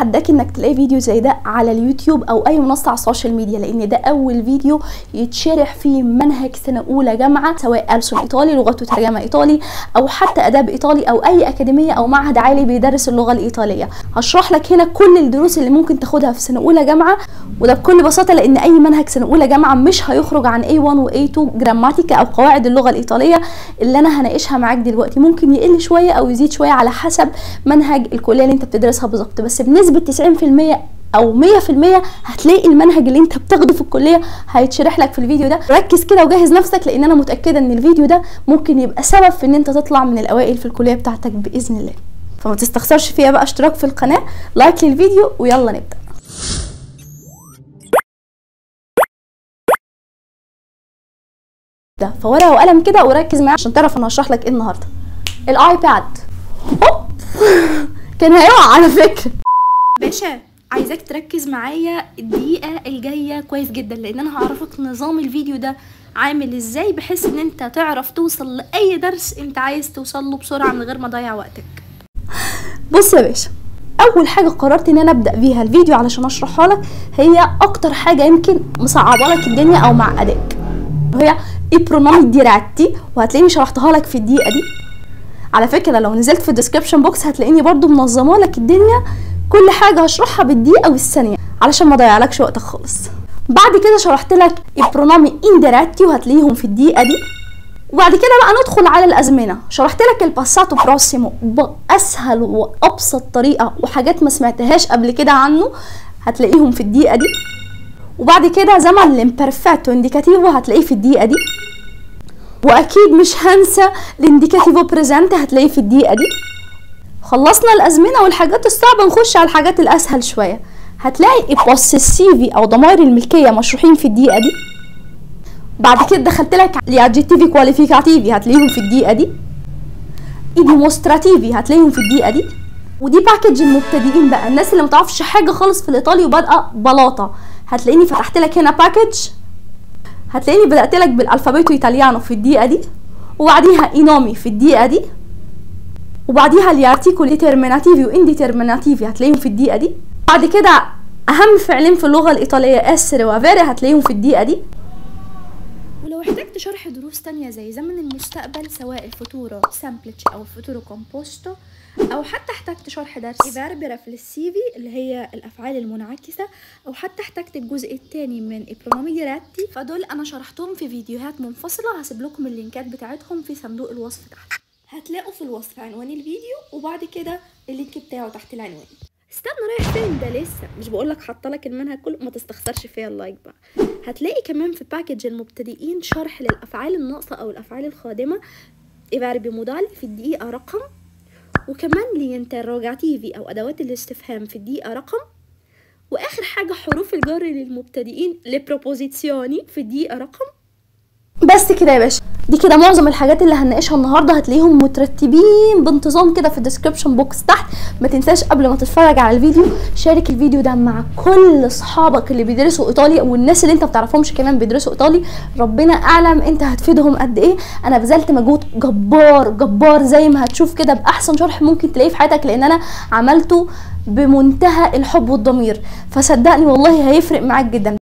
اتحداك انك تلاقي فيديو زي ده على اليوتيوب او اي منصه على السوشيال ميديا لان ده اول فيديو يتشرح فيه منهج سنه اولى جامعه سواء ألسن ايطالي لغه وترجمه ايطالي او حتى اداب ايطالي او اي اكاديميه او معهد عالي بيدرس اللغه الايطاليه هشرح لك هنا كل الدروس اللي ممكن تاخدها في سنه اولى جامعه وده بكل بساطه لان اي منهج سنه اولى جامعه مش هيخرج عن A1 و A2 جراماتيكا او قواعد اللغه الايطاليه اللي انا هناقشها معاك دلوقتي ممكن يقل شويه او يزيد شويه على حسب منهج الكليه اللي انت بتدرسها بالظبط بس بنسبه 90% او 100% هتلاقي المنهج اللي انت بتاخده في الكليه هيتشرح لك في الفيديو ده ركز كده وجهز نفسك لان انا متاكده ان الفيديو ده ممكن يبقى سبب في ان انت تطلع من الاوائل في الكليه بتاعتك باذن الله فما تستخسرش فيها بقى اشتراك في القناه لايك للفيديو ويلا نبدا ده فورقه وقلم كده وركز معايا عشان تعرف انا هشرح لك ايه النهارده الايباد هوب كان هيقع على فكره باشا عايزاك تركز معايا الدقيقه الجايه كويس جدا لان انا هعرفك نظام الفيديو ده عامل ازاي بحيث ان انت تعرف توصل لاي درس انت عايز توصل له بسرعه من غير ما تضيع وقتك بص يا باشا اول حاجه قررت ان انا ابدا بيها الفيديو علشان اشرحها لك هي اكتر حاجه يمكن مصعبه لك الدنيا او معقداك وهي البرونومي ديراتي وهتلاقيني شرحتها لك في الدقيقه دي على فكره لو نزلت في الديسكربشن بوكس هتلاقيني برضو منظمه لك الدنيا كل حاجه هشرحها بالدقيقه والثانيه علشان ما اضيعلكش وقتك خالص بعد كده شرحت لك البرونومي انديراتي وهتلاقيهم في الدقيقه دي وبعد كده بقى ندخل على الازمنه شرحت لك الباساتو بروسيمو باسهل وابسط طريقه وحاجات ما سمعتهاش قبل كده عنه هتلاقيهم في الدقيقه دي وبعد كده زمن الامبرفاتو انديكاتيفو هتلاقيه في الدقيقه دي واكيد مش هنسى الانديكاتيفو بريزنت هتلاقيه في الدقيقه دي خلصنا الازمنه والحاجات الصعبه نخش على الحاجات الاسهل شويه هتلاقي البوسيسيفي او ضمائر الملكيه مشروحين في الدقيقه دي بعد كده دخلت لك الادجيتيفي كواليفيكاتيفي هتلاقيهم في الدقيقه دي ايديموستراتيفي هتلاقيهم في الدقيقه دي ودي باكج المبتدئين بقى الناس اللي متعرفش حاجه خالص في الايطالي وبادئه بلاطه هتلاقيني فتحت لك هنا باكج هتلاقيني بدات لك بالالفابيتو ايطاليانو في الدقيقه دي وبعديها اينومي في الدقيقه دي وبعديها الارتيكولي تيرميناتيفي وانديترميناتيفي هتلاقيهم في الدقيقه دي بعد كده اهم فعلين في اللغه الايطاليه اسر وفيري هتلاقيهم في الدقيقه دي ولو احتجت شرح دروس تانية زي زمن المستقبل سواء الفوتورو سامبلتش او الفوتورو كومبوستو او حتى احتجت شرح درس فيربرا فلسيفي اللي هي الافعال المنعكسه او حتى احتجت الجزء الثاني من البرونومي ديراتي فدول انا شرحتهم في فيديوهات منفصله هسيب لكم اللينكات بتاعتهم في صندوق الوصف تحت هتلاقوا في الوصف عنوان الفيديو وبعد كده اللينك بتاعه تحت العنوان استنى رايح فين ده لسه مش بقولك حاطه لك المنهج كله ما تستخسرش فيها اللايك بقى هتلاقي كمان في باكج المبتدئين شرح للافعال الناقصه او الافعال الخادمه ايفاربي مودال في الدقيقه رقم وكمان لينتروجاتيفي او ادوات الاستفهام في الدقيقه رقم واخر حاجه حروف الجر للمبتدئين لبروبوزيسيوني في الدقيقه رقم بس كده يا باشا دي كده معظم الحاجات اللي هنناقشها النهارده هتلاقيهم مترتبين بانتظام كده في الديسكربشن بوكس تحت ما تنساش قبل ما تتفرج على الفيديو شارك الفيديو ده مع كل اصحابك اللي بيدرسوا ايطالي والناس اللي انت بتعرفهمش كمان بيدرسوا ايطالي ربنا اعلم انت هتفيدهم قد ايه انا بذلت مجهود جبار جبار زي ما هتشوف كده باحسن شرح ممكن تلاقيه في حياتك لان انا عملته بمنتهى الحب والضمير فصدقني والله هيفرق معاك جدا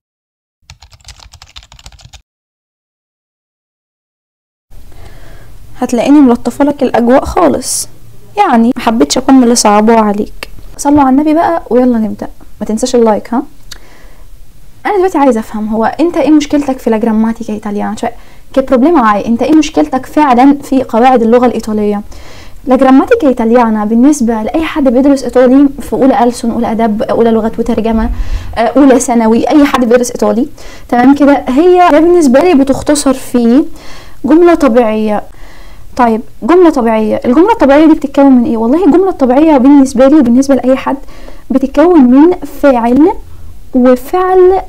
هتلاقيني ملطفه لك الاجواء خالص يعني ما حبيتش اكون من اللي صعبوه عليك صلوا على النبي بقى ويلا نبدا ما تنساش اللايك ها انا دلوقتي عايزه افهم هو انت ايه مشكلتك في لاجراماتيكا ايطاليانا شويه كي بروبليما معاي انت ايه مشكلتك فعلا في قواعد اللغه الايطاليه لا جراماتيكا ايطاليانا بالنسبه لاي حد بيدرس ايطالي في اولى ألسن اولى ادب اولى لغات وترجمه اولى ثانوي اي حد بيدرس ايطالي تمام كده هي بالنسبه لي بتختصر في جمله طبيعيه طيب جملة طبيعية الجملة الطبيعية دي بتتكون من ايه والله الجملة الطبيعية بالنسبة لي وبالنسبة لأي حد بتتكون من فاعل وفعل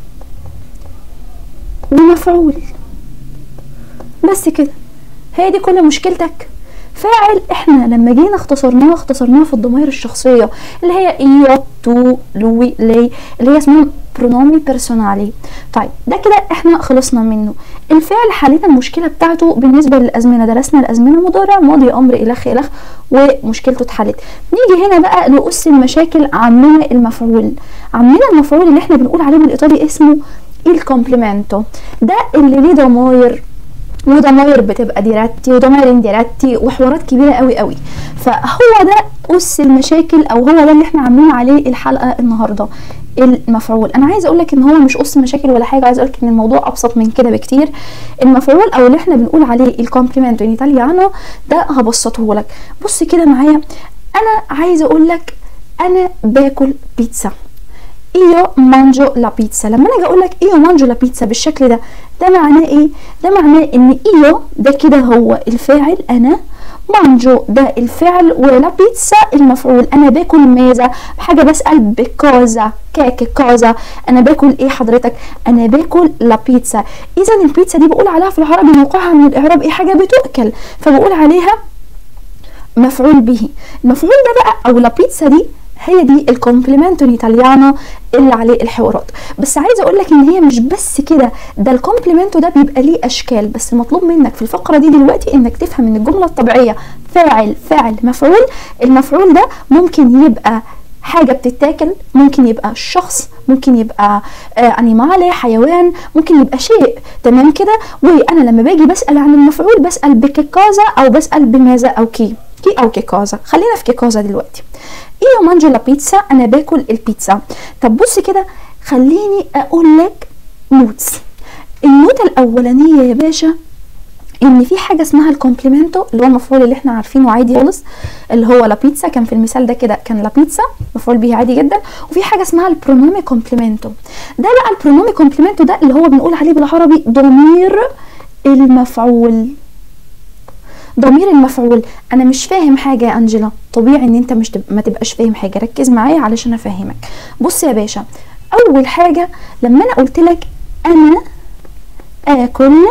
ومفعول بس كده هي دي كل مشكلتك فاعل احنا لما جينا اختصرناه اختصرناه في الضمائر الشخصية اللي هي ايو تو لوي لي اللي هي اسمهم برونومي بيرسونالي طيب ده كده احنا خلصنا منه الفعل حلينا المشكله بتاعته بالنسبه للازمنه درسنا الازمنه مضارع ماضي امر الخ الخ ومشكلته اتحلت نيجي هنا بقى نقص المشاكل عمنا المفعول عمنا المفعول اللي احنا بنقول عليه بالايطالي اسمه الكومبليمنتو ده اللي ليه ضماير وضماير بتبقى ديراتي وضماير انديراتي وحوارات كبيره قوي قوي فهو ده اس المشاكل او هو ده اللي احنا عاملين عليه الحلقه النهارده المفعول انا عايزه اقول لك ان هو مش قص مشاكل ولا حاجه عايزه اقول لك ان الموضوع ابسط من كده بكتير المفعول او اللي احنا بنقول عليه الكومبليمنت ان ايطاليانو ده هبسطه لك بص كده معايا انا عايزه اقول لك انا باكل بيتزا ايو مانجو لا بيتزا لما انا اجي اقول لك ايو مانجو لا بيتزا بالشكل ده ده معناه ايه ده معناه ان ايو ده كده هو الفاعل انا مانجو ده الفعل ولا بيتزا المفعول انا باكل ماذا حاجه بسال بكوزا كاك كوزا انا باكل ايه حضرتك انا باكل لا بيتزا اذا البيتزا دي بقول عليها في العربي موقعها من الاعراب ايه حاجه بتؤكل فبقول عليها مفعول به المفعول ده بقى او لا بيتزا دي هي دي الكومبليمنتو الايطاليانو اللي عليه الحوارات بس عايزه اقول لك ان هي مش بس كده ده الكومبليمنتو ده بيبقى ليه اشكال بس مطلوب منك في الفقره دي دلوقتي انك تفهم ان الجمله الطبيعيه فاعل فاعل مفعول المفعول ده ممكن يبقى حاجة بتتاكل ممكن يبقى شخص ممكن يبقى آه انيمالي حيوان ممكن يبقى شيء تمام كده وانا لما باجي بسأل عن المفعول بسأل بكيكازا او بسأل بماذا او كي كي او كيكازا خلينا في كيكازا دلوقتي ايه مانجو لا بيتزا انا باكل البيتزا طب بص كده خليني اقول لك نوتس النوتة الاولانية يا باشا ان في حاجه اسمها الكومبليمنتو اللي هو المفعول اللي احنا عارفينه عادي خالص اللي هو لا بيتزا كان في المثال ده كده كان لا بيتزا مفعول به عادي جدا وفي حاجه اسمها البرونومي كومبليمنتو ده بقى البرونومي كومبليمنتو ده اللي هو بنقول عليه بالعربي ضمير المفعول ضمير المفعول انا مش فاهم حاجه يا انجلا طبيعي ان انت مش تب... ما تبقاش فاهم حاجه ركز معايا علشان افهمك بص يا باشا اول حاجه لما انا قلت لك انا اكل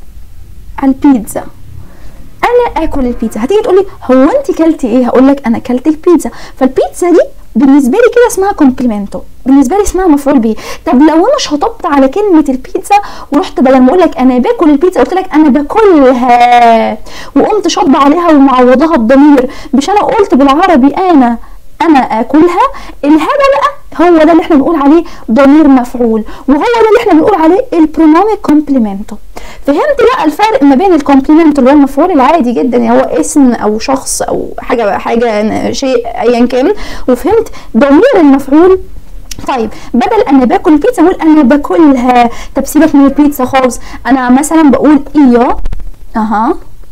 البيتزا انا اكل البيتزا هتيجي تقولي هو انت كلتي ايه هقول لك انا كلت البيتزا فالبيتزا دي بالنسبه لي كده اسمها كومبليمنتو بالنسبه لي اسمها مفعول به طب لو انا شطبت على كلمه البيتزا ورحت بدل ما اقول لك انا باكل البيتزا قلت لك انا باكلها وقمت شاطبه عليها ومعوضاها بضمير مش انا قلت بالعربي انا انا اكلها الهذا بقى هو ده اللي احنا بنقول عليه ضمير مفعول وهو ده اللي احنا بنقول عليه البرونومي كومبليمنتو فهمت بقى الفرق ما بين الكومبليمنت اللي هو المفعول العادي جدا هو اسم او شخص او حاجه حاجه شيء ايا كان وفهمت ضمير المفعول طيب بدل انا باكل البيتزا اقول انا باكلها طب سيبك من البيتزا خالص انا مثلا بقول ايو اها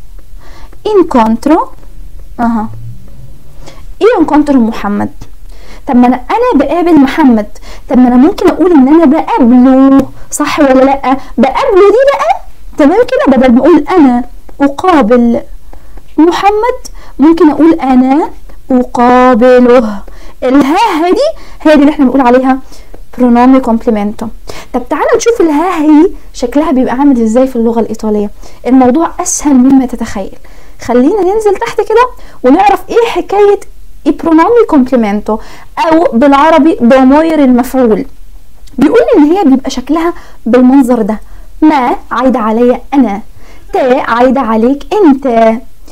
انكونترو اها ايه انكونترو محمد طب ما انا انا بقابل محمد طب ما انا ممكن اقول ان انا بقابله صح ولا لا بقابله دي بقى تمام كده بدل ما اقول انا اقابل محمد ممكن اقول انا اقابله الها دي هي دي اللي احنا بنقول عليها برونومي كومبليمنتو طب تعالى نشوف الها دي شكلها بيبقى عامل ازاي في اللغه الايطاليه الموضوع اسهل مما تتخيل خلينا ننزل تحت كده ونعرف ايه حكايه البرونومي كومبليمنتو او بالعربي ضماير المفعول بيقول ان هي بيبقى شكلها بالمنظر ده ما عايده عليا انا تا عايده عليك انت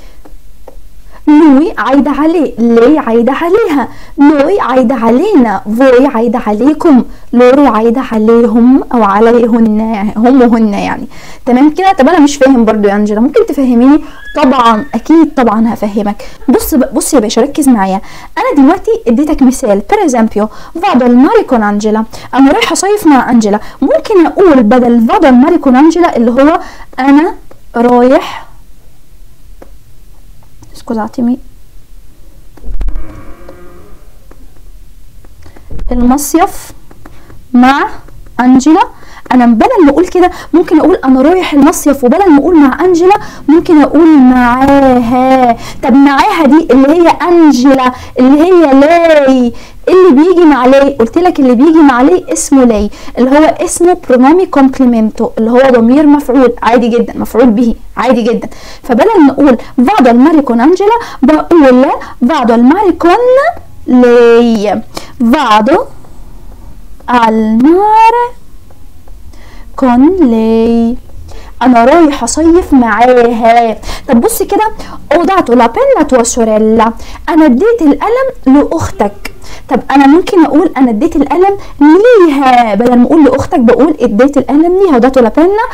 لوي عايدة عليه لي عايدة عليها لوي عايدة علينا فوي عايدة عليكم لورو عايدة عليهم او عليهن هم وهن يعني تمام كده طب انا مش فاهم برضو يا انجلا ممكن تفهميني طبعا اكيد طبعا هفهمك بص بص يا باشا ركز معايا انا دلوقتي اديتك مثال per esempio vado al mare con انجلا انا رايحه اصيف مع انجلا ممكن اقول بدل vado al mare con انجلا اللي هو انا رايح scusatemi المصيف مع انجلا انا بدل ما اقول كده ممكن اقول انا رايح المصيف وبدل ما اقول مع انجلا ممكن اقول معاها طب معاها دي اللي هي انجلا اللي هي لاي اللي بيجي مع لاي قلت لك اللي بيجي مع لاي اسمه لاي اللي هو اسمه برونومي كومبليمنتو اللي هو ضمير مفعول عادي جدا مفعول به عادي جدا فبدل ما اقول vado al mare con انجلا بقول vado al mare con lei vado al mare con lei انا رايح اصيف معاها طب بص كده ho dato la penna a tua sorella انا اديت القلم لاختك طب انا ممكن اقول انا اديت القلم ليها بدل ما اقول لاختك بقول اديت القلم ليها وداتو لا بينا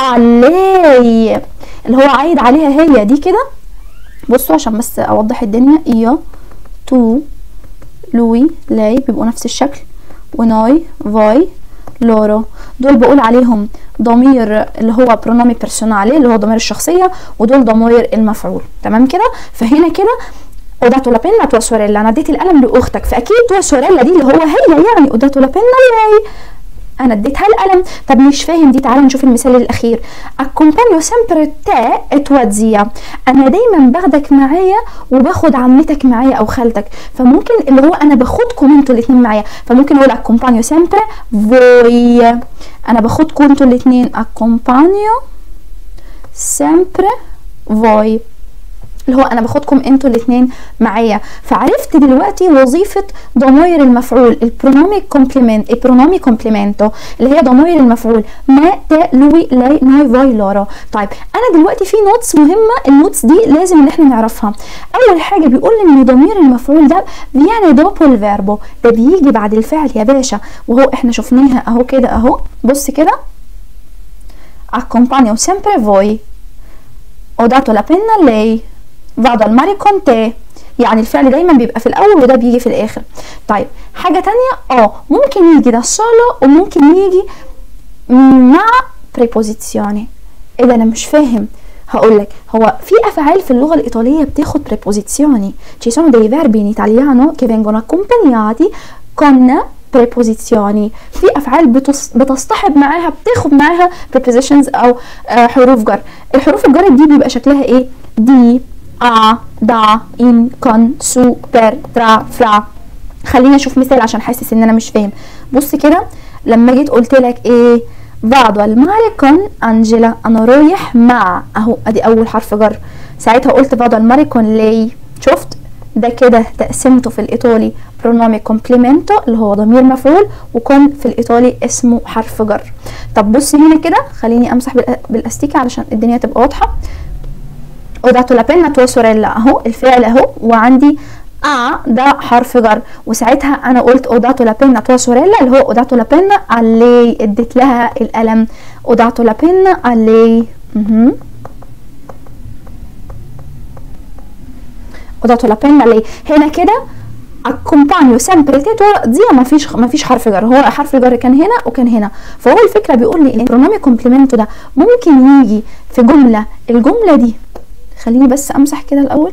علي اللي هو عايد عليها هي دي كده بصوا عشان بس اوضح الدنيا ايا تو لوي لاي بيبقوا نفس الشكل وناي فاي لورا دول بقول عليهم ضمير اللي هو برونومي بيرسونالي اللي هو ضمير الشخصية ودول ضمير المفعول تمام كده فهنا كده ho dato la penna a tua sorella انا اديت القلم لاختك فاكيد tua sorella دي اللي هو هي يعني ho dato la penna a lei انا اديتها القلم طب مش فاهم دي تعالى نشوف المثال الاخير accompagno sempre te e tua zia انا دايما باخدك معايا وباخد عمتك معايا او خالتك فممكن اللي هو انا باخدكم انتوا الاثنين معايا فممكن اقول accompagno sempre voi انا باخدكم انتوا الاثنين accompagno sempre voi اللي هو انا باخدكم انتوا الاثنين معايا فعرفت دلوقتي وظيفه ضمائر المفعول البرونومي كومبليمنت البرونومي كومبليمنتو اللي هي ضمائر المفعول ما تا لوي لاي ناي فاي لارا طيب انا دلوقتي في نوتس مهمه النوتس دي لازم ان احنا نعرفها اول حاجه بيقول ان ضمير المفعول ده viene dopo il verbo ده بيجي بعد الفعل يا باشا وهو احنا شفناها اهو كده اهو بص كده accompagno sempre voi ho dato la penna a lei vado al mare con te يعني الفعل دايما بيبقى في الاول وده بيجي في الاخر طيب حاجه تانية اه ممكن يجي ده الصاله وممكن يجي مع preposizioni ايه ده انا مش فاهم هقول لك هو في افعال في اللغه الايطاليه بتاخد preposizioni ci sono dei verbi in italiano che vengono accompagnati con preposizioni في افعال بتص... بتصطحب معاها بتاخد معاها prepositions او آه حروف جر الحروف الجر دي بيبقى شكلها ايه دي a da in con su per tra fra خليني اشوف مثال عشان حاسس ان انا مش فاهم بص كده لما جيت قلت لك ايه vado al mare con Angela انا رايح مع اهو ادي اول حرف جر ساعتها قلت vado al mare con lei شفت ده كده تقسيمته في الايطالي برونومي كومبليمنتو اللي هو ضمير مفعول وكون في الايطالي اسمه حرف جر طب بص هنا كده خليني امسح بالاستيكه علشان الدنيا تبقى واضحه ho dato la penna a tua sorella اهو الفعل اهو وعندي ا ده حرف جر وساعتها انا قلت ho dato la penna a tua sorella اللي هو ho dato la penna a lei اديت لها القلم ho dato la penna a lei مهم. ho dato la penna a lei هنا كده accompagno sempre te tua zia ما فيش ما فيش حرف جر هو حرف الجر كان هنا وكان هنا فهو الفكره بيقول لي ان برونومي كومبليمنتو ده ممكن يجي في جمله الجمله دي خليني بس امسح كده الاول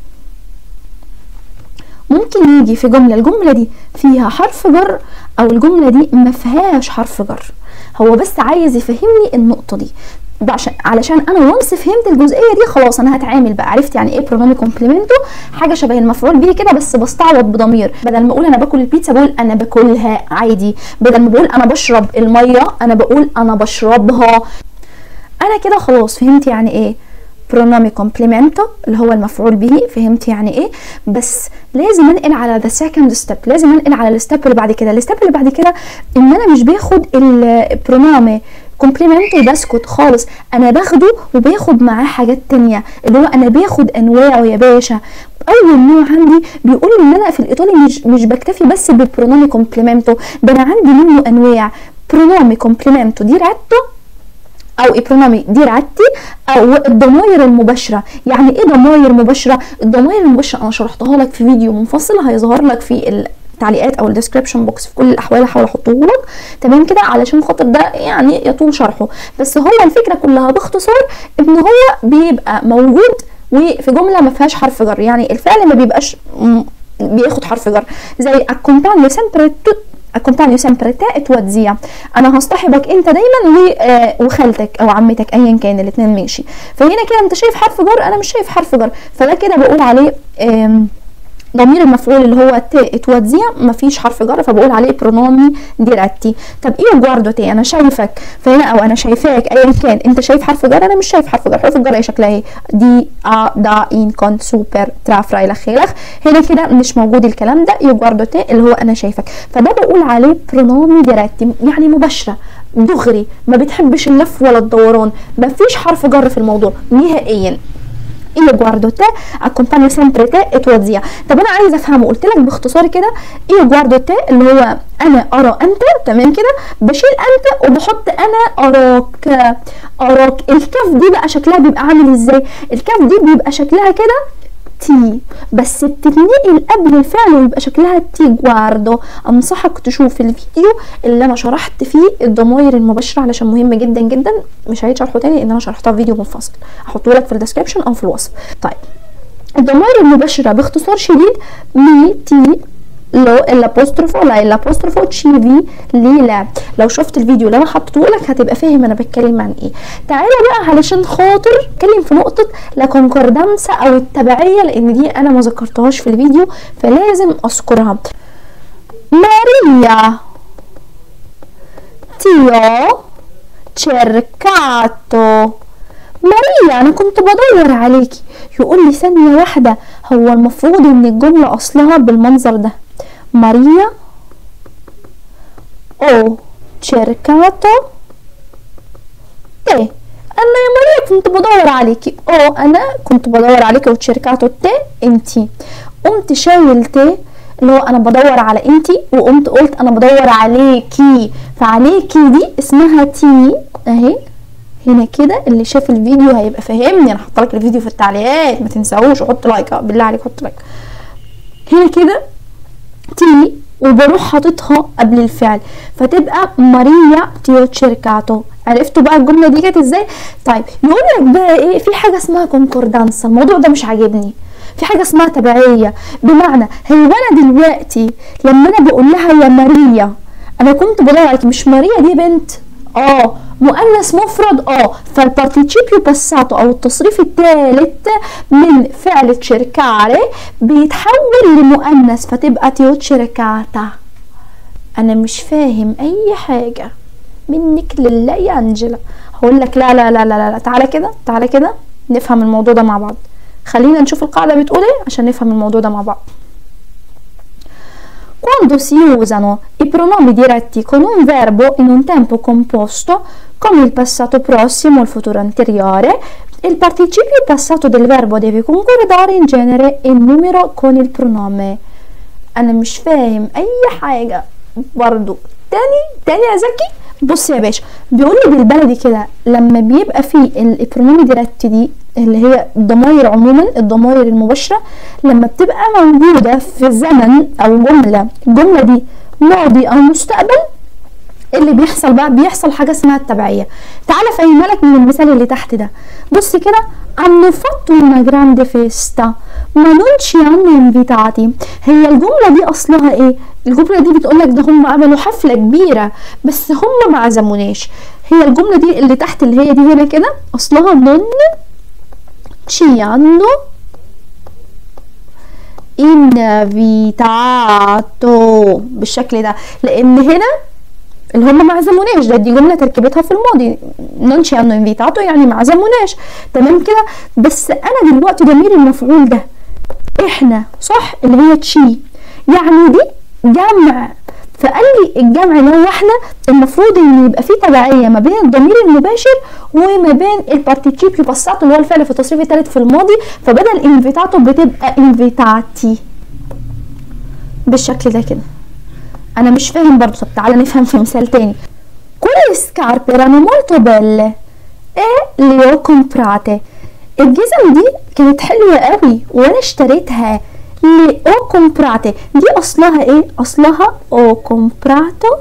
ممكن يجي في جمله الجمله دي فيها حرف جر او الجمله دي ما فيهاش حرف جر هو بس عايز يفهمني النقطه دي عشان علشان انا وانس فهمت الجزئيه دي خلاص انا هتعامل بقى عرفت يعني ايه برونومي كومبليمنتو حاجه شبه المفعول به كده بس بستعوض بضمير بدل ما اقول انا باكل البيتزا بقول انا باكلها عادي بدل ما بقول انا بشرب الميه انا بقول انا بشربها انا كده خلاص فهمت يعني ايه برونومي كومبليمنتو اللي هو المفعول به فهمت يعني ايه بس لازم انقل على ذا سكند ستيب لازم انقل على الستيب اللي بعد كده الستيب اللي بعد كده ان انا مش باخد البرونومي كومبليمنتو بسكت خالص انا باخده وباخد معاه حاجات تانية اللي هو انا باخد انواعه يا باشا اول نوع عندي بيقول ان انا في الايطالي مش مش بكتفي بس بالبرونومي كومبليمنتو ده انا عندي منه انواع برونومي كومبليمنتو ديراتو او ايبرونومي ديراتي او الضمائر المباشره يعني ايه ضمائر مباشره الضمائر المباشره انا شرحتها لك في فيديو منفصل هيظهر لك في التعليقات او الديسكربشن بوكس في كل الاحوال هحاول احطه لك تمام كده علشان خاطر ده يعني يطول شرحه بس هو الفكره كلها باختصار ان هو بيبقى موجود وفي جمله ما فيهاش حرف جر يعني الفعل ما بيبقاش بياخد حرف جر زي accompagno sempre accompagno sempre te e tua zia انا هصطحبك انت دايما وخالتك او عمتك ايا كان الاثنين ماشي فهنا كده انت شايف حرف جر انا مش شايف حرف جر فده كده بقول عليه ضمير المفعول اللي هو ت اتوزيع مفيش حرف جر فبقول عليه برونومي ديراتي طب ايه جواردو تي انا شايفك فهنا او انا شايفاك ايا كان انت شايف حرف جر انا مش شايف حرف جر حرف الجر ايه شكلها ايه دي ا دا ان كونت سوبر ترا فراي لخ لخ هنا كده مش موجود الكلام ده يو جواردو تي اللي هو انا شايفك فده بقول عليه برونومي ديراتي يعني مباشره دغري ما بتحبش اللف ولا الدوران مفيش حرف جر في الموضوع نهائيا io guardo te accompagno sempre te e tua zia طب انا عايزه افهمه قلت لك باختصار كده io guardo te اللي هو انا ارى انت تمام كده بشيل انت وبحط انا اراك اراك الكاف دي بقى شكلها بيبقى عامل ازاي الكاف دي بيبقى شكلها كده تي بس بتتنقل قبل الفعل ويبقى شكلها تي جواردو انصحك تشوف الفيديو اللي انا شرحت فيه الضماير المباشره علشان مهم جدا جدا مش هعيد شرحه تاني لان انا شرحتها في فيديو منفصل هحطه لك في الديسكربشن او في الوصف طيب الضمائر المباشره باختصار شديد مي تي لو الابوستروفو لا الابوستروفو تشي في لي لا لو شفت الفيديو اللي انا حطيته لك هتبقى فاهم انا بتكلم عن ايه تعالى بقى علشان خاطر اتكلم في نقطه لا كونكوردانسا او التبعيه لان دي انا ما ذكرتهاش في الفيديو فلازم اذكرها ماريا تيو cercato ماريا انا كنت بدور عليكي يقول لي ثانيه واحده هو المفروض ان الجمله اصلها بالمنظر ده ماريا او cercato te انا يا ماريا كنت بدور عليكي او انا كنت بدور عليكي وتشيركاتو تي انتي قمت شايل تي اللي هو انا بدور على انتي وقمت قلت انا بدور عليكي فعليكي دي اسمها تي اهي هنا كده اللي شاف الفيديو هيبقى فاهمني انا حاطه لك الفيديو في التعليقات ما تنساوش وحط لايك بالله عليك حط لايك هنا كده تي وبروح حاططها قبل الفعل فتبقى ماريا تيو تشيركاتو عرفتوا بقى الجمله دي جت ازاي طيب يقول لك بقى ايه في حاجه اسمها كونكوردانس الموضوع ده مش عاجبني في حاجه اسمها تبعيه بمعنى هو انا دلوقتي لما انا بقول لها يا ماريا انا كنت بدور عليك مش ماريا دي بنت اه مؤنث مفرد اه فالبارتيشيبيو باساتو او التصريف الثالث من فعل تشيركاري بيتحول لمؤنث فتبقى تيو تشيركاتا انا مش فاهم اي حاجه منك لله يا انجلا هقول لك لا لا لا لا لا تعالى كده تعالى كده نفهم الموضوع ده مع بعض خلينا نشوف القاعده بتقول ايه عشان نفهم الموضوع ده مع بعض Quando si usano i pronomi diretti con un verbo in un tempo composto, come il passato prossimo o il futuro anteriore, il participio passato del verbo deve concordare in genere e numero con il pronome. أنا مش فاهم أي حاجة برضو تاني تاني يا زكي بص يا باشا بيقول لي بالبلدي كده لما بيبقى فيه البرونومي ديركت دي اللي هي الضمائر عموما الضمائر المباشره لما بتبقى موجوده في زمن او جمله الجمله دي ماضي او مستقبل اللي بيحصل بقى بيحصل حاجه اسمها التبعيه تعالى افهمها لك من المثال اللي تحت ده بص كده hanno fatto una grande festa ma non ci hanno invitati هي الجمله دي اصلها ايه الجمله دي بتقول لك ده هم عملوا حفله كبيره بس هم ما عزموناش هي الجمله دي اللي تحت اللي هي دي هنا كده اصلها non ci hanno invitato بالشكل ده لان هنا اللي هم ما عزموناش ده دي جمله تركيبتها في الماضي non ci hanno invitato يعني ما عزموناش تمام كده بس انا دلوقتي ضمير المفعول ده احنا صح اللي هي تشي يعني دي جمع فقال لي الجمع اللي هو احنا المفروض ان يبقى فيه تبعيه ما بين الضمير المباشر وما بين البارتيشيبيو باساتو اللي هو الفعل في التصريف الثالث في الماضي فبدل انفيتاتو بتبقى انفيتاتي بالشكل ده كده انا مش فاهم برضه طب تعالى نفهم في مثال تاني كل scarpe erano molto belle e le ho comprate الجزم دي كانت حلوة قوي وانا اشتريتها le ho comprate دي اصلها ايه اصلها ho comprato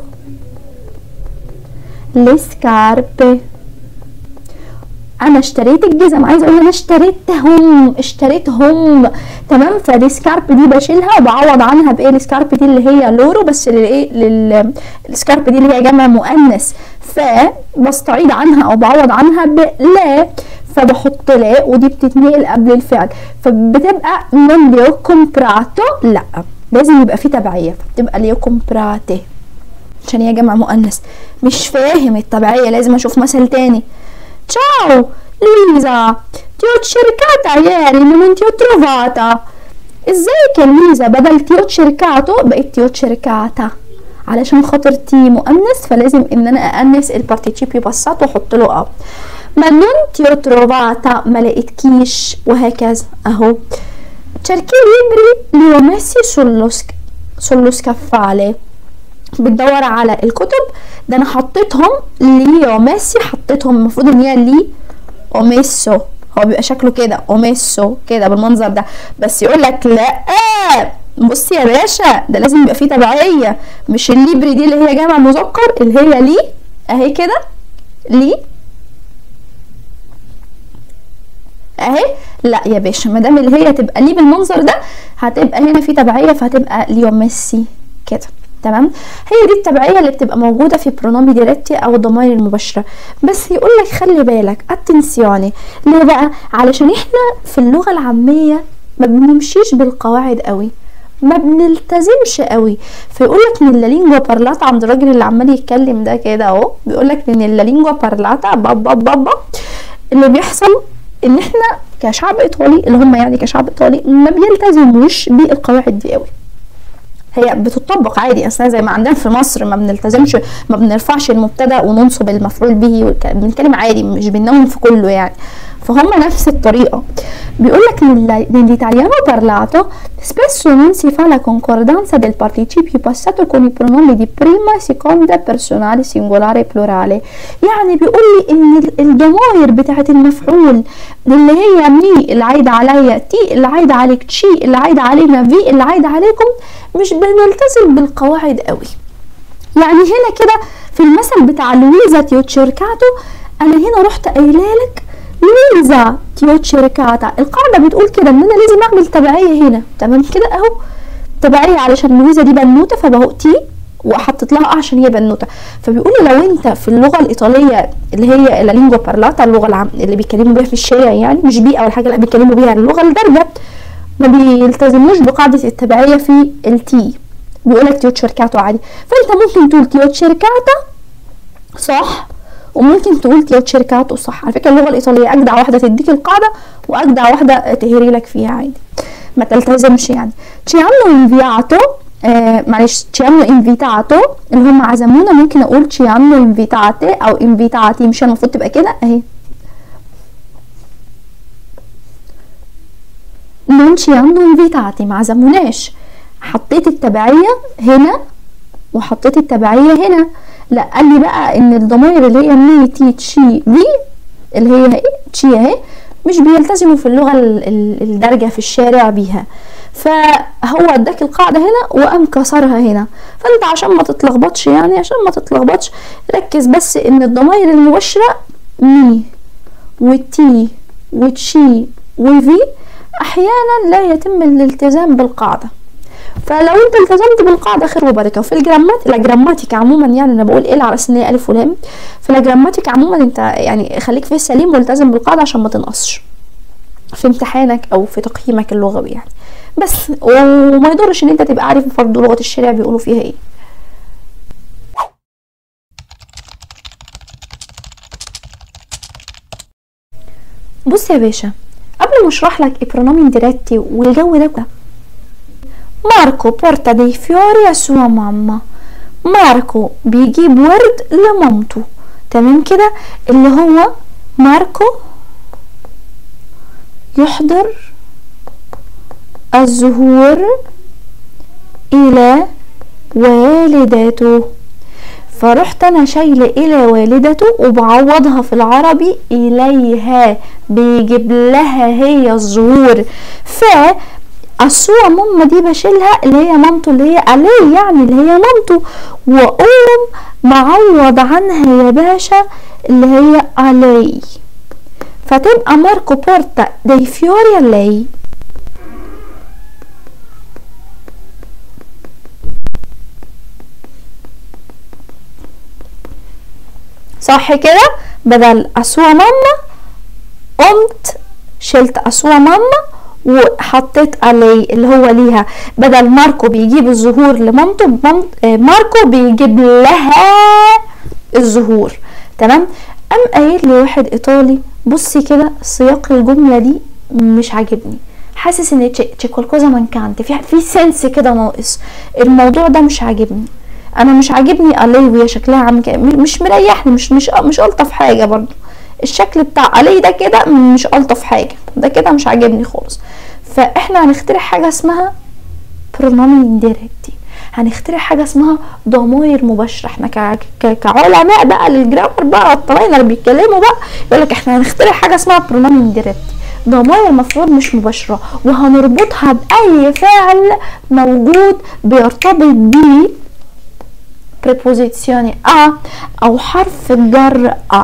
le scarpe انا اشتريت الجزم عايزه اقول انا اشتريتهم اشتريتهم تمام فدي سكارب دي بشيلها وبعوض عنها بايه السكارب دي اللي هي لورو بس للايه لل السكارب دي اللي هي جمع مؤنث فبستعيد عنها او بعوض عنها بلا فبحط لا ودي بتتنقل قبل الفعل فبتبقى non li ho comprato لا لازم يبقى في تبعية فبتبقى li ho comprate عشان هي جمع مؤنث مش فاهم التبعية لازم اشوف مثل تاني ciao Lisa ti ho cercata ieri ma non ti ho trovata ازيك يا ليزا بدل ti ho cercato بقت ti ho cercata علشان خاطر تي مؤنث فلازم ان انا اانس البارتيشيبيو باسات واحط له اه ما نون ti ho trovata ما لقيتكيش وهكذا اهو cerchi i libri li ho messi sullo, sc- sullo scaffale بتدور على الكتب ده انا حطيتهم لي وميسي حطيتهم المفروض ان هي لي اوميسو هو بيبقى شكله كده اوميسو كده بالمنظر ده بس يقول لك لا بصي يا باشا ده لازم يبقى فيه تبعيه مش الليبري دي اللي هي جمع مذكر اللي هي لي اهي كده لي اهي لا يا باشا ما دام اللي هي تبقى لي بالمنظر ده هتبقى هنا في تبعيه فهتبقى ليو ميسي كده تمام هي دي التبعيه اللي بتبقى موجوده في برونومي ديريتي او الضمائر المباشره بس يقول لك خلي بالك اتنسيوني ليه بقى علشان احنا في اللغه العاميه ما بنمشيش بالقواعد قوي ما بنلتزمش قوي فيقول لك من اللينجوا بارلاتا عند الراجل اللي عمال يتكلم ده كده اهو بيقول لك من اللينجوا بارلاتا بابا بابا اللي بيحصل ان احنا كشعب ايطالي اللي هم يعني كشعب ايطالي ما بيلتزموش بالقواعد دي قوي هي بتطبق عادي اصلا زي ما عندنا في مصر ما بنلتزمش ما بنرفعش المبتدا وننصب المفعول به والك- بنتكلم عادي مش بننوم في كله يعني فهم نفس الطريقه بيقول لك nell'italiano parlato spesso non si fa la concordanza del participio passato con i pronomi di prima seconda personale singolare plurale يعني بيقول لي ان ال- الضمائر بتاعه المفعول اللي هي مي اللي عايده عليا تي اللي عايده عليك تشي اللي عايده علينا في اللي عايده عليكم مش بنلتزم بالقواعد قوي يعني هنا كده في المثل بتاع لويزا تيوتشيركاتو انا هنا رحت قايله لك لويزا تيوتشيركاتا القاعده بتقول كده ان انا لازم اعمل تبعيه هنا تمام كده اهو تبعيه علشان لويزا دي بنوته فبهو تي وحطيت لها اه عشان هي بنوته فبيقول لي لو انت في اللغه الايطاليه اللي هي لا لينجوا بارلاتا اللغه العام اللي بيتكلموا بيها في الشارع يعني مش بيئه ولا حاجه لا بيتكلموا بيها اللغه الدارجه ما بيلتزموش بقاعده التبعيه في التي بيقول لك تيوتشيركاتو عادي فانت ممكن تقول تيوتشيركاتا صح وممكن تقول تيوتشيركاتو صح على فكره اللغه الايطاليه اجدع واحده تديك القاعده واجدع واحده تهري لك فيها عادي ما تلتزمش يعني ci hanno inviato آه معلش ci hanno invitato اللي هم عزمونا ممكن اقول ci hanno invitate او invitati مش المفروض تبقى كده اهي non ci hanno invitati ما عزموناش حطيت التبعية هنا وحطيت التبعية هنا لا قال لي بقى ان الضمائر اللي هي مي تي تشي في اللي هي ايه تشي اهي مش بيلتزموا في اللغة ال- ال- الدارجة في الشارع بيها فهو اداك القاعدة هنا وقام كسرها هنا فانت عشان ما تتلخبطش يعني عشان ما تتلخبطش ركز بس ان الضمائر المباشرة مي وتي وتشي وفي احيانا لا يتم الالتزام بالقاعده فلو انت التزمت بالقاعده خير وبركه وفي الجرامات الجراماتيك عموما يعني انا بقول ايه على اساس ان هي الف ولام في الجراماتيك عموما انت يعني خليك في السليم والتزم بالقاعده عشان ما تنقصش في امتحانك او في تقييمك اللغوي يعني بس وما يضرش ان انت تبقى عارف برضه لغه الشارع بيقولوا فيها ايه بص يا باشا قبل ما اشرح لك البرونومين ديريتي والجو ده كله ماركو porta dei fiori a sua mamma ماركو بيجيب ورد لمامته تمام كده اللي هو ماركو يحضر الزهور إلى والدته فرحت انا شايله الى والدته وبعوضها في العربي اليها بيجيب لها هي الزهور ف الصورة ماما دي بشيلها اللي هي مامته اللي هي علي يعني اللي هي مامته واقوم معوض عنها يا باشا اللي هي علي فتبقى ماركو بورتا دي فيوري علي صح كده بدل a sua mamma o شلت اسوا ماما وحطيت علي اللي هو ليها بدل ماركو بيجيب الزهور لمامته مامت آه، ماركو بيجيب لها الزهور تمام قام قايل لي واحد ايطالي بصي كده سياق الجمله دي مش عاجبني حاسس ان تشي تشي كوالكوزا مانكانتي في في سنس كده ناقص الموضوع ده مش عاجبني انا مش عاجبني الي وهي شكلها عامل كده م- مش مريحني مش مش مش الطف حاجه برضو الشكل بتاع الي ده كده مش الطف حاجه ده كده مش عاجبني خالص فاحنا هنخترع حاجه اسمها برونومي انديركتي هنخترع حاجه اسمها ضمائر مباشره احنا ك... ك... كعلماء بقى للجرامر بقى الطلاينه اللي بيتكلموا بقى يقول لك احنا هنخترع حاجه اسمها برونومي انديركتي ضمائر مفروض مش مباشره وهنربطها باي فعل موجود بيرتبط بيه preposizione a او حرف الجر a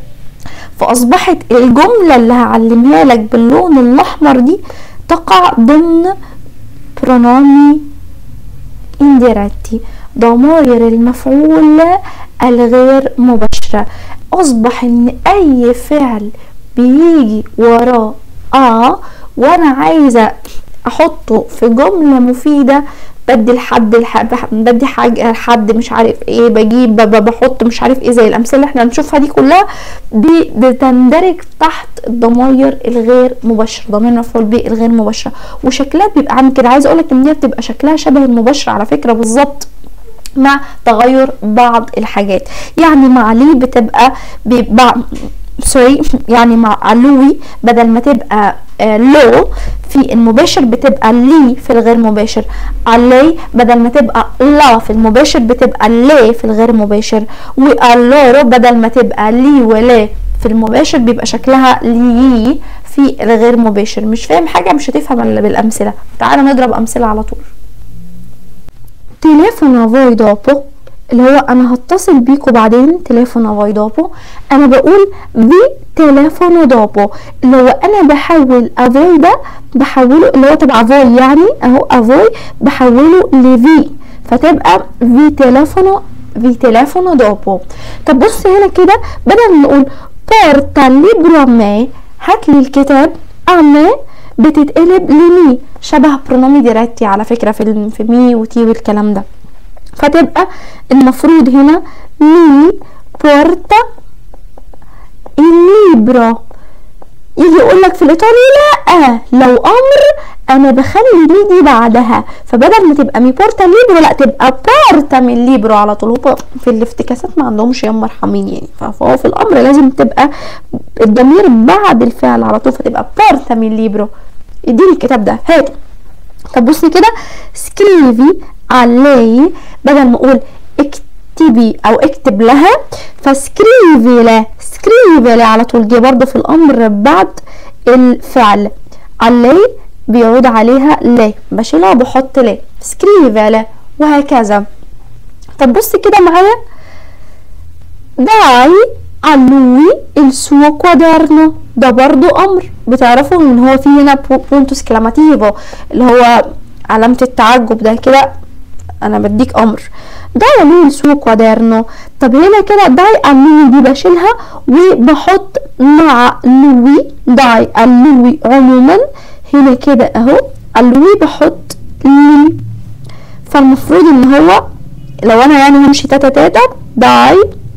فاصبحت الجمله اللي هعلمها لك باللون الاحمر دي تقع ضمن برونومي indiretti ضمائر المفعول الغير مباشرة أصبح إن أي فعل بيجي وراه آه وأنا عايزة أحطه في جملة مفيدة بدي لحد الح... بدي حاجة لحد مش عارف ايه بجيب ب- ب- بحط مش عارف ايه زي الأمثلة اللي احنا هنشوفها دي كلها دي بتندرج تحت الضمائر الغير مباشرة ضمير مفعول به الغير مباشرة وشكلها بيبقى عامل كده عايزة اقولك ان هي بتبقى شكلها شبه المباشرة على فكرة بالظبط مع تغير بعض الحاجات يعني مع لي بتبقى بيبقى سوري يعني مع لوي بدل ما تبقى آه، لو في المباشر بتبقى لي في الغير مباشر علي بدل ما تبقى لا في المباشر بتبقى لي في الغير مباشر واللورو بدل ما تبقى لي ولا في المباشر بيبقى شكلها لي في الغير مباشر مش فاهم حاجة مش هتفهم الا بالامثلة تعالى نضرب امثلة على طول تليفون فوي دوبو اللي هو انا هتصل بيكوا بعدين تليفون فوي دوبو انا بقول في تليفون دوبو اللي هو انا بحول افوي ده بحوله اللي هو تبقى فوي يعني اهو افوي بحوله لفي فتبقى في تليفونو في تليفونو دوبو طب بص هنا كده بدل ما نقول بورتا ليبرو مي هات لي الكتاب امي بتتقلب لمي شبه برونومي ديريتي على فكرة في الم- في مي وتي والكلام ده فتبقى المفروض هنا مي بورتا الليبرو يجي يقول لك في الايطالي لا لو امر انا بخلي مي دي بعدها فبدل ما تبقى مي بورتا ليبرو لا تبقى بورتا من ليبرو على طول هو في الافتكاسات ما عندهمش يا مرحمين يعني فهو في الامر لازم تبقى الضمير بعد الفعل على طول فتبقى بورتا من ليبرو اديني الكتاب ده هاته طب بصي كده سكريفي علي بدل ما اقول اكتبي او اكتب لها فسكريفي لا سكريفي لا على طول جه برضه في الامر بعد الفعل علي بيعود عليها لا بشيلها وبحط لا سكريفي لا وهكذا طب بصي كده معايا dai a lui il suo quaderno ده برضو امر بتعرفوا ان هو في هنا بونتو اسكلاماتيفو اللي هو علامة التعجب ده كده انا بديك امر dai a lui il suo quaderno طب هنا كده dai a lui دي بشيلها وبحط مع لوي dai a lui عموما هنا كده اهو a lui بحط لي فالمفروض ان هو لو انا يعني همشي تاتا تاتا dai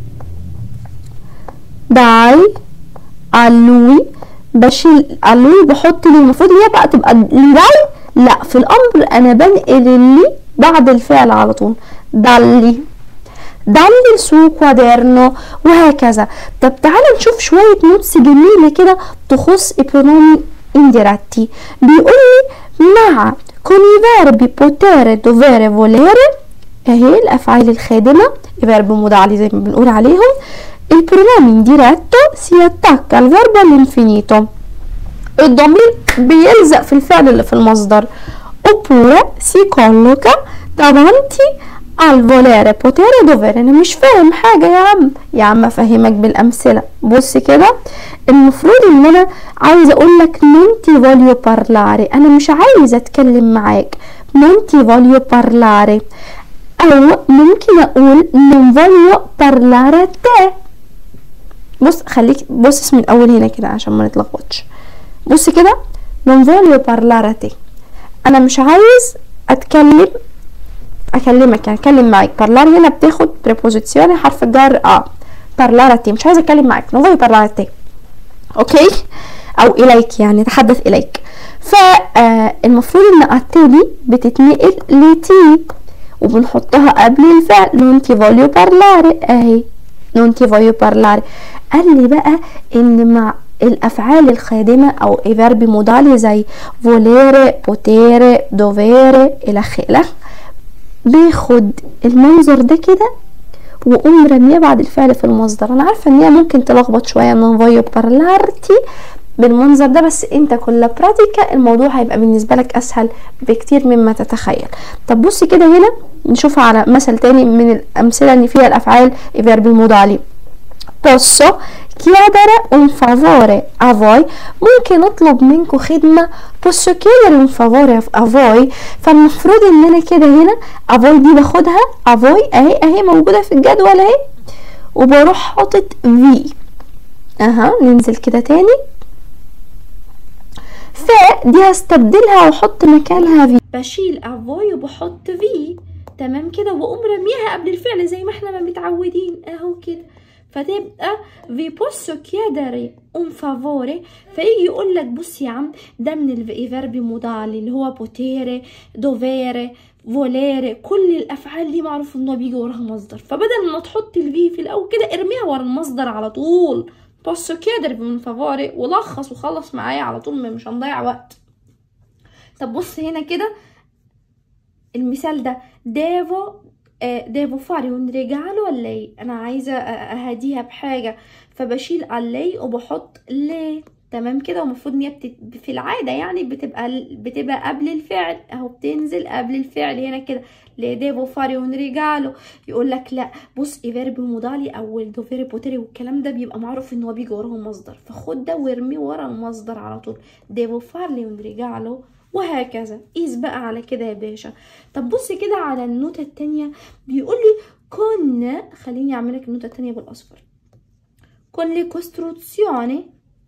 داي علوي بشيل علوي بحط لي المفروض هي بقى تبقى لداي لا في الامر انا بنقل اللي بعد الفعل على طول دالي دالي السو كوادرنو وهكذا طب تعالى نشوف شوية نوتس جميلة كده تخص البرونومي انديراتي بيقول لي مع con i verbi potere dovere volere اهي الافعال الخادمة فيرب مدعلي زي ما بنقول عليهم il pronomine indiretto si attacca al verbo all'infinito الضمير بيلزق في الفعل اللي في المصدر oppure si colloca davanti al volere potere dovere انا مش فاهم حاجة يا عم يا عم افهمك بالامثلة بص كده المفروض ان انا عايزة اقول لك non ti voglio parlare انا مش عايزة اتكلم معاك non ti voglio parlare او ممكن اقول non voglio parlare a te بص خليك بص من الاول هنا كده عشان ما نتلخبطش بص كده non voglio parlare a te انا مش عايز اتكلم اكلمك يعني اتكلم معاك parlare هنا بتاخد preposizione حرف الجر اه parlare a te مش عايز اتكلم معاك non voglio parlare a te اوكي او اليك يعني اتحدث اليك فالمفروض ان اتي دي بتتنقل لتي وبنحطها قبل الفعل non ti voglio parlare اهي non ti voglio parlare قال لي بقى ان مع الافعال الخادمه او i verbi modali زي volere potere dovere الخ الخ بياخد المنظر ده كده وقوم رميه بعد الفعل في المصدر انا عارفه ان هي ممكن تلخبط شويه non voglio parlarti بالمنظر ده بس انت كل براتيكا الموضوع هيبقى بالنسبه لك اسهل بكتير مما تتخيل طب بص كده هنا نشوفها على مثل تاني من الامثله اللي فيها الافعال i verbi modali posso chiedere un favore a voi ممكن اطلب منكم خدمه posso chiedere un favore a voi فالمفروض ان انا كده هنا a voi دي باخدها a voi اهي اهي موجوده في الجدول اهي وبروح حاطط في اها ننزل كده تاني فدي هستبدلها واحط مكانها في بشيل افوي وبحط في تمام كده واقوم رميها قبل الفعل زي ما احنا ما متعودين اهو كده فتبقى في بوسو كيادري un favore فيجي يقول لك بص يا عم ده من الفيربي مودالي اللي هو بوتيري دوفيري فوليري كل الافعال دي معروف ان هو بيجي وراها مصدر فبدل ما تحط الفي في الاول كده ارميها ورا المصدر على طول بوسو كيادري من فافوري ولخص وخلص معايا على طول مش هنضيع وقت طب بص هنا كده المثال ده ديفو ديفو فاري un regalo a lei انا عايزه اهديها بحاجه فبشيل علي وبحط ليه تمام كده ومفروض ان هي بتت... في العاده يعني بتبقى بتبقى قبل الفعل اهو بتنزل قبل الفعل هنا كده ليه ديفو فاري un regalo يقول لك لا بص ايفيربي مودالي او الدوفيري بوتيري والكلام ده بيبقى معروف ان هو بيجي وراهم مصدر فخد ده وارميه ورا المصدر على طول ديفو فارلي un regalo وهكذا قيس بقى على كده يا باشا طب بص كده على النوتة التانية بيقول لي كنا خليني اعمل لك النوتة التانية بالاصفر con le costruzioni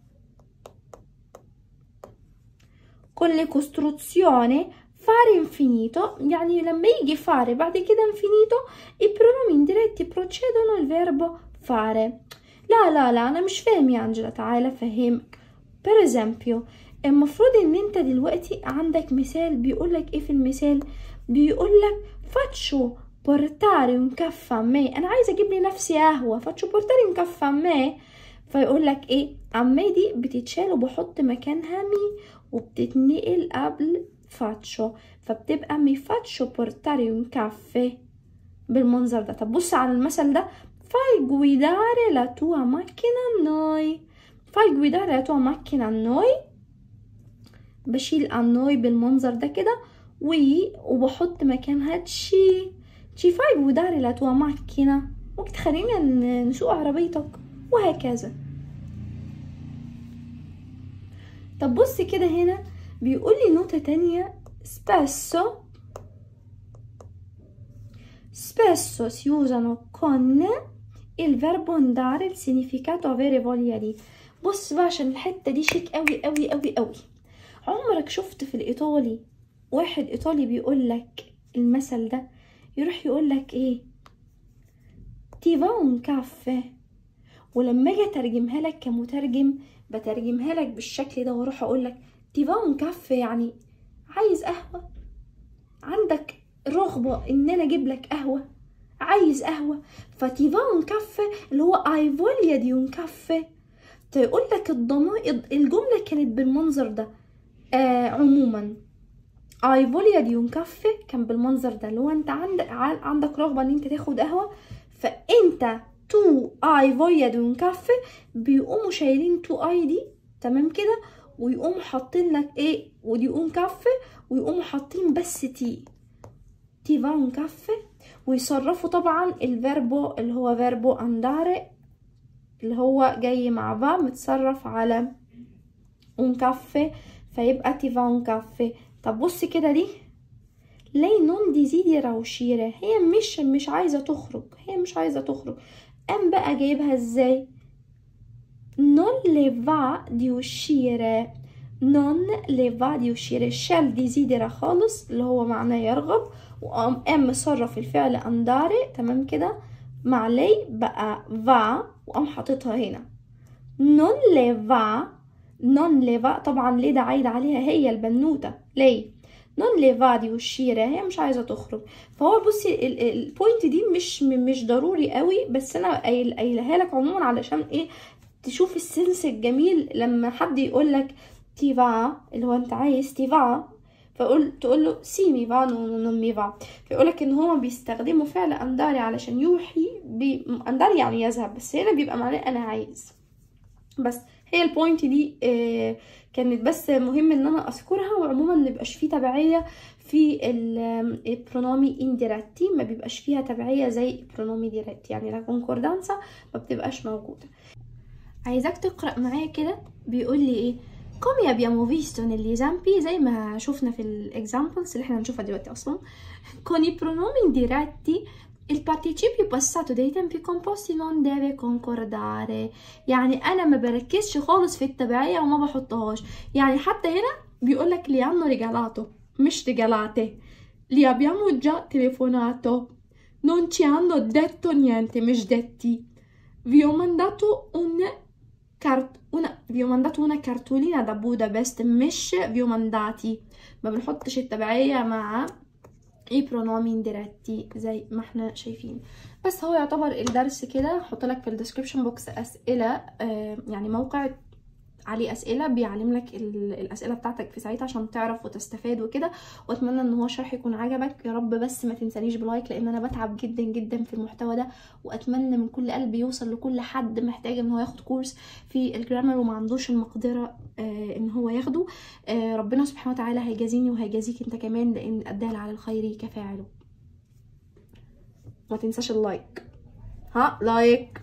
con le costruzioni fare infinito يعني لما يجي fare بعد كده infinito i pronomi indiretti procedono il verbo fare لا لا لا انا مش فاهم يا انجلا تعالى افهمك per esempio المفروض ان انت دلوقتي عندك مثال بيقولك ايه في المثال بيقولك فاتشو بورتاري un caffè a me انا عايزه اجيب لي نفسي قهوه فاتشو بورتاري un caffè a me فيقولك ايه عمي دي بتتشال وبحط مكانها مي وبتتنقل قبل فاتشو فبتبقى مي فاتشو بورتاري un caffè بالمنظر ده طب بص على المثل ده fai guidare la tua macchina a noi fai guidare la tua macchina a noi بشيل النوي بالمنظر ده كده و وبحط مكانها تشي تشي فاي وداري لا توا ماكينة ممكن تخلينا نسوق عربيتك وهكذا طب بص كده هنا بيقول لي نوتة تانية spesso spesso si usano con il verbo andare il significato avere voglia di بص بقى عشان الحتة دي شيك قوي قوي قوي قوي عمرك شفت في الايطالي واحد ايطالي بيقول لك المثل ده يروح يقول لك ايه تيفا كافيه ولما اجي اترجمها لك كمترجم بترجمها لك بالشكل ده واروح اقول لك تيفا كافيه يعني عايز قهوه عندك رغبه ان انا اجيب لك قهوه عايز قهوه فتيفا كافيه اللي هو اي فوليا دي un كافيه تقول لك الضمائر الجمله كانت بالمنظر ده آه عموما اي فوليا دي un كافيه كان بالمنظر ده اللي هو انت عندك عندك رغبه ان انت تاخد قهوه فانت تو اي فوليا دي un كافيه بيقوموا شايلين تو اي دي تمام كده ويقوموا حاطين لك ايه ودي un كافيه ويقوموا حاطين بس تي تي فا un كافيه ويصرفوا طبعا الفيربو اللي هو فيربو انداري اللي هو جاي مع فا متصرف على un كافيه فيبقى ti va un caffè طب بص كده دي lei non desidera uscire هي مش مش عايزة تخرج هي مش عايزة تخرج قام بقى جايبها ازاي non le va di uscire non le va di uscire shall desidera خالص اللي هو معناه يرغب وقام قام مصرف الفعل andare تمام كده مع لي بقى va وقام حاططها هنا non le va non le va طبعا ليه ده عايد عليها هي البنوتة ليه non le va di uscire هي مش عايزة تخرج فهو بصي البوينت دي مش مش ضروري قوي بس انا قايل- قايلها لك عموما علشان ايه تشوف السنس الجميل لما حد يقول لك تيفا اللي هو انت عايز تيفا فقول تقول له سي مي فا نو نو مي فا فيقول لك ان هما بيستخدموا فعل انداري علشان يوحي ب... انداري يعني يذهب بس هنا بيبقى معناه انا عايز بس هي البوينت دي آه، كانت بس مهم ان انا اذكرها وعموما مبيبقاش فيه تبعيه في البرونومي انديراتي ما بيبقاش فيها تبعيه زي البرونومي ديراتي يعني لا كونكوردانسا ما بتبقاش موجوده عايزاك تقرا معايا كده بيقول لي ايه come abbiamo visto negli esempi زي ما شفنا في الاكزامبلز اللي احنا هنشوفها دلوقتي اصلا con i pronomi indiretti il participio passato dei tempi composti non deve concordare يعني انا ما بركزش خالص في التبعيه وما بحطهاش يعني حتى هنا بيقول لك li hanno regalato مش regalate li abbiamo già telefonato non ci hanno detto niente مش detti vi ho mandato un cart una vi ho mandato una cartolina da Budapest مش vi ho mandati ما بنحطش التبعية مع اي برونومي انديركتي زي ما احنا شايفين بس هو يعتبر الدرس كده هحط لك في الديسكريبشن بوكس اسئله آه يعني موقع عليه اسئله بيعلم لك ال- الاسئله بتاعتك في ساعتها عشان تعرف وتستفاد وكده واتمنى ان هو شرح يكون عجبك يا رب بس ما تنسانيش بلايك لان انا بتعب جدا جدا في المحتوى ده واتمنى من كل قلبي يوصل لكل حد محتاج ان هو ياخد كورس في الجرامر وما عندوش المقدره آه ان هو ياخده آه ربنا سبحانه وتعالى هيجازيني وهيجازيك انت كمان لان الدال على الخير كفاعله ما تنساش اللايك ها لايك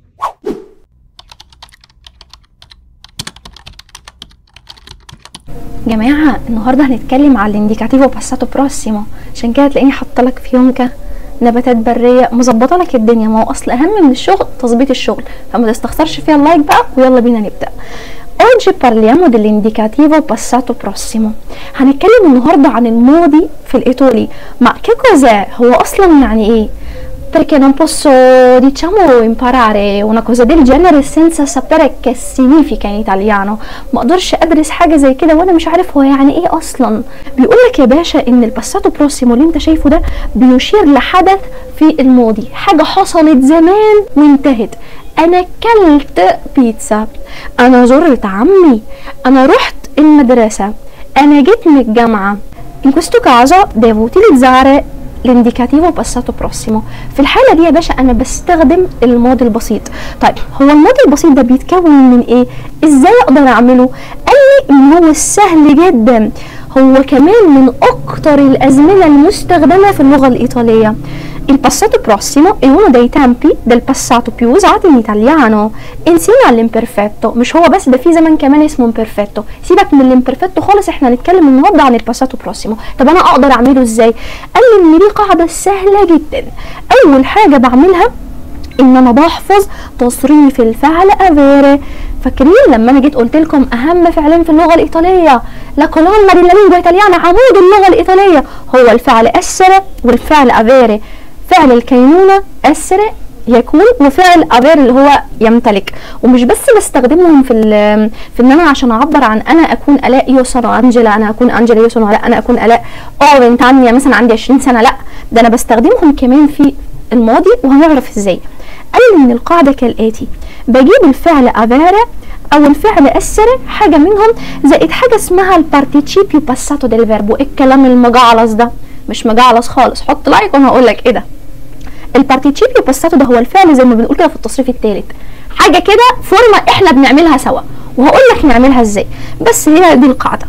جماعة النهاردة هنتكلم على الانديكاتيفو باساتو بروسيمو عشان كده تلاقيني حاطه لك فيونكة نباتات برية مظبطة لك الدنيا ما هو أصل أهم من الشغل تظبيط الشغل فما تستخسرش فيها اللايك بقى ويلا بينا نبدأ Oggi parliamo dell'indicativo passato prossimo هنتكلم النهاردة عن الماضي في الإيطالي ما che cos'è هو أصلا يعني إيه perché non posso diciamo imparare una cosa del genere senza sapere che significa in italiano ما اقدرش ادرس حاجه زي كده وانا مش عارف هو يعني ايه اصلا بيقول لك يا باشا ان الباساتو بروسيمو اللي انت شايفه ده بيشير لحدث في الماضي حاجه حصلت زمان وانتهت انا كلت بيتزا انا زرت عمي انا رحت المدرسه انا جيت من الجامعه in questo caso devo utilizzare الانديكاتيفو باساتو بروسيمو في الحالة دي يا باشا أنا بستخدم الماضي البسيط طيب هو الماضي البسيط ده بيتكون من إيه؟ إزاي أقدر أعمله؟ قال لي إن هو سهل جدا هو كمان من أكتر الأزمنة المستخدمة في اللغة الإيطالية Il passato prossimo è uno dei tempi del passato più usati in italiano insieme all'imperfetto مش هو بس ده في زمن كمان اسمه imperfetto سيبك من الامبرفكتو خالص احنا هنتكلم النهارده عن الباساتو بروسيمو طب انا اقدر اعمله ازاي قال لي ان دي قاعده سهله جدا اول حاجه بعملها ان انا بحفظ تصريف الفعل افيري فاكرين لما انا جيت قلت لكم اهم فعلين في اللغه الايطاليه لا كولونا دي لينجوا ايطاليانا عمود اللغه الايطاليه هو الفعل اسر والفعل افيري فعل الكينونه اسر يكون وفعل افير اللي هو يمتلك ومش بس بستخدمهم في في ان انا عشان اعبر عن انا اكون الاء يوسن وانجلا انا اكون انجلا يوسن لا انا اكون الاء اه بنت عمي مثلا عندي 20 سنه لا ده انا بستخدمهم كمان في الماضي وهنعرف ازاي قال لي ان القاعده كالاتي بجيب الفعل افيرا او الفعل اسر حاجه منهم زائد حاجه اسمها البارتيشيبيو باساتو ديل فيربو الكلام المجعلص ده مش مجعلص خالص حط لايك وانا هقول لك ايه ده البارتيشيبيو باساتو ده هو الفعل زي ما بنقول كده في التصريف الثالث حاجه كده فورمه احنا بنعملها سوا وهقول لك نعملها ازاي بس هي دي القاعده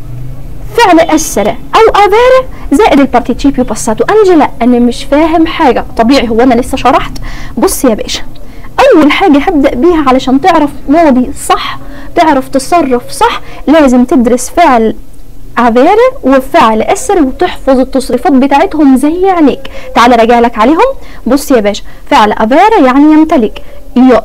فعل اسر او افيرا زائد البارتيشيبيو باساتو انجلا انا مش فاهم حاجه طبيعي هو انا لسه شرحت بص يا باشا اول حاجه هبدا بيها علشان تعرف ماضي صح تعرف تصرف صح لازم تدرس فعل افيرا وفعل اسر وتحفظ التصريفات بتاعتهم زي عينيك تعال راجع لك عليهم بص يا باشا فعل افيرا يعني يمتلك io ho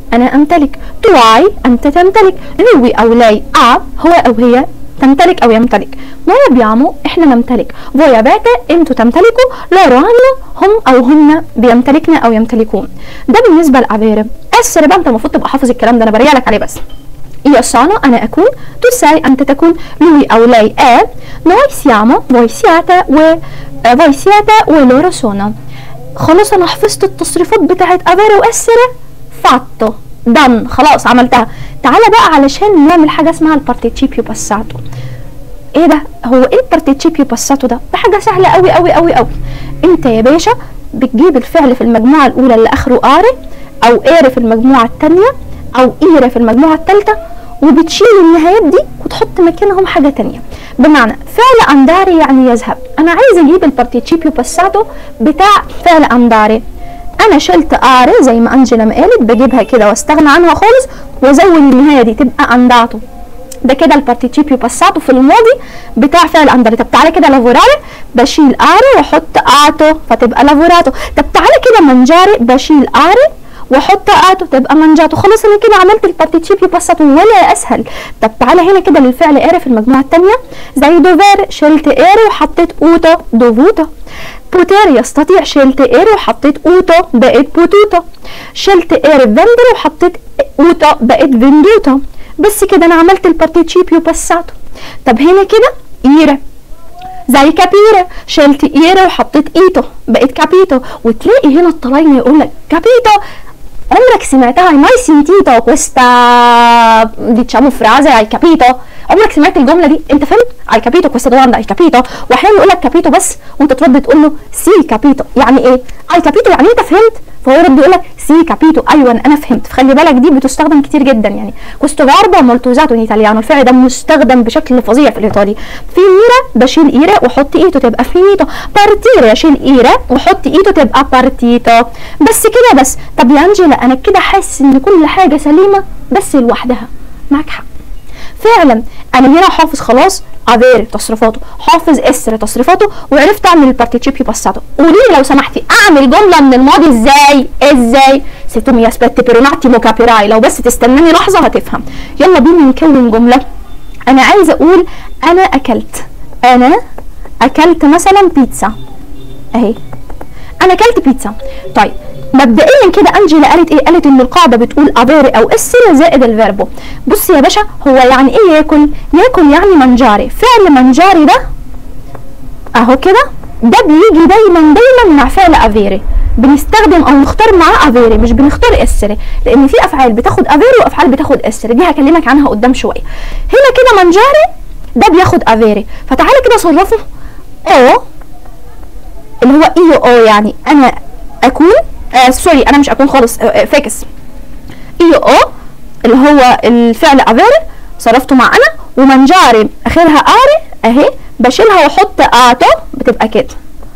أنا أمتلك tu hai أنت تمتلك lui أو lei ha هو أو هي تمتلك أو يمتلك noi abbiamo إحنا نمتلك voi avete أنتوا تمتلكوا loro hanno هم أو هن بيمتلكنا أو يمتلكون ده بالنسبة لأفيرب essere بقى أنت المفروض تبقى حافظ الكلام ده أنا بريالك عليه بس io sono أنا أكون tu sei أنت تكون lui أو lei è noi siamo voi siete و آه، voi siete و loro sono خلاص أنا حفظت التصريفات بتاعت أفيري وأسرة فاتو دن خلاص عملتها تعالى بقى علشان نعمل حاجة اسمها البارتيتشيبيو باساتو ايه ده هو ايه البارتيتشيبيو باساتو ده ده حاجة سهلة قوي قوي قوي قوي انت يا باشا بتجيب الفعل في المجموعة الأولى اللي آخره آري أو إيري في المجموعة التانية أو إيري في المجموعة التالتة وبتشيل النهايات دي وتحط مكانهم حاجة تانية بمعنى فعل أنداري يعني يذهب أنا عايز أجيب البارتيتشيبيو باساتو بتاع فعل أنداري أنا شلت آري زي ما أنجلا ما قالت بجيبها كده واستغنى عنها خالص وازود النهاية دي تبقى أنداتو ده كده البارتيتشيبيو باساتو في الماضي بتاع فعل انداري طب تعالى كده لافوراري بشيل اري واحط اتو فتبقى لافوراتو طب تعالى كده منجاري بشيل اري واحط اتو تبقى منجاتو خلاص انا كده عملت البارتيتشيبيو باساتو ولا اسهل طب تعالى هنا كده للفعل اري في المجموعه الثانيه زي دوفير شلت اري وحطيت اوتو دوفوتو بوتير يستطيع شلت ايري وحطيت اوتو بقت بوتوتو شلت ايري فندر وحطيت اوتو بقت فيندوتو بس كده انا عملت البارتيتشيبيو باساتو طب هنا كده ايري زي كابيرا شلت ايرا وحطيت ايتو بقت كابيتو وتلاقي هنا الطلاينة يقول لك كابيتو عمرك سمعتها mai sentito questa diciamo frase hai capito عمرك سمعت الجمله دي انت فهمت hai capito questa domanda hai capito واحيانا يقول لك capito بس وانت ترد تقول له سي capito يعني ايه hai capito يعني انت فهمت فهو يرد يقول لك سي كابيتو ايوه انا فهمت فخلي بالك دي بتستخدم كتير جدا يعني questo verbo molto usato in italiano الفعل ده مستخدم بشكل فظيع في الايطالي finire بشيل ايره واحط ايتو تبقى finito partire اشيل ايره واحط ايتو تبقى partito بس كده بس طب يا انجلا انا كده حاسس ان كل حاجه سليمه بس لوحدها معاك حق فعلا انا هنا حافظ خلاص افير تصريفاته حافظ اسر تصريفاته وعرفت اعمل البارتيتشيبيو باساتو قولي لي لو سمحتي اعمل جمله من الماضي ازاي ازاي se tu mi aspetti per un attimo capirai لو بس تستناني لحظه هتفهم يلا بينا نكون جمله انا عايزه اقول انا اكلت انا اكلت مثلا بيتزا اهي انا اكلت بيتزا طيب مبدئيا كده انجيلا قالت ايه قالت ان القاعده بتقول افيري او اسر زائد الفيربو بص يا باشا هو يعني ايه ياكل ياكل يعني منجاري فعل منجاري ده اهو كده ده بيجي دايما دايما مع فعل افيري بنستخدم او نختار معاه افيري مش بنختار اسري لان في افعال بتاخد افيري وافعال بتاخد اسري دي هكلمك عنها قدام شويه هنا كده منجاري ده بياخد افيري فتعالى كده صرفه او اللي هو ايو او يعني انا اكون آه سوري انا مش اكون خالص آه آه فاكس ايو او اللي هو الفعل افيري صرفته مع انا ومنجاري اخرها اري اهي بشيلها واحط اتو بتبقى كده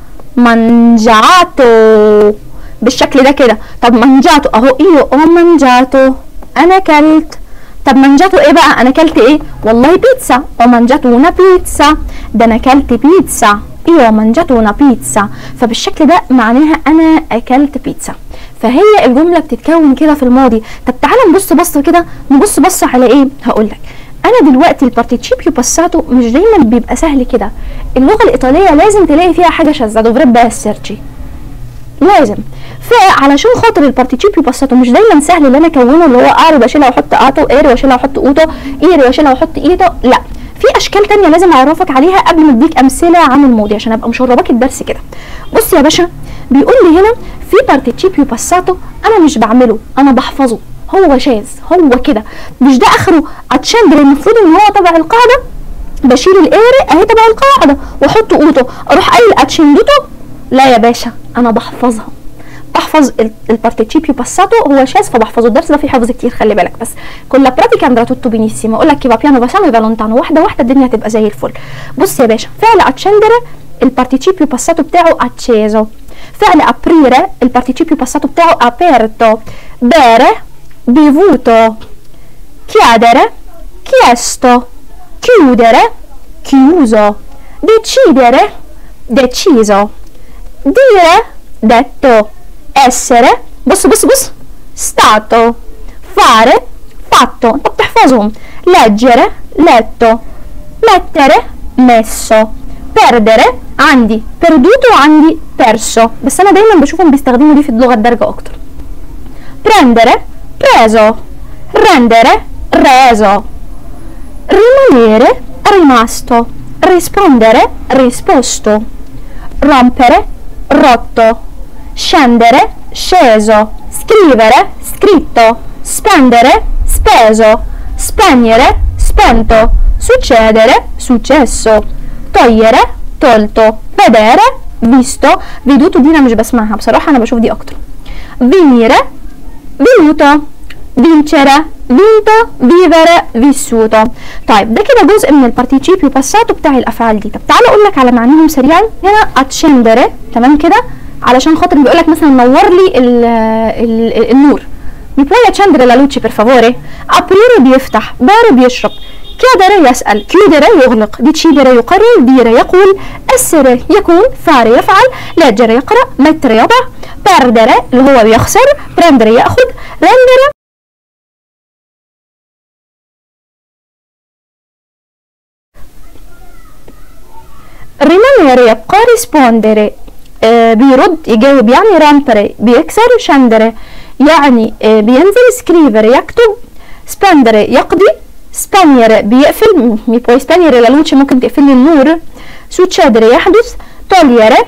منجاتو بالشكل ده كده طب منجاتو اهو ايو او منجاتو انا كلت طب منجاتو ايه بقى انا كلت ايه والله بيتزا او منجاتو una بيتزا ده انا كلت بيتزا ايوه منجاتو una بيتزا فبالشكل ده معناها انا اكلت بيتزا فهي الجمله بتتكون كده في الماضي طب تعالى نبص بصه كده نبص بصه على ايه هقول لك انا دلوقتي البارتيتشيبيو باساتو مش دايما بيبقى سهل كده اللغه الايطاليه لازم تلاقي فيها حاجه شاذه دوفريب اسيرتشي لازم فعلشان خاطر البارتيتشيبيو باساتو مش دايما سهل ان انا اكونه اللي هو ار بشيلها واحط اتو اير واشيلها واحط اوتو اير واشيلها واحط ايتو لا في اشكال تانية لازم اعرفك عليها قبل ما اديك امثله عن الماضي عشان ابقى مشرباك الدرس كده بص يا باشا بيقول لي هنا في بارتيتشيبيو باساتو انا مش بعمله انا بحفظه هو شاذ هو كده مش ده اخره اتشندر المفروض ان هو تبع القاعده بشيل الايري اهي تبع القاعده واحط اوتو اروح قايل اتشندوتو لا يا باشا انا بحفظها بحفظ البارتيتشيبيو باساتو هو شاذ فبحفظه الدرس ده فيه حفظ كتير خلي بالك بس كل براتيكا اندرا توتو بينيسيما اقول لك كيفا بيانو باسانو يبقى لونتانو واحده واحده الدنيا هتبقى زي الفل بص يا باشا فعل اتشندر البارتيتشيبيو باساتو بتاعه اتشيزو فعل ابريره البارتيتشيبيو باساتو بتاعه aperto bere bevuto chiedere chiesto chiudere chiuso decidere deciso dire detto essere بص بص بص stato fare fatto انت بتحفظهم leggere letto mettere messo perdere عندي perduto وعندي perso بس انا دايما بشوفهم بيستخدموا دي في اللغه الدارجه اكتر prendere preso rendere reso rimanere rimasto rispondere risposto rompere rotto scendere sceso scrivere scritto spendere speso spegnere spento succedere successo togliere tolto vedere visto veduto دي انا مش بسمعها بصراحه انا بشوف دي اكتر venire venuto vincere vinto vivere vissuto طيب ده كده جزء من البارتيشيبيو باساتو بتاع الافعال دي طب تعالى اقول لك على معانيهم سريعا هنا اتشندره تمام كده علشان خاطر بيقول لك مثلا نور لي ال ال النور mi puoi accendere la luce per favore aprire بيفتح bere بيشرب chiedere يسأل chiudere يغلق decidere يقرر dire يقول essere يكون fare يفعل leggere يقرأ mettere يضع perdere اللي هو بيخسر prendere يأخذ rendere rimanere يبقى rispondere آه بيرد يجاوب يعني rompere بيكسر scendere يعني آه بينزل scrivere يكتب spendere يقضي spegnere بيقفل mi puoi spegnere la luce ممكن تقفل لي النور succedere يحدث togliere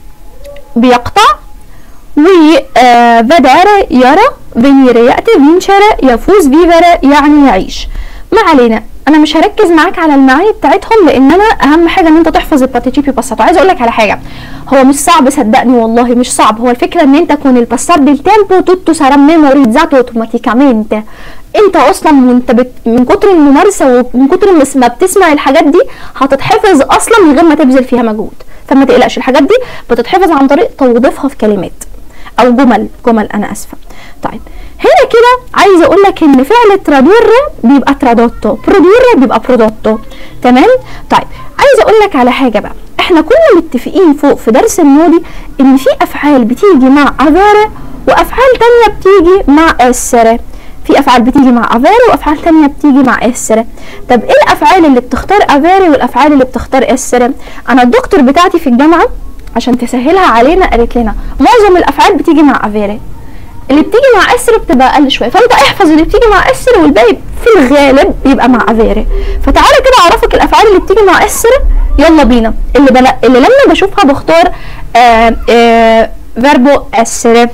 بيقطع و آه vedere يرى venire يأتي vincere يفوز vivere يعني يعيش ما علينا انا مش هركز معاك على المعاني بتاعتهم لان انا اهم حاجه ان انت تحفظ البارتيشيبي باساتو عايزه اقول لك على حاجه هو مش صعب صدقني والله مش صعب هو الفكره ان انت con il passare del tempo tutto sarà memorizzato automaticamente انت اصلا وانت بت... من كتر الممارسه ومن كتر ما بتسمع الحاجات دي هتتحفظ اصلا من غير ما تبذل فيها مجهود فما تقلقش الحاجات دي بتتحفظ عن طريق توظيفها في كلمات او جمل جمل انا اسفه طيب هنا كده عايزه اقول لك ان فعل ترادور بيبقى ترادوتو برودور بيبقى برودوتو تمام طيب عايزه اقول لك على حاجه بقى احنا كنا متفقين فوق في درس الماضي ان في افعال بتيجي مع افاره وافعال تانية بتيجي مع اسره في افعال بتيجي مع افاري وافعال تانية بتيجي مع اسره طب ايه الافعال اللي بتختار افاري والافعال اللي بتختار اسره انا الدكتور بتاعتي في الجامعه عشان تسهلها علينا قالت لنا معظم الافعال بتيجي مع افاري اللي بتيجي مع اسر بتبقى اقل شويه فانت احفظ اللي بتيجي مع اسر والباقي في الغالب بيبقى مع افيري فتعالى كده اعرفك الافعال اللي بتيجي مع اسر يلا بينا اللي بلا اللي لما بشوفها بختار آآ آآ فيربو اسر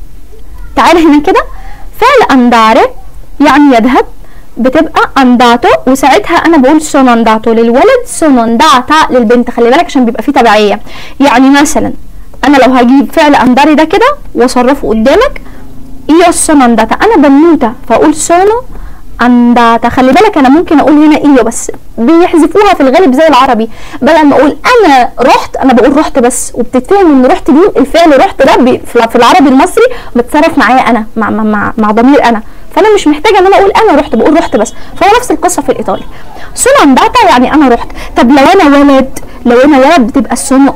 تعالى هنا كده فعل انداري يعني يذهب بتبقى انداتو وساعتها انا بقول سونو انداتو للولد سونو انداتا للبنت خلي بالك عشان بيبقى فيه تبعيه يعني مثلا انا لو هجيب فعل انداري ده كده واصرفه قدامك io sono andata انا بنوته فاقول sono andata خلي بالك انا ممكن اقول هنا ايو بس بيحذفوها في الغالب زي العربي بدل ما اقول انا رحت انا بقول رحت بس وبتتفهم ان رحت دي الفعل رحت ده في العربي المصري بتصرف معايا انا مع مع مع, مع ضمير انا فانا مش محتاجه ان انا اقول انا رحت بقول رحت بس فهو نفس القصه في الايطالي sono andata يعني انا رحت طب لو انا ولد لو انا ولد بتبقى sono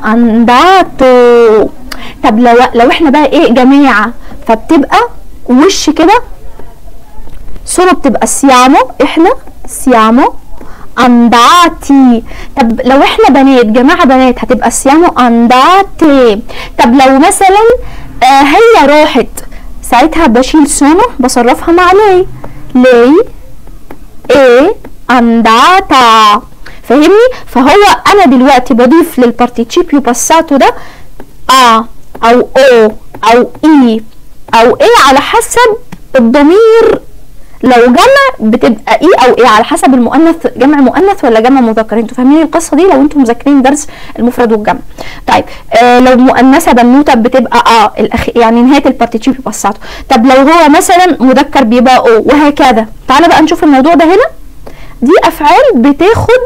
andato طب لو لو احنا بقى ايه جماعه فبتبقى وش كده sono بتبقى siamo احنا siamo andati طب لو احنا بنات جماعه بنات هتبقى siamo andate طب لو مثلا آه هي راحت ساعتها بشيل sono بصرفها مع لي لي ايه andata فاهمني فهو انا دلوقتي بضيف للبارتيشيبيو باساتو ده ا او او او اي او ايه على حسب الضمير لو جمع بتبقى ايه او ايه على حسب المؤنث جمع مؤنث ولا جمع مذكر انتوا فاهمين القصه دي لو انتم مذاكرين درس المفرد والجمع طيب آه لو مؤنثه بنوته بتبقى اه الأخ... يعني نهايه البارتيشيبي باساتو طب لو هو مثلا مذكر بيبقى او وهكذا تعالى بقى نشوف الموضوع ده هنا دي افعال بتاخد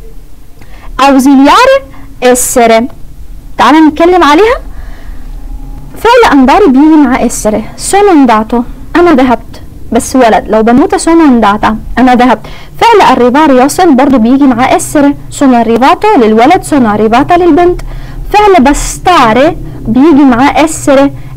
اوزيليار اسر تعالى نتكلم عليها فعل انداري بيجي مع اسر sono andato انا ذهبت بس ولد لو بنوته sono andata انا ذهبت فعل arrivare يصل برضو بيجي مع اسر sono arrivato للولد sono arrivata للبنت فعل bastare بيجي مع اسر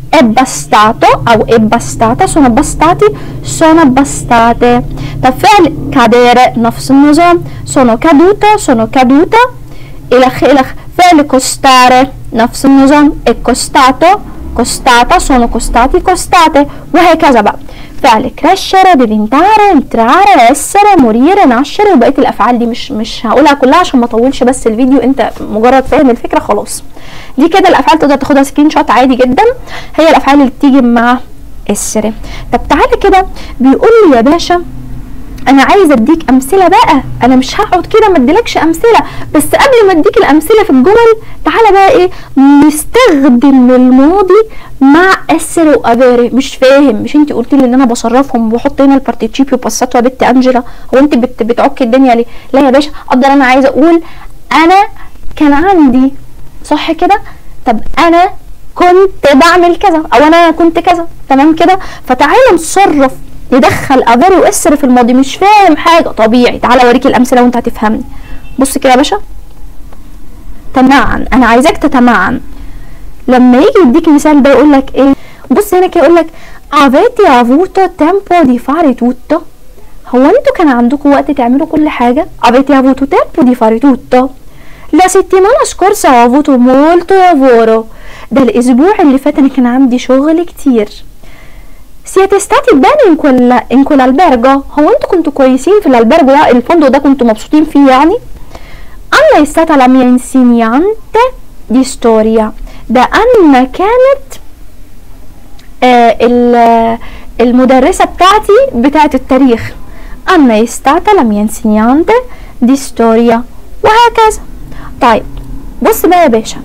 è bastato أو è bastata sono bastati sono bastate طب فعل cadere نفس النظام sono caduta sono caduta إلخ إلخ فعل costare نفس النظام è costato costata sono costati costate وهكذا بقى فعل crescere diventare entrare essere morire nascere وبقيه الافعال دي مش مش هقولها كلها عشان ما اطولش بس الفيديو انت مجرد فاهم الفكره خلاص دي كده الافعال تقدر تاخدها سكرين شوت عادي جدا هي الافعال اللي بتيجي مع essere طب تعالى كده بيقول لي يا باشا انا عايزه اديك امثله بقى انا مش هقعد كده ما اديلكش امثله بس قبل ما اديك الامثله في الجمل تعالى بقى ايه نستخدم الماضي مع اسر واباري مش فاهم مش انت قلت لي ان انا بصرفهم وبحط هنا البارتيتشيبي وباساتو يا بنت انجلا هو انت بت بتعك الدنيا ليه لا يا باشا اقدر انا عايزه اقول انا كان عندي صح كده طب انا كنت بعمل كذا او انا كنت كذا تمام كده فتعالى نصرف ندخل افاري واسر في الماضي مش فاهم حاجه طبيعي تعالى اوريك الامثله وانت هتفهمني بص كده يا باشا تمعن انا عايزاك تتمعن لما يجي يديك مثال ده يقول لك ايه بص هنا كده يقول لك avete avuto tempo di fare tutto هو انتوا كان عندكم وقت تعملوا كل حاجه avete avuto tempo di fare tutto la settimana scorsa ho avuto molto lavoro ده الاسبوع اللي فات انا كان عندي شغل كتير siete stati bene in quel in quell'albergo هو انتوا كنتوا كويسين في الالبرجو ده الفندق ده كنتوا مبسوطين فيه يعني Anna è stata la mia insegnante di storia ده أنا كانت آه ال- المدرسة بتاعتي بتاعت التاريخ Anna è stata la mia insegnante di storia وهكذا طيب بص بقى يا باشا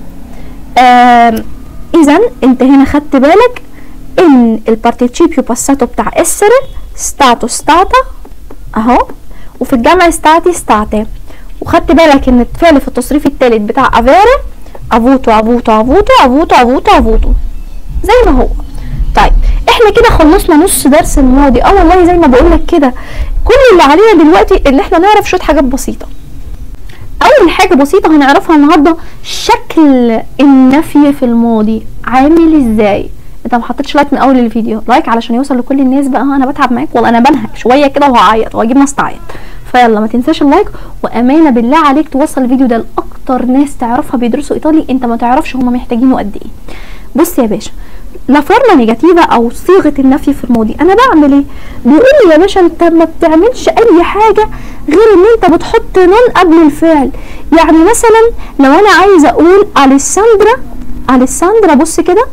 إذا أنت هنا خدت بالك ان البارتيتشيبيو باساتو بتاع essere stato stata اهو وفي الجمع stati state وخدت بالك ان الفعل في التصريف الثالث بتاع avere avuto avuto avuto avuto avuto avuto زي ما هو طيب احنا كده خلصنا نص درس الماضي اه والله زي ما بقول لك كده كل اللي علينا دلوقتي ان احنا نعرف شويه حاجات بسيطه اول حاجه بسيطه هنعرفها النهارده شكل النفي في الماضي عامل ازاي انت ما حطيتش لايك من اول الفيديو لايك علشان يوصل لكل الناس بقى ها انا بتعب معاك والله انا بنهج شويه كده وهعيط وهجيب ناس تعيط فيلا ما تنساش اللايك وامانه بالله عليك توصل الفيديو ده لاكتر ناس تعرفها بيدرسوا ايطالي انت ما تعرفش هما محتاجينه قد ايه بص يا باشا لا فورما نيجاتيفا او صيغه النفي في الماضي انا بعمل ايه بيقول لي يا باشا انت ما بتعملش اي حاجه غير ان انت بتحط نون قبل الفعل يعني مثلا لو انا عايزه اقول اليساندرا اليساندرا بص كده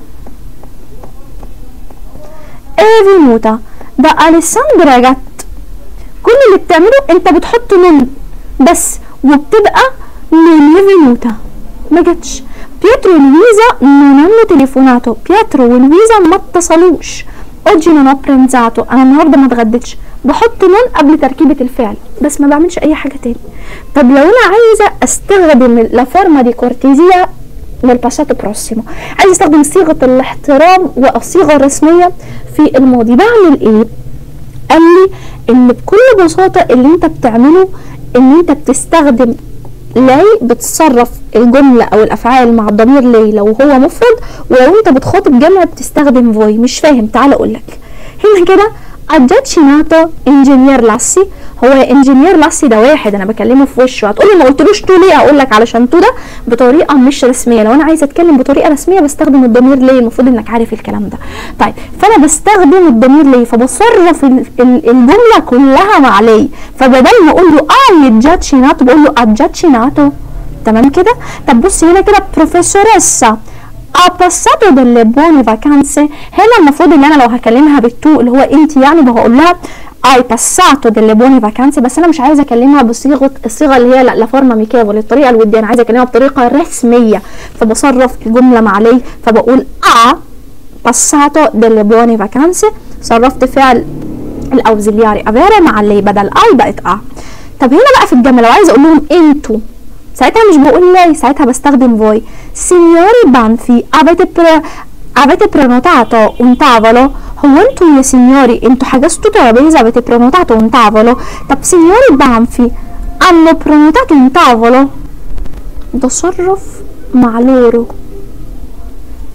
ايه فينوتا ده اليساندرا جت كل اللي بتعمله انت بتحط نون بس وبتبقى non è venuta ما جاتش بيترو ولويزا non hanno telefonato بيترو ولويزا ما اتصلوش oggi non ho pranzato انا النهارده ما اتغديتش بحط نون قبل تركيبه الفعل بس ما بعملش اي حاجه تاني طب لو انا عايزه استخدم لا فورما دي كورتيزيا للباساتو بروسيمو عايز استخدم صيغه الاحترام والصيغه الرسميه في الماضي بعمل ايه قال لي ان بكل بساطه اللي انت بتعمله ان انت بتستخدم لاي بتصرف الجملة أو الأفعال مع الضمير لاي لو هو مفرد ولو أنت بتخاطب جمع بتستخدم فوي مش فاهم تعال أقولك هنا كده ادجاتشيناتو انجينير لاسي هو انجينير لاسي ده واحد انا بكلمه في وشه هتقولي ما قلتلوش تو ليه اقول لك علشان تو ده بطريقه مش رسميه لو انا عايزه اتكلم بطريقه رسميه بستخدم الضمير ليه المفروض انك عارف الكلام ده طيب فانا بستخدم الضمير ليه فبصرف ال- ال- الجمله كلها مع ليه فبدل ما اقول له اه يتجاتشيناتو بقول له ادجاتشيناتو تمام كده طب بص هنا كده بروفيسوريسا ha passato delle buone vacanze هنا المفروض ان انا لو هكلمها بالتو اللي هو انت يعني بقول لها hai passato delle buone vacanze بس انا مش عايزه اكلمها بصيغه الصيغه اللي هي لا لا فورما ميكافو الطريقه الوديه انا عايزه اكلمها بطريقه رسميه فبصرف الجمله مع لي فبقول ha passato delle buone vacanze صرفت فعل الاوزيلياري افيرا مع اللي بدل اي بقت ا طب هنا بقى في الجمله لو عايزه اقول لهم انتوا ساعتها مش بقول لاي ساعتها بستخدم فوي signori Banfi avete pre avete prenotato un tavolo هو انتوا يا سينيوري انتوا حجزتوا ترابيزه avete prenotato un tavolo طب signori Banfi hanno prenotato un tavolo تصرف مع لورو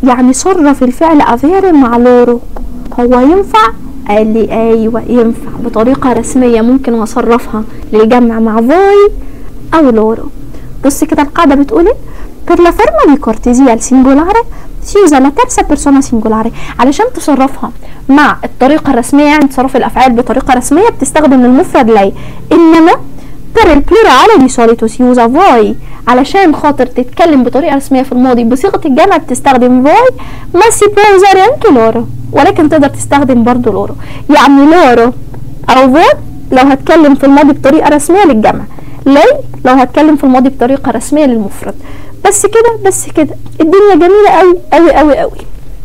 يعني صرف الفعل افيري مع لورو هو ينفع قال لي ايوه ينفع بطريقه رسميه ممكن اصرفها للجمع مع فوي او لورو بص كده القاعده بتقول ايه per la forma di cortesia al singolare si usa la terza persona singolare علشان تصرفها مع الطريقه الرسميه يعني تصرف الافعال بطريقه رسميه بتستخدم المفرد لي انما per il plurale di solito si usa voi علشان خاطر تتكلم بطريقه رسميه في الماضي بصيغه الجمع بتستخدم voi ما si può usare anche loro ولكن تقدر تستخدم برضو لورو يعني لورو او voi لو هتكلم في الماضي بطريقه رسميه للجمع لي لو هتكلم في الماضي بطريقه رسميه للمفرد بس كده بس كده الدنيا جميله قوي قوي قوي قوي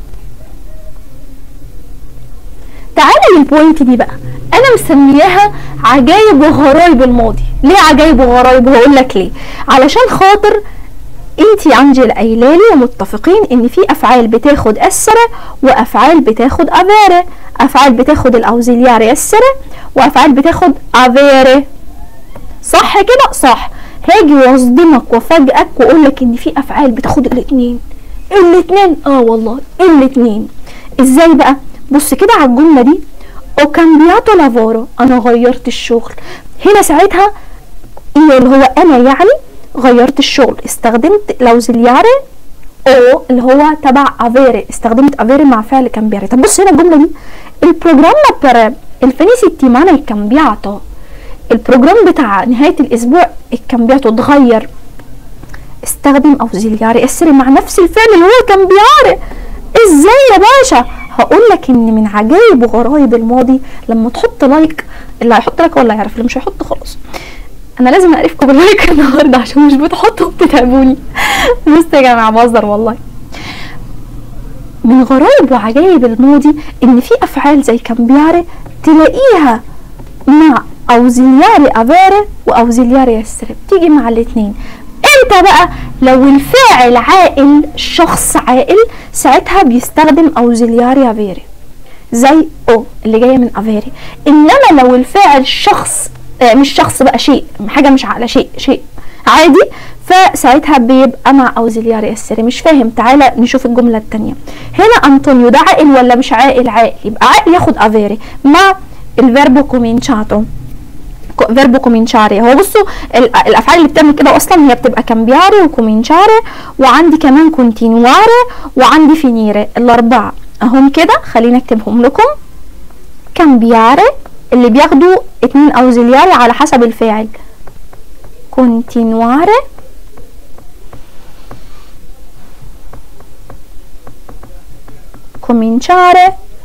تعالى للبوينت دي بقى انا مسمياها عجايب وغرايب الماضي ليه عجايب وغرايب وهقول لك ليه علشان خاطر انت يا انجل قايله لي ومتفقين ان في افعال بتاخد اسره وافعال بتاخد افيره افعال بتاخد الاوزيلياري اسره وافعال بتاخد افيره صح كده صح هاجي واصدمك وافاجئك واقول لك ان في افعال بتاخد الاثنين الاثنين اه والله الاثنين ازاي بقى بص كده على الجمله دي او كامبياتو لافورو انا غيرت الشغل هنا ساعتها ايه اللي هو انا يعني غيرت الشغل استخدمت لوزيلياري او اللي هو تبع افيري استخدمت افيري مع فعل كامبياري طب بص هنا الجمله دي البروجرام per il fine settimana è cambiato البروجرام بتاع نهاية الأسبوع الكامبياتو اتغير استخدم أوزيلياري اسري مع نفس الفعل اللي هو كامبياري ازاي يا باشا هقول لك ان من عجائب وغرايب الماضي لما تحط لايك اللي هيحط لايك ولا هيعرف اللي مش هيحط خلاص انا لازم اعرفكم باللايك النهارده عشان مش بتحطوا بتتعبوني بص يا جماعه بهزر والله من غرايب وعجائب الماضي ان في افعال زي كامبياري تلاقيها مع اوزيلياري افيري واوزيلياري اسري بتيجي مع الاثنين امتى بقى لو الفاعل عاقل شخص عاقل ساعتها بيستخدم اوزيلياري افيري زي او اللي جايه من افيري انما لو الفاعل شخص آه مش شخص بقى شيء حاجه مش عاقله شيء شيء عادي فساعتها بيبقى مع اوزيلياري اسري مش فاهم تعالى نشوف الجمله الثانيه هنا انطونيو ده عاقل ولا مش عاقل عاقل يبقى عاقل ياخد افيري مع الفيربو كومينشاتو فيربو كومينشاري هو بصوا الافعال اللي بتعمل كده اصلا هي بتبقى كامبياري وكومينشاري وعندي كمان كونتينواري وعندي فينيري الاربعه اهم كده خلينا اكتبهم لكم كامبياري اللي بياخدوا اتنين اوزيلياري على حسب الفاعل كونتينواري كومينشاري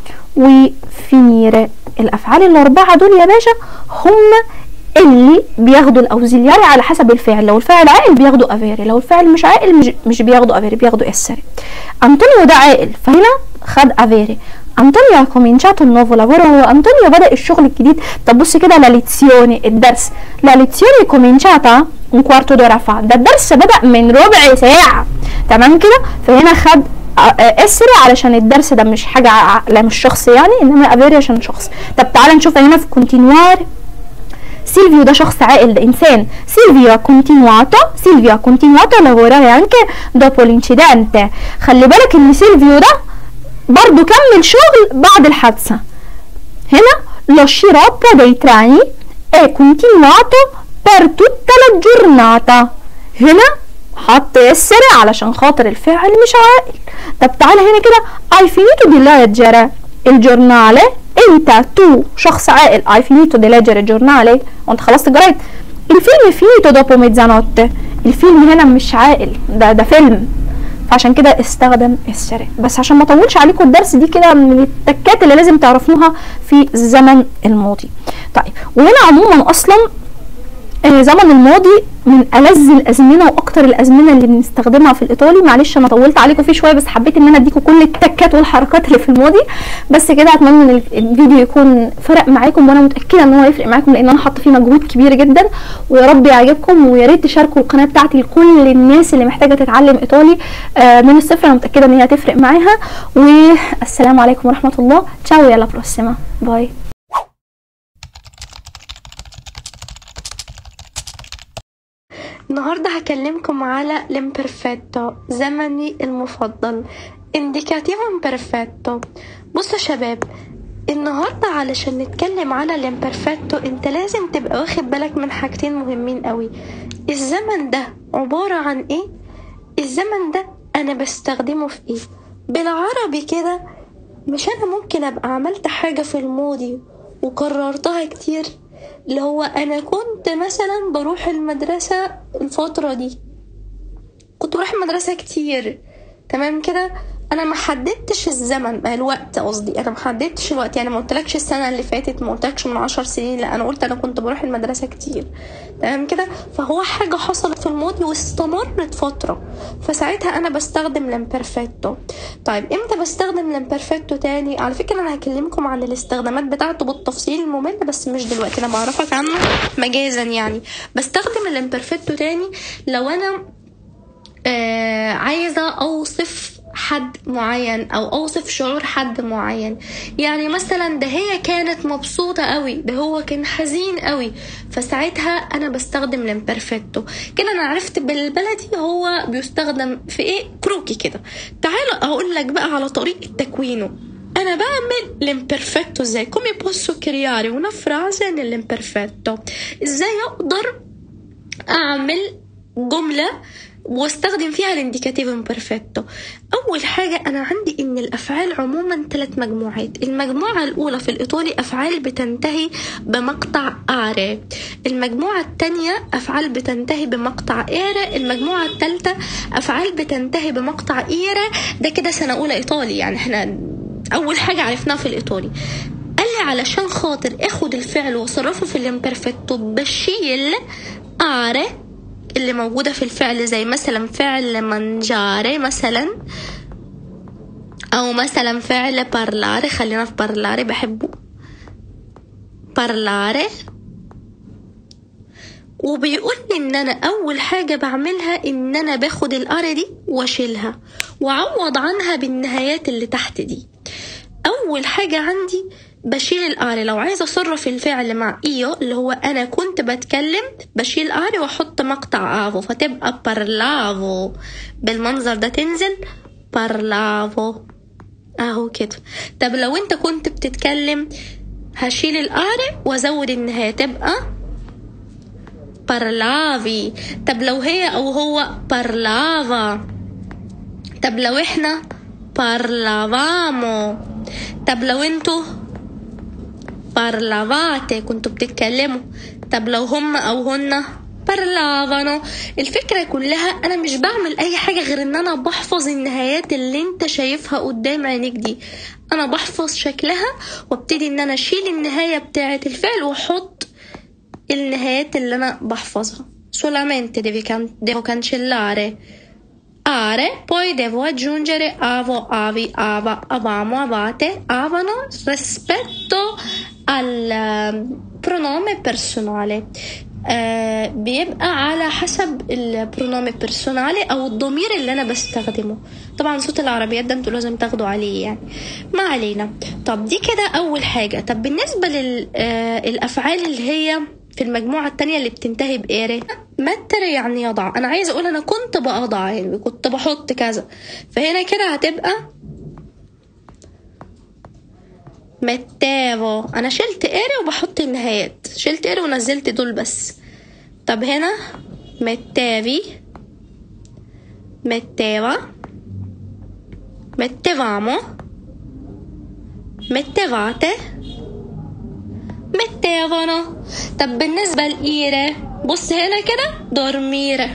وفينيري الافعال الاربعه دول يا باشا هم اللي بياخدوا الاوزيلياري على حسب الفعل لو الفاعل عاقل بياخدوا افيري لو الفاعل مش عاقل مش, مش بياخدوا افيري بياخدوا اسري انطونيو ده عاقل فهنا خد افيري انطونيو ha cominciato il nuovo lavoro هو انطونيو بدا الشغل الجديد طب بص كده لا ليتسيوني الدرس لا ليتسيوني cominciata un quarto d'ora fa ده الدرس بدا من ربع ساعه تمام كده فهنا خد اسرع علشان الدرس ده مش حاجه عقله مش شخص يعني انما افيري عشان شخص طب تعالى نشوف هنا في كونتينوار سيلفيو ده شخص عاقل ده انسان سيلفيو ha continuato سيلفيو ha continuato a lavorare anche dopo l'incidente خلي بالك ان سيلفيو ده برضو كمل شغل بعد الحادثه هنا lo sciroppo dei treni è continuato per tutta la giornata هنا حط اسرع علشان خاطر الفاعل مش عاقل طب تعالى هنا كده hai finito di leggere il giornale انت تو شخص عاقل hai finito di leggere il giornale وانت خلصت الجرايد الفيلم è finito dopo mezzanotte الفيلم هنا مش عاقل ده ده فيلم فعشان كده استخدم السرع بس عشان ما اطولش عليكم الدرس دي كده من التكات اللي لازم تعرفوها في الزمن الماضي طيب وهنا عموما اصلا زمن الماضي من ألذ الأزمنة وأكتر الأزمنة اللي بنستخدمها في الإيطالي معلش أنا طولت عليكم فيه شوية بس حبيت إن أنا أديكم كل التكات والحركات اللي في الماضي بس كده أتمنى إن الفيديو يكون فرق معاكم وأنا متأكدة إن هو يفرق معاكم لأن أنا حاطة فيه مجهود كبير جدا ويا رب يعجبكم ويا ريت تشاركوا القناة بتاعتي لكل الناس اللي محتاجة تتعلم إيطالي من الصفر أنا متأكدة إن هي هتفرق معاها والسلام عليكم ورحمة الله تشاو يلا بروسيما باي النهاردة هكلمكم على الامبرفيتو زمني المفضل indicativo imperfetto بصوا يا شباب النهاردة علشان نتكلم على الامبرفكتو انت لازم تبقى واخد بالك من حاجتين مهمين قوي الزمن ده عبارة عن ايه الزمن ده انا بستخدمه في ايه بالعربي كده مش انا ممكن ابقى عملت حاجة في الماضي وكررتها كتير اللي هو انا كنت مثلا بروح المدرسة الفترة دي كنت بروح المدرسة كتير تمام كده انا ما حددتش الزمن الوقت قصدي انا ما حددتش الوقت يعني ما قلتلكش السنه اللي فاتت ما قلتلكش من عشر سنين لا انا قلت انا كنت بروح المدرسه كتير تمام كده فهو حاجه حصلت في الماضي واستمرت فتره فساعتها انا بستخدم لامبرفكتو طيب امتى بستخدم لامبرفكتو تاني على فكره انا هكلمكم عن الاستخدامات بتاعته بالتفصيل الممل بس مش دلوقتي انا بعرفك عنه مجازا يعني بستخدم الامبرفكتو تاني لو انا آه عايزه اوصف حد معين او اوصف شعور حد معين يعني مثلا ده هي كانت مبسوطة قوي ده هو كان حزين قوي فساعتها انا بستخدم الامبرفكتو كده انا عرفت بالبلدي هو بيستخدم في ايه كروكي كده تعال اقول لك بقى على طريقة تكوينه انا بعمل l'imperfetto ازاي come posso creare una frase nell'imperfetto ازاي اقدر اعمل جملة واستخدم فيها الانديكاتيف امبرفكتو اول حاجه انا عندي ان الافعال عموما ثلاث مجموعات المجموعه الاولى في الايطالي افعال بتنتهي بمقطع اري المجموعه الثانيه افعال بتنتهي بمقطع ايرا المجموعه الثالثه افعال بتنتهي بمقطع ايرا ده كده سنه اولى ايطالي يعني احنا اول حاجه عرفناها في الايطالي قال لي علشان خاطر اخد الفعل واصرفه في الامبرفكتو بشيل اري اللي موجودة في الفعل زي مثلا فعل منجاري مثلا أو مثلا فعل بارلاري خلينا في بارلاري بحبه بارلاري وبيقول لي ان انا اول حاجة بعملها ان انا باخد الار دي واشيلها واعوض عنها بالنهايات اللي تحت دي اول حاجة عندي بشيل الار لو عايزة اصرف الفعل مع ايو اللي هو انا كنت بتكلم بشيل ار واحط مقطع افو فتبقى بارلافو بالمنظر ده تنزل بارلافو اهو كده طب لو انت كنت بتتكلم هشيل الار وازود النهاية تبقى بارلافي طب لو هي او هو بارلافا طب لو احنا بارلافامو طب لو انتوا parlavate كنتوا بتتكلموا طب لو هم او هن parlavano الفكرة كلها انا مش بعمل اي حاجة غير ان انا بحفظ النهايات اللي انت شايفها قدام عينيك دي انا بحفظ شكلها وابتدي ان انا اشيل النهاية بتاعة الفعل واحط النهايات اللي انا بحفظها solamente devi can- devo cancellare are poi devo aggiungere avo avi ava avamo avate avano rispetto al eh, pronome personale آه بيبقى على حسب البرونومي بيرسونالي او الضمير اللي انا بستخدمه طبعا صوت العربيات ده انتوا لازم تاخدوا عليه يعني ما علينا طب دي كده اول حاجه طب بالنسبه للافعال اللي هي في المجموعة التانية اللي بتنتهي بإيري متر يعني يضع أنا عايزة أقول أنا كنت بأضع يعني كنت بحط كذا فهنا كده هتبقى متافو أنا شلت إيري وبحط النهايات شلت إيري ونزلت دول بس طب هنا متافي متافا mettevamo mettevate mettevano طب بالنسبة لإيرة بص هنا كده dormire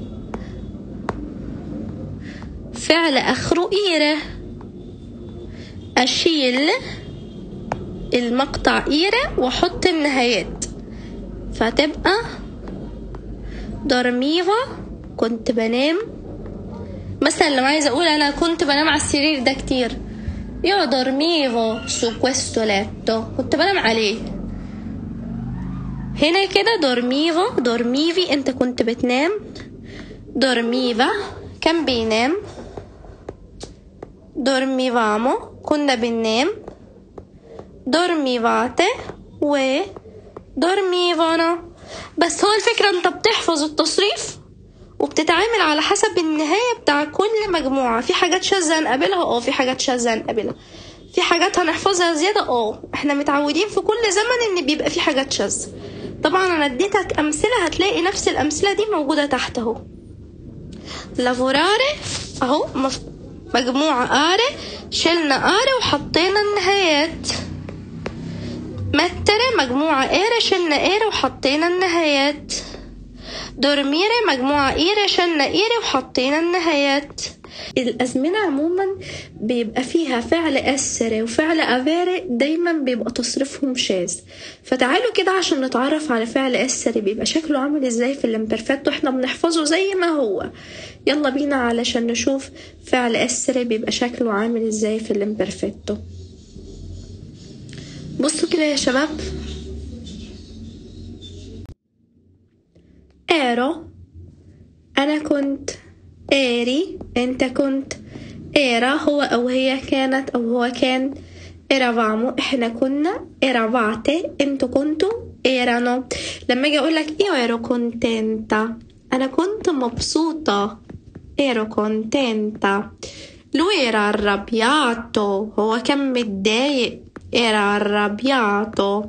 فعل آخره إيرة أشيل المقطع إيرة وأحط النهايات فتبقى dormiva كنت بنام مثلا لو عايزة أقول أنا كنت بنام على السرير ده كتير io dormivo su questo letto كنت بنام عليه هنا كده dormivo dormivi انت كنت بتنام dormiva كان بينام dormivamo كنا بننام dormivate و dormivano بس هو الفكرة انت بتحفظ التصريف وبتتعامل على حسب النهاية بتاع كل مجموعة في حاجات شاذة هنقابلها اه في حاجات شاذة هنقابلها في حاجات هنحفظها زيادة اه احنا متعودين في كل زمن ان بيبقى في حاجات شاذة طبعا انا اديتك امثلة هتلاقي نفس الامثلة دي موجودة تحت اهو لافوراري اهو مف- مجموعة اري شلنا اري وحطينا النهايات مترة مجموعة ايرة شلنا ايرة وحطينا النهايات دورميرة مجموعة ايرة شلنا ايرة وحطينا النهايات الأزمنة عموما بيبقى فيها فعل أسر وفعل أفاري دايما بيبقى تصريفهم شاذ فتعالوا كده عشان نتعرف على فعل أسر بيبقى شكله عامل ازاي في الامبرفكتو احنا بنحفظه زي ما هو يلا بينا علشان نشوف فعل أسر بيبقى شكله عامل ازاي في الامبرفكتو بصوا كده يا شباب ero أنا كنت eri أنت كنت era هو أو هي كانت أو هو كان eravamo إحنا كنا eravate أنتوا كنتوا erano لما أجي أقول لك io ero contenta أنا كنت مبسوطة ero contenta lui era arrabbiato هو كان متضايق era arrabbiato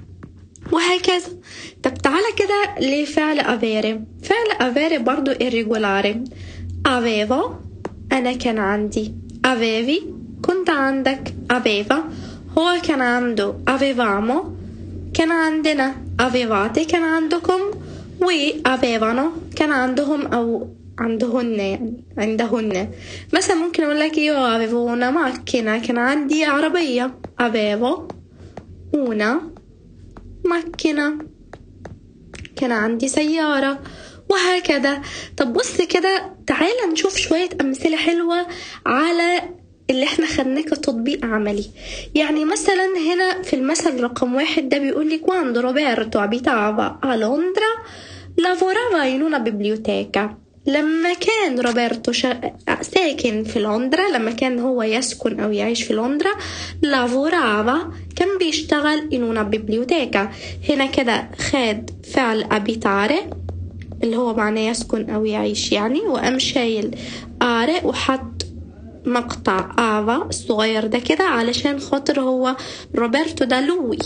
وهكذا طب تعالى كده لفعل avere فعل avere برضو irregolare avevo أنا كان عندي avevi كنت عندك aveva هو كان عنده avevamo كان عندنا avevate كان عندكم و avevano كان عندهم أو عندهن يعني عندهن مثلا ممكن أقول لك io avevo una macchina كان عندي عربية avevo una macchina كان عندي سيارة وهكذا طب بص كده تعالى نشوف شوية أمثلة حلوة على اللي احنا خدناه كتطبيق عملي يعني مثلا هنا في المثل رقم واحد ده بيقول لي quando Roberto abitava a Londra lavorava in una biblioteca لما كان روبرتو شا... ساكن في لندرا لما كان هو يسكن أو يعيش في لندرا لافورافا كان بيشتغل in una biblioteca هنا كده خد فعل abitare اللي هو معناه يسكن أو يعيش يعني وقام شايل آره وحط مقطع آفا الصغير ده كده علشان خاطر هو روبرتو ده لوي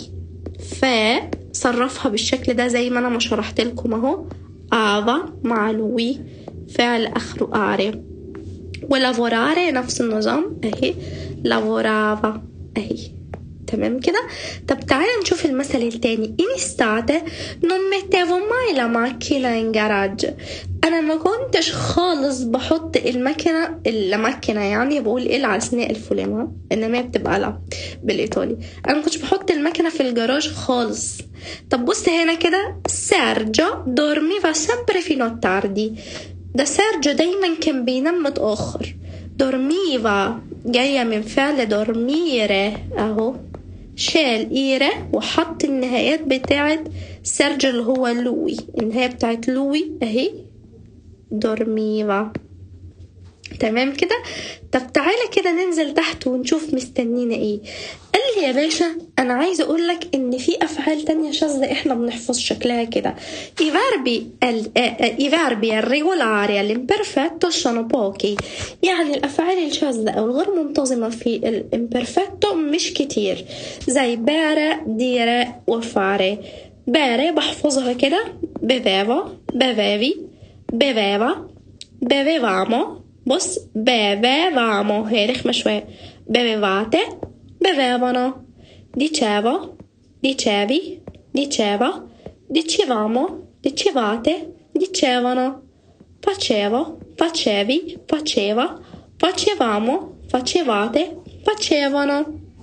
فصرفها بالشكل ده زي ما أنا ما شرحت لكم أهو آفا مع لوي فعل آخره آري ولافوراري نفس النظام أهي لافورافا أهي تمام كده طب تعالى نشوف المثل التاني in estate non mettevo mai la macchina in garage انا ما كنتش خالص بحط المكنه المكنه يعني بقول ايه على سناء الفلان انما هي بتبقى لا بالايطالي انا ما كنتش بحط المكنه في الجراج خالص طب بص هنا كده سيرجيو dormiva sempre fino a tardi ده سيرجيو دايما كان بينام متاخر dormiva جايه من فعل dormire اهو شال إيرة وحط النهايات بتاعت سيرجيو اللي هو لوي النهاية بتاعت لوي أهي دورميفا تمام كده طب تعالى كده ننزل تحت ونشوف مستنينا ايه قال لي يا باشا انا عايزه اقول لك ان في افعال تانية شاذه احنا بنحفظ شكلها كده i verbi ال- آه، آه، i verbi irregolari all'imperfetto sono pochi يعني الافعال الشاذه او الغير منتظمه في الامبرفكتو مش كتير زي بارا ديرا وفاري بارا بحفظها كده بفيفا بفيفي بفيفا bevevamo بص bevevamo هي رخمة شوية bevevate bevevano dicevo dicevi diceva dicevamo dicevate dicevano facevo facevi faceva facevamo facevate facevano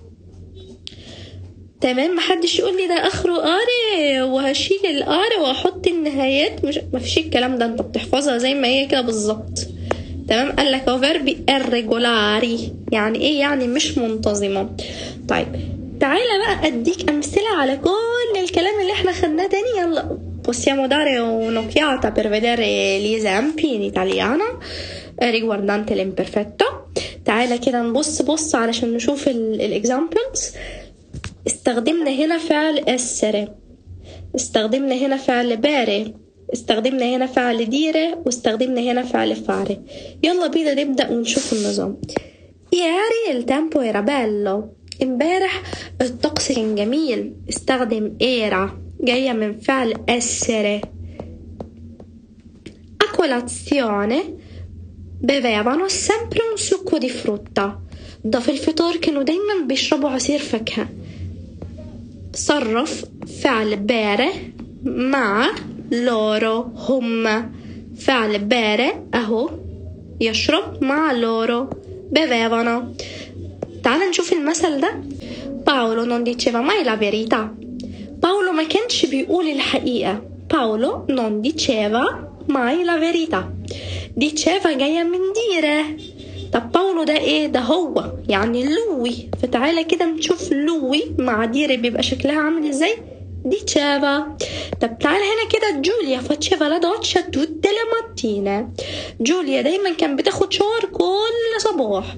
تمام محدش يقول لي ده اخره قاري وهشيل القاري واحط النهايات مش مفيش الكلام ده انت بتحفظها زي ما هي كده بالظبط تمام قال لك هو فيربي irregolari يعني ايه يعني مش منتظمه طيب تعالى بقى اديك امثله على كل الكلام اللي احنا خدناه تاني يلا possiamo dare un'occhiata per vedere gli esempi in italiano riguardante l'imperfetto تعالى كده نبص بص علشان نشوف الاكزامبلز استخدمنا هنا فعل essere استخدمنا هنا فعل باري استخدمنا هنا فعل ديره واستخدمنا هنا فعل فاره يلا بينا نبدأ ونشوف النظام Ieri il tempo era bello امبارح الطقس كان جميل استخدم era جاية من فعل essere a colazione bevevano sempre un succo di frutta ده في الفطار كانوا دايما بيشربوا عصير فاكهة صرف فعل باره مع loro هم فعل باره أهو يشرب مع loro bevevano تعال نشوف المثل ده باولو non diceva mai la verità باولو ما كانش بيقول الحقيقة باولو non diceva mai la verità diceva جاية من ديره طب باولو ده ايه ده هو يعني لوي فتعالى كده نشوف لوي مع ديره بيبقى شكلها عامل ازاي diceva طب تعالى هنا كده جوليا faceva la doccia tutte le mattine جوليا دايما كان بتاخد شاور كل صباح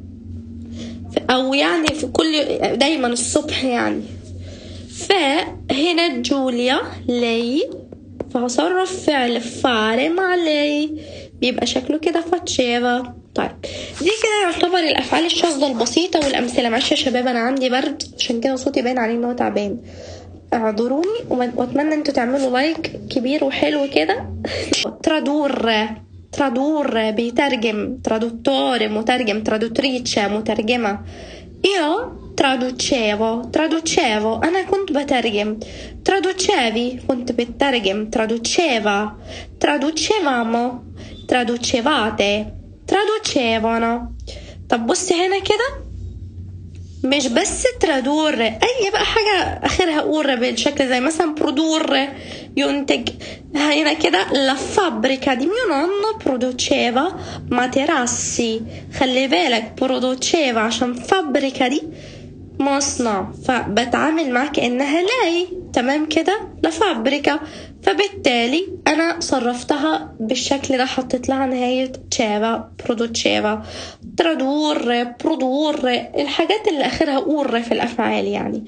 او يعني في كل دايما الصبح يعني فهنا جوليا لي فهصرف فعل فاري مع لي بيبقى شكله كده فاتشيفا طيب دي كده يعتبر الافعال الشاذة البسيطة والامثلة معلش يا شباب انا عندي برد عشان كده صوتي باين عليه ان هو تعبان اعذروني واتمنى انتوا تعملوا لايك كبير وحلو كده ترادور ترادور بيترجم ترادوتور مترجم ترادوتريتشا مترجمة io traducevo traducevo أنا كنت بترجم traducevi كنت بترجم traduceva traducevamo traducevate traducevano طب بص هنا كده مش بس ترادور اي بقى حاجه اخرها اور بالشكل زي مثلا برودور ينتج هنا كده لا فابريكا دي mio nonno produceva materassi خلي بالك produceva عشان فابريكا دي مصنع فبتعامل معاه كانها لاي تمام كده لا فابريكا فبالتالي انا صرفتها بالشكل ده حطيت لها نهايه تشافا برودوتشيفا ترادور برودور الحاجات اللي اخرها اور في الافعال يعني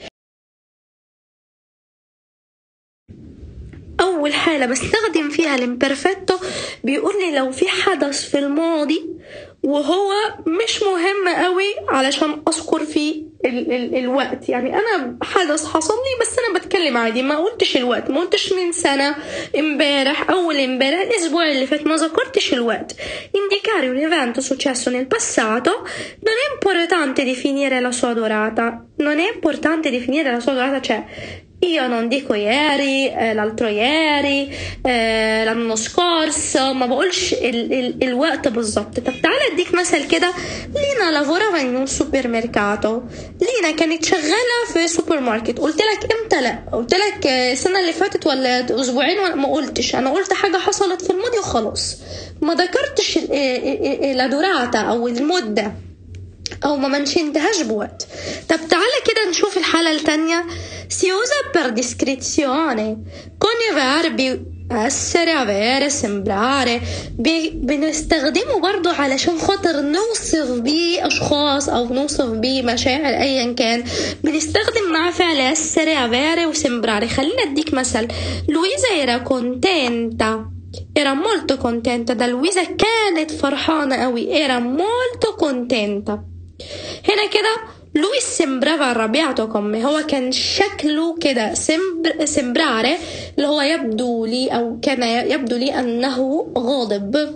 اول حاله بستخدم فيها الامبرفكتو بيقول لي لو في حدث في الماضي وهو مش مهم قوي علشان اذكر فيه ال ال الوقت يعني انا حدث حصل لي بس انا بتكلم عادي ما قلتش الوقت ما قلتش من سنه امبارح اول امبارح الاسبوع اللي فات ما ذكرتش الوقت indicare un evento successo nel passato non è importante definire la sua durata non è importante definire la sua durata cioè io non dico ieri, eh, l'altro ieri, eh, l'anno scorso ما بقولش ال ال الوقت بالظبط طب تعالى اديك مثل كده لينا lavorava in un supermercato لينا كانت شغالة في سوبر ماركت قلت لك امتى لا قلت لك السنة اللي فاتت ولا اسبوعين ولا ما قلتش انا قلت حاجة حصلت في الماضي وخلاص ما ذكرتش لا دوراتا او المدة او ما منشنتهاش بوقت طب تعالى كده نشوف الحالة التانية si usa per descrizione con i verbi essere, avere, sembrare بي بنستخدمه برضو علشان خاطر نوصف بيه أشخاص أو نوصف بيه مشاعر أيا كان بنستخدم مع فعل essere, avere وسمبرare خلينا أديك مثل لويزا era contenta era molto contenta da لويزا كانت فرحانة قوي era molto contenta هنا كده لويس sembrava arrabbiato con me هو كان شكله كده سمبر سمبراري اللي هو يبدو لي أو كان يبدو لي أنه غاضب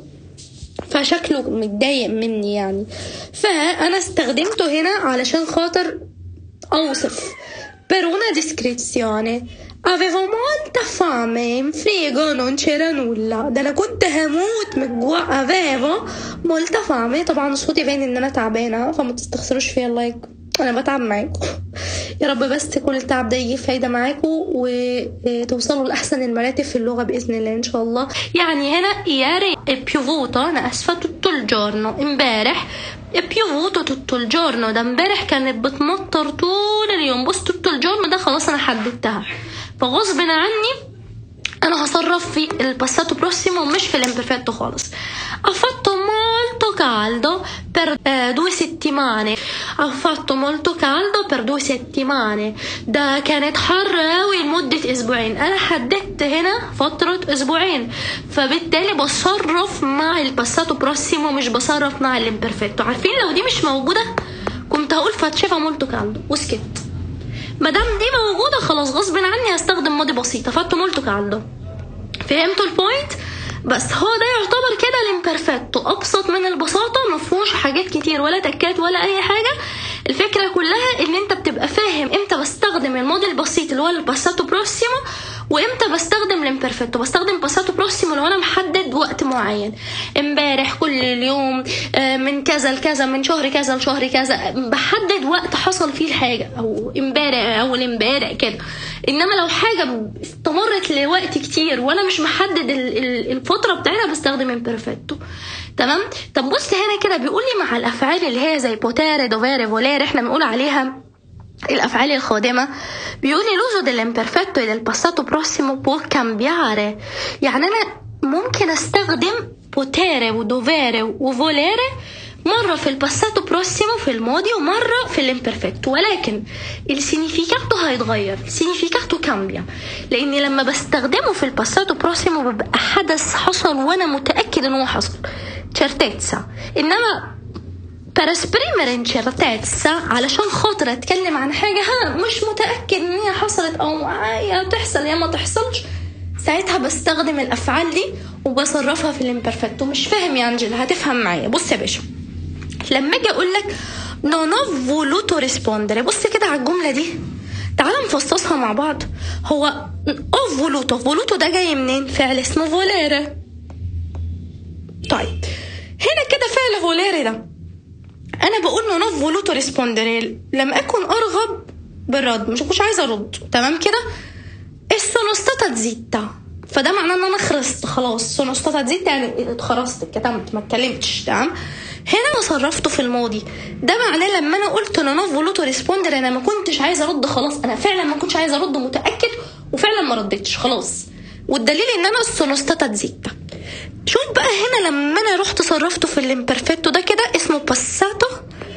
فشكله متضايق مني يعني فأنا استخدمته هنا علشان خاطر أوصف per una descrizione avevo molta fame in frigo non c'era nulla ده انا كنت هموت من الجوع avevo molta fame طبعا صوتي باين ان انا تعبانه فما تستخسروش فيا اللايك انا بتعب معاكم يا رب بس كل التعب ده يجي فايدة معاكم وتوصلوا لأحسن المراتب في اللغة بإذن الله إن شاء الله يعني هنا ieri è piovuto أنا آسفة tutto il giorno امبارح è piovuto tutto il giorno ده امبارح كانت بتمطر طول اليوم بص tutto il giorno ده خلاص أنا حددتها فغصب عني انا هصرف في الباساتو بروسيمو مش في الامبرفetto خالص ha fatto molto caldo per eh, due settimane ha fatto molto caldo per due settimane ده كانت حر قوي لمدة أسبوعين أنا حددت هنا فترة أسبوعين فبالتالي بصرف مع الباساتو بروسيمو مش بصرف مع الامبرفكتو عارفين لو دي مش موجودة كنت هقول فاتشيفا مولتو كالدو وسكت مادام دي موجودة خلاص غصب عني هستخدم ماضي بسيطة فاتو مولتو كالدو فهمتوا البوينت بس هو ده يعتبر كده الامبرفكتو ابسط من البساطه ما فيهوش حاجات كتير ولا تكات ولا اي حاجه الفكره كلها ان انت بتبقى فاهم امتى بستخدم الماضي البسيط اللي هو الباساتو بروسيمو وامتى بستخدم الامبرفكتو بستخدم باساتو بروسيمو لو انا محدد وقت معين امبارح كل اليوم آه، من كذا لكذا من شهر كذا لشهر كذا بحدد وقت حصل فيه الحاجه او امبارح او امبارح كده انما لو حاجه استمرت لوقت كتير وانا مش محدد ال- ال- الفتره بتاعتها بستخدم امبرفكتو تمام طب بص هنا كده بيقول لي مع الافعال اللي هي زي بوتاري دوفيري فولير احنا بنقول عليها الافعال الخادمه بيقول لي l'uso dell'imperfetto e del passato prossimo può cambiare يعني انا ممكن استخدم potere ودوفيري وفوليري مرة في الباساتو بروسيمو في الماضي ومرة في الامبرفكتو ولكن السينيفيكاتو هيتغير السينيفيكاتو كامبيا لأني لما بستخدمه في الباساتو بروسيمو بيبقى حدث حصل وأنا متأكد إن هو حصل certezza إنما per esprimere incertezza علشان خاطر اتكلم عن حاجه ها مش متاكد ان هي حصلت او يا تحصل يا ما تحصلش ساعتها بستخدم الافعال دي وبصرفها في الامبرفكتو مش فاهم يا انجل هتفهم معايا بص يا باشا لما اجي اقول لك non ho voluto rispondere بص كده على الجمله دي تعال نفصصها مع بعض هو ho voluto voluto ده جاي منين فعل اسمه volere طيب هنا كده فعل volere ده انا بقول له نوف فولوتو ريسبوندري لم اكن ارغب بالرد مش مش عايزه ارد تمام كده السونوستاتا زيتا فده معناه ان انا خلصت خلاص سونوستاتا زيتا يعني اتخرست اتكتمت ما اتكلمتش تمام هنا انا صرفته في الماضي ده معناه لما انا قلت انا نوف فولوتو ريسبوندر انا ما كنتش عايزه ارد خلاص انا فعلا ما كنتش عايزه ارد متاكد وفعلا ما ردتش خلاص والدليل ان انا السونوستاتا زيتا شوف بقى هنا لما انا رحت صرفته في الامبرفكتو ده كده اسمه باساتو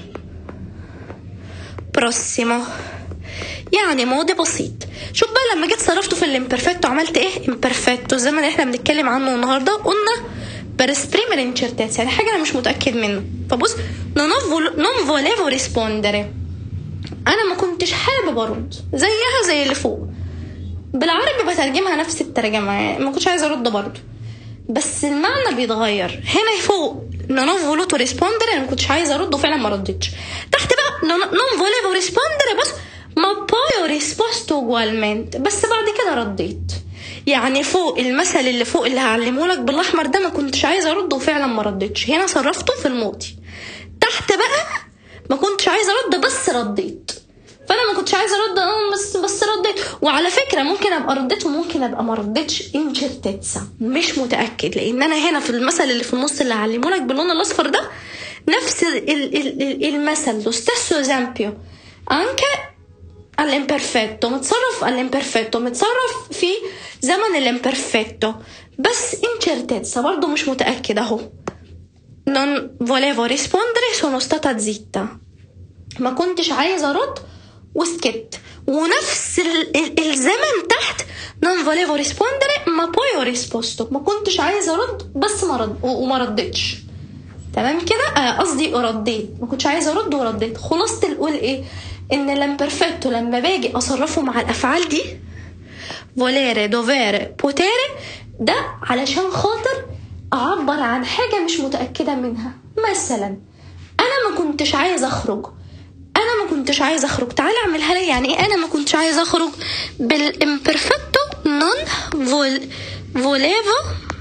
بروسيمو يعني ماضي بسيط شوف بقى لما جيت صرفته في الامبرفكتو عملت ايه امبرفكتو الزمن اللي احنا بنتكلم عنه النهارده قلنا برسبريمر انشرتات يعني حاجه انا مش متاكد منه فبص نون فوليفو ريسبوندري انا ما كنتش حابب ارد زيها زي اللي فوق بالعربي بترجمها نفس الترجمه يعني ما كنتش عايزه ارد برضه بس المعنى بيتغير هنا فوق نون فولوتو ريسبوندر انا ما كنتش عايزه ارد وفعلا ما ردتش تحت بقى نون فوليفو ريسبوندر بس ما بايو ريسبوستو ugualmente بس بعد كده رديت يعني فوق المثل اللي فوق اللي هعلمه لك بالاحمر ده ما كنتش عايزه ارد وفعلا ما ردتش هنا صرفته في الماضي تحت بقى ما كنتش عايزه ارد بس رديت فانا ما كنتش عايزه ارد اه بس بس رديت وعلى فكره ممكن ابقى رديت وممكن ابقى ما رديتش انشرتتسا مش متاكد لان انا هنا في المثل اللي في النص اللي هعلمه لك باللون الاصفر ده نفس ال- ال- ال- المثل lo stesso esempio anche all'imperfetto متصرف all'imperfetto متصرف في زمن الامبرفكتو بس incertezza برضه مش متأكد اهو non volevo rispondere sono stata zitta ما كنتش عايزة ارد وسكت ونفس ال- ال- الزمن تحت non volevo rispondere ma poi ho risposto ما كنتش عايزة ارد بس ما رد و- وما ردتش تمام كده آه، قصدي رديت ما كنتش عايزه ارد ورديت خلاصه القول ايه ان الامبرفكتو لما باجي اصرفه مع الافعال دي فوليري دوفيري بوتيري ده علشان خاطر اعبر عن حاجه مش متاكده منها مثلا انا ما كنتش عايزه اخرج انا ما كنتش عايزه اخرج تعالى اعملها لي يعني ايه انا ما كنتش عايزه اخرج بالامبرفكتو نون فول فوليفو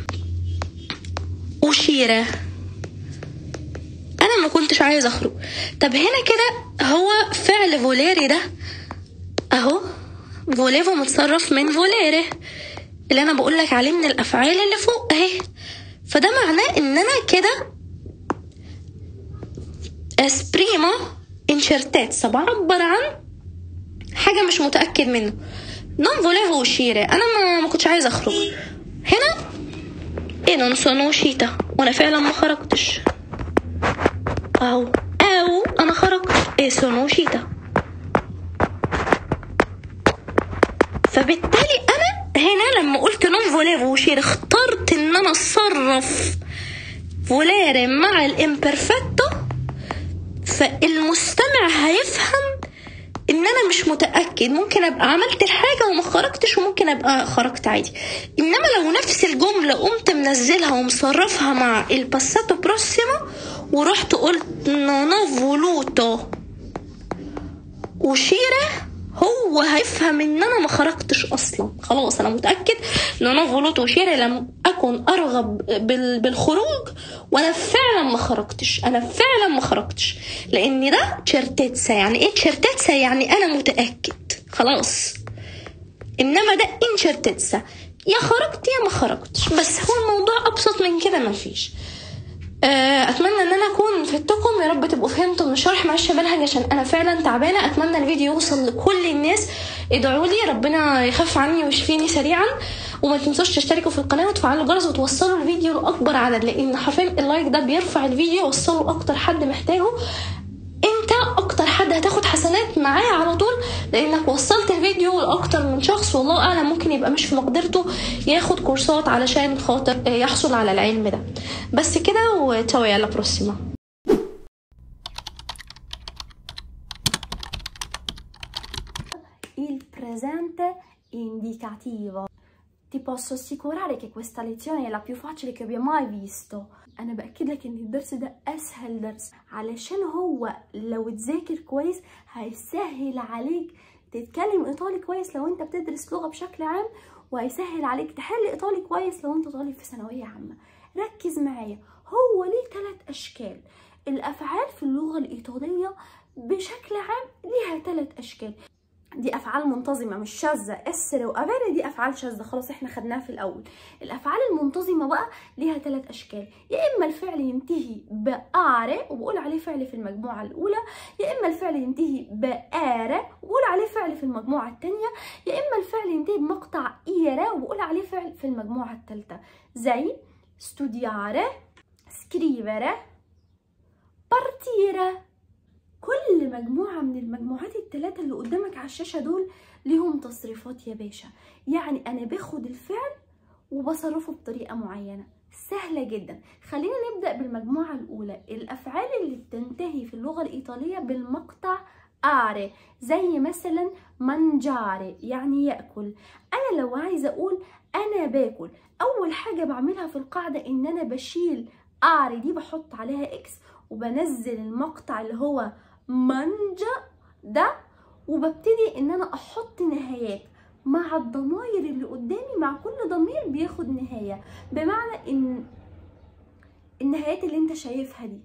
uscire انا ما كنتش عايز اخرج طب هنا كده هو فعل فوليري ده اهو فوليفو متصرف من فوليري اللي انا بقول لك عليه من الافعال اللي فوق اهي فده معناه ان انا كده اسبريما انشرتات بعبر عن حاجه مش متاكد منه نون فوليفو uscire انا ما, ما كنتش عايز اخرج هنا ايه نون سونو شيتا وانا فعلا ما خرجتش او او انا خرجت e sono uscita فبالتالي انا هنا لما قلت non volevo uscire اخترت ان انا اتصرف volere مع الامبرفكتو فالمستمع هيفهم ان انا مش متاكد ممكن ابقى عملت الحاجه وما خرجتش وممكن ابقى خرجت عادي انما لو نفس الجمله قمت منزلها ومصرفها مع الباساتو بروسيمو ورحت قلت non ho voluto uscire هو هيفهم ان انا ما خرجتش اصلا خلاص انا متاكد ان انا غلط وشيري لم اكن ارغب بال- بالخروج وانا فعلا ما خرجتش انا فعلا ما خرجتش لان ده تشرتتسا يعني ايه تشرتتسا يعني انا متاكد خلاص انما ده انشرتتسا يا خرجت يا ما خرجتش بس هو الموضوع ابسط من كده ما فيش آه، اتمنى ان انا اكون فدتكم يا رب تبقوا فهمتوا من الشرح معلش منهج عشان انا فعلا تعبانه اتمنى الفيديو يوصل لكل الناس ادعوا لي ربنا يخف عني ويشفيني سريعا وما تنسوش تشتركوا في القناه وتفعلوا الجرس وتوصلوا الفيديو لاكبر عدد لان حرفيا اللايك ده بيرفع الفيديو وصله اكتر حد محتاجه انت اكتر حد هتاخد حسنات معايا على طول لانك وصلت الفيديو لاكتر من شخص والله اعلم ممكن يبقى مش في مقدرته ياخد كورسات علشان خاطر آه، يحصل على العلم ده بس كده وتشاو يلا بروسيما il presente indicativo. Ti posso assicurare che questa lezione è la più facile che abbia mai visto. أنا بأكد لك إن الدرس ده أسهل درس علشان هو لو تذاكر كويس هيسهل عليك تتكلم إيطالي كويس لو أنت بتدرس لغة بشكل عام وهيسهل عليك تحل إيطالي كويس لو أنت طالب في ثانوية عامة ركز معايا هو ليه ثلاث أشكال الأفعال في اللغة الإيطالية بشكل عام ليها ثلاث أشكال دي افعال منتظمه مش شاذه اسر وافيري دي افعال شاذه خلاص احنا خدناها في الاول الافعال المنتظمه بقى ليها ثلاث اشكال يا اما الفعل ينتهي بآري وبقول عليه فعل في المجموعه الاولى يا اما الفعل ينتهي بآرة وبقول عليه فعل في المجموعه الثانيه يا اما الفعل ينتهي بمقطع إيرة وبقول عليه فعل في المجموعه الثالثه زي studiare scrivere partire كل مجموعة من المجموعات التلاتة اللي قدامك على الشاشة دول ليهم تصريفات يا باشا يعني أنا باخد الفعل وبصرفه بطريقة معينة سهلة جدا خلينا نبدأ بالمجموعة الأولى الأفعال اللي بتنتهي في اللغة الإيطالية بالمقطع آري زي مثلا منجاري يعني يأكل أنا لو عايزة أقول أنا باكل أول حاجة بعملها في القاعدة إن أنا بشيل آري دي بحط عليها إكس وبنزل المقطع اللي هو منجا ده وببتدي ان انا احط نهايات مع الضماير اللي قدامي مع كل ضمير بياخد نهاية بمعنى ان النهايات اللي انت شايفها دي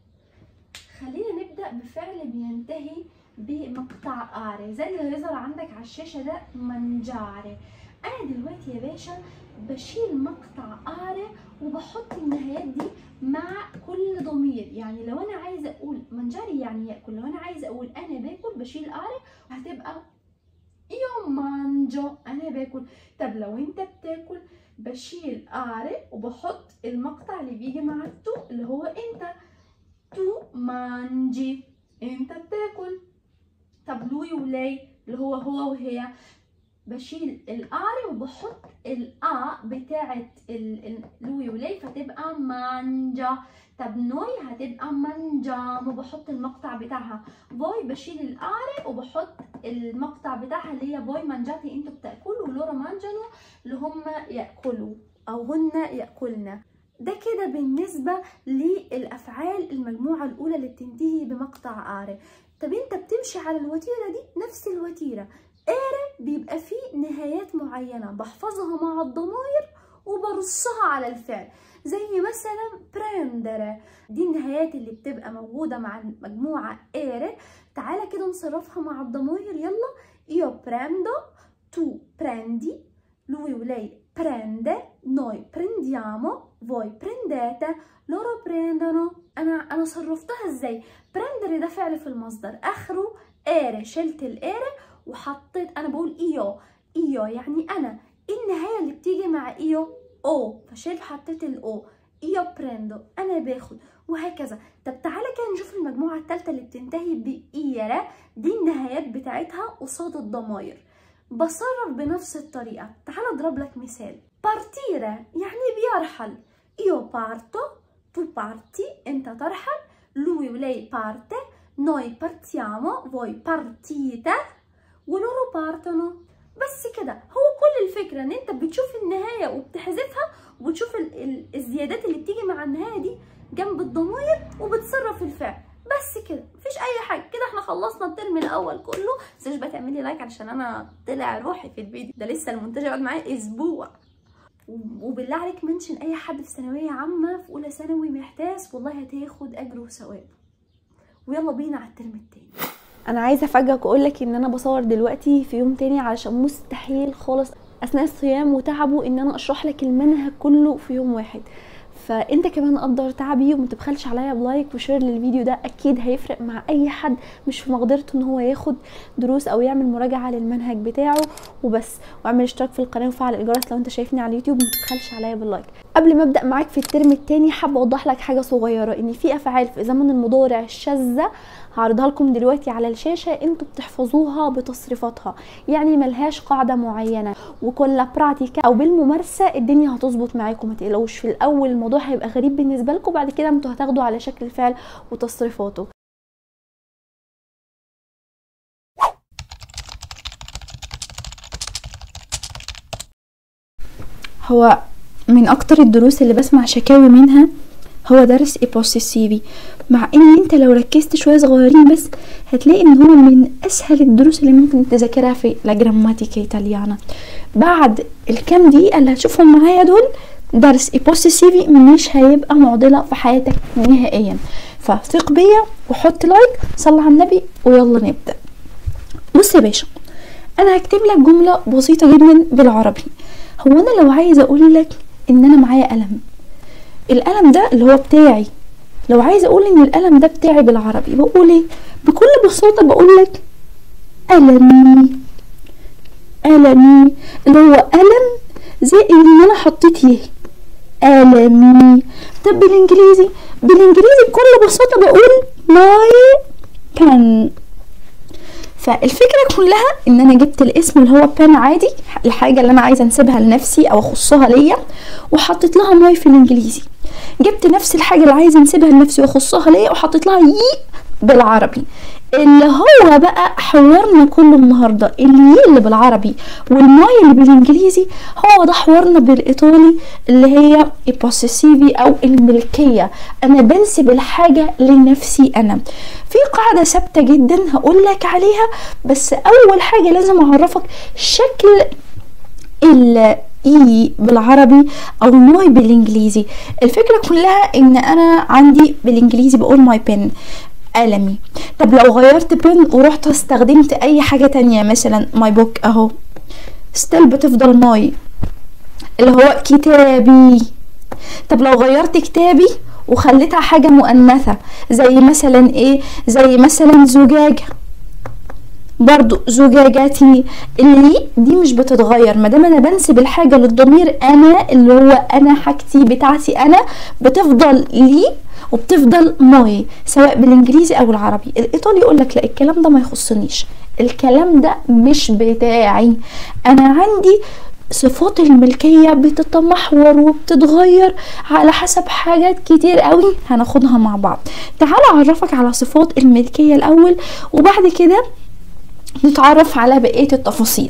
خلينا نبدأ بفعل بينتهي بمقطع آري زي اللي هيظهر عندك على الشاشة ده منجاري أنا دلوقتي يا باشا بشيل مقطع آري وبحط النهايات دي مع كل ضمير يعني لو أنا عايزة أقول منجاري يعني يأكل لو أنا عايزة أقول أنا باكل بشيل آري هتبقى يو مانجو أنا باكل طب لو أنت بتاكل بشيل آري وبحط المقطع اللي بيجي مع التو اللي هو أنت تو مانجي انت بتاكل طب لوي ولاي اللي هو هو وهي بشيل الآري وبحط الآ بتاعت ال- ال- لوي ولاي فتبقى مانجا طب نوي هتبقى منجام وبحط المقطع بتاعها فوي بشيل الآري وبحط المقطع بتاعها اللي هي فوي مانجاتي انتوا بتاكلوا ولورا مانجانو اللي هم ياكلوا او هن ياكلن ده كده بالنسبة للأفعال المجموعة الأولى اللي بتنتهي بمقطع آري طب انت بتمشي على الوتيرة دي نفس الوتيرة آري بيبقى فيه نهايات معينة بحفظها مع الضمائر وبرصها على الفعل زي مثلا prendere دي النهايات اللي بتبقى موجودة مع المجموعة آري تعالى كده نصرفها مع الضمائر يلا io prendo tu prendi lui o lei prende noi prendiamo voi prendete loro prendono انا انا صرفتها ازاي prendere ده فعل في المصدر اخره اري شلت الاري وحطيت انا بقول ايو ايو يعني انا ايه النهايه اللي بتيجي مع ايو او فشلت حطيت الاو io prendo انا باخد وهكذا طب تعالى كده نشوف المجموعه الثالثه اللي بتنتهي بإيرة دي النهايات بتاعتها قصاد الضماير بصرف بنفس الطريقه تعالى اضرب لك مثال بارتيرا يعني بيرحل io parto tu parti انت ترحل lui o lei parte noi partiamo voi partite ولورو بارتنو بس كده هو كل الفكرة ان انت بتشوف النهاية وبتحذفها وبتشوف ال ال الزيادات اللي بتيجي مع النهاية دي جنب الضمير وبتصرف الفعل بس كده مفيش اي حاجة كده احنا خلصنا الترم الاول كله متنساش بقى تعملي لايك علشان انا طلع روحي في الفيديو ده لسه المونتاج يقعد معايا اسبوع وبالله عليك منشن اي حد في ثانويه عامه في اولى ثانوي محتاس والله هتاخد اجر وثواب ويلا بينا على الترم التاني انا عايزه افاجئك واقول لك ان انا بصور دلوقتي في يوم تاني علشان مستحيل خالص اثناء الصيام وتعبه ان انا اشرح لك المنهج كله في يوم واحد فانت كمان قدر تعبي وما تبخلش عليا بلايك وشير للفيديو ده اكيد هيفرق مع اي حد مش في مقدرته ان هو ياخد دروس او يعمل مراجعه للمنهج بتاعه وبس واعمل اشتراك في القناه وفعل الجرس لو انت شايفني على اليوتيوب ما تبخلش عليا باللايك قبل ما ابدا معاك في الترم التاني حابه اوضح لك حاجه صغيره ان في افعال في زمن المضارع الشاذه هعرضها لكم دلوقتي على الشاشه انتوا بتحفظوها بتصريفاتها يعني ملهاش قاعده معينه وكل براتيكا او بالممارسه الدنيا هتظبط معاكم ما تقلقوش في الاول الموضوع هيبقى غريب بالنسبه لكم بعد كده انتوا هتاخدوا على شكل الفعل وتصريفاته هو من اكتر الدروس اللي بسمع شكاوي منها هو درس ايبوسيسيفي مع ان انت لو ركزت شويه صغيرين بس هتلاقي ان هو من اسهل الدروس اللي ممكن تذاكرها في لا جراماتيكا ايطاليانا بعد الكام دقيقه اللي هتشوفهم معايا دول درس ايبوسيسيفي مش هيبقى معضله في حياتك نهائيا فثق بيا وحط لايك صلي على النبي ويلا نبدا بص يا باشا انا هكتب لك جمله بسيطه جدا بالعربي هو انا لو عايزه اقول لك ان انا معايا قلم القلم ده اللي هو بتاعي لو عايزه اقول ان القلم ده بتاعي بالعربي بقول ايه بكل بساطه بقول لك قلمي قلمي اللي هو قلم زائد ان انا حطيت يه قلمي طب بالانجليزي بالانجليزي بكل بساطه بقول ماي بن فالفكره كلها ان انا جبت الاسم اللي هو بان عادي الحاجه اللي انا عايزه انسبها لنفسي او اخصها ليا وحطيت لها ماي في الانجليزي جبت نفس الحاجه اللي عايزه انسبها لنفسي واخصها ليا وحطيت لها يي بالعربي اللي هو بقى حوارنا كله النهارده اليي اللي بالعربي والماي اللي بالانجليزي هو ده حوارنا بالايطالي اللي هي البوسيسيفي او الملكيه انا بنسب الحاجه لنفسي انا في قاعده ثابته جدا هقول لك عليها بس اول حاجه لازم اعرفك شكل الاي بالعربي او ماي بالانجليزي الفكره كلها ان انا عندي بالانجليزي بقول ماي بن قلمي طب لو غيرت بن ورحت استخدمت اي حاجه تانية مثلا ماي بوك اهو ستيل بتفضل ماي اللي هو كتابي طب لو غيرت كتابي وخليتها حاجه مؤنثه زي مثلا ايه زي مثلا زجاجه برضو زجاجاتي اللي دي مش بتتغير ما دام انا بنسب الحاجه للضمير انا اللي هو انا حاجتي بتاعتي انا بتفضل لي وبتفضل ماي سواء بالانجليزي او العربي الايطالي يقول لك لا الكلام ده ما يخصنيش الكلام ده مش بتاعي انا عندي صفات الملكية بتتمحور وبتتغير على حسب حاجات كتير قوي هناخدها مع بعض تعال اعرفك على صفات الملكية الاول وبعد كده نتعرف على بقية التفاصيل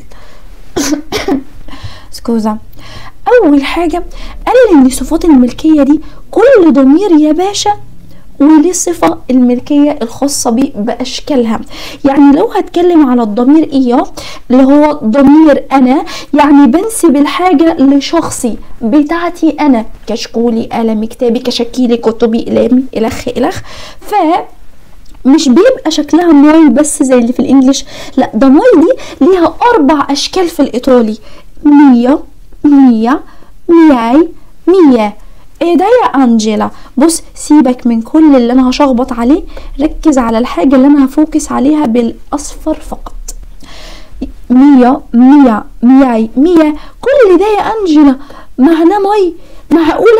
سكوزا اول حاجة قال ان صفات الملكية دي كل ضمير يا باشا وليه صفة الملكية الخاصة بيه بأشكالها يعني لو هتكلم على الضمير إياه اللي هو ضمير أنا يعني بنسب الحاجة لشخصي بتاعتي أنا كشكولي قلمي كتابي كشكيلي كتبي إلامي إلخ إلخ ف مش بيبقى شكلها ماي بس زي اللي في الانجليش لا ده ماي دي ليها اربع اشكال في الايطالي مية مية مياي مية ايه ده يا انجيلا بص سيبك من كل اللي انا هشخبط عليه ركز على الحاجة اللي انا هفوكس عليها بالاصفر فقط مية مية مياي مية كل ده يا انجيلا معناه ماي معقولة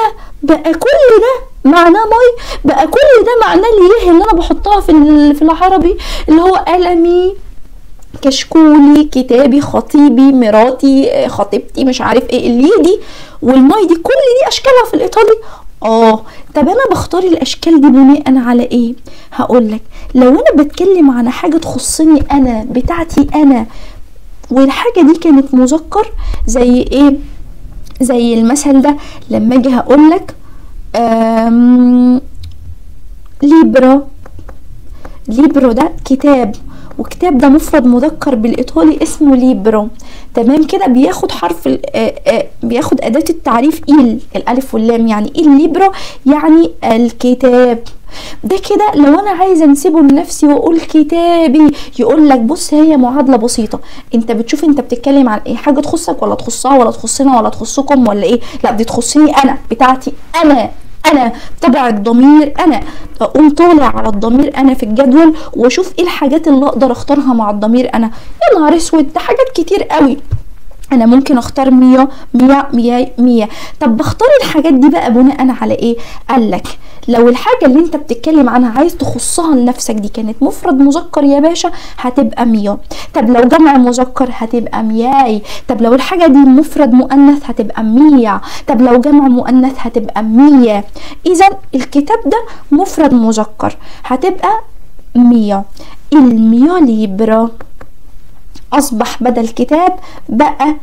بقى كل ده معناه مي بقى كل ده معناه اليه اللي انا بحطها في ال- في العربي اللي هو قلمي كشكولي كتابي خطيبي مراتي آه، خطيبتي مش عارف ايه اللي دي والماي دي كل دي اشكالها في الايطالي اه طب انا بختار الاشكال دي بناء على ايه هقول لك لو انا بتكلم عن حاجه تخصني انا بتاعتي انا والحاجه دي كانت مذكر زي ايه زي المثل ده لما اجي هقول لك آم، ليبرا ليبرو ده كتاب وكتاب ده مفرد مذكر بالايطالي اسمه ليبرو تمام كده بياخد حرف ال- آه، آه، بياخد اداه التعريف ايل الالف واللام يعني ايه الليبرو يعني الكتاب ده كده لو انا عايزه انسبه لنفسي واقول كتابي يقول لك بص هي معادله بسيطه انت بتشوف انت بتتكلم عن ايه حاجه تخصك ولا تخصها ولا تخصنا ولا تخصكم ولا ايه لا دي تخصني انا بتاعتي انا انا تبع الضمير انا اقوم طالع على الضمير انا في الجدول واشوف ايه الحاجات اللي اقدر اختارها مع الضمير انا يا نهار اسود ده حاجات كتير قوي انا ممكن اختار مية مية مية مية طب بختار الحاجات دي بقى بناء على ايه قالك لو الحاجة اللي انت بتتكلم عنها عايز تخصها لنفسك دي كانت مفرد مذكر يا باشا هتبقى مية طب لو جمع مذكر هتبقى مياي طب لو الحاجة دي مفرد مؤنث هتبقى مية طب لو جمع مؤنث هتبقى مية اذا الكتاب ده مفرد مذكر هتبقى مية المية ليبرا أصبح بدل كتاب بقى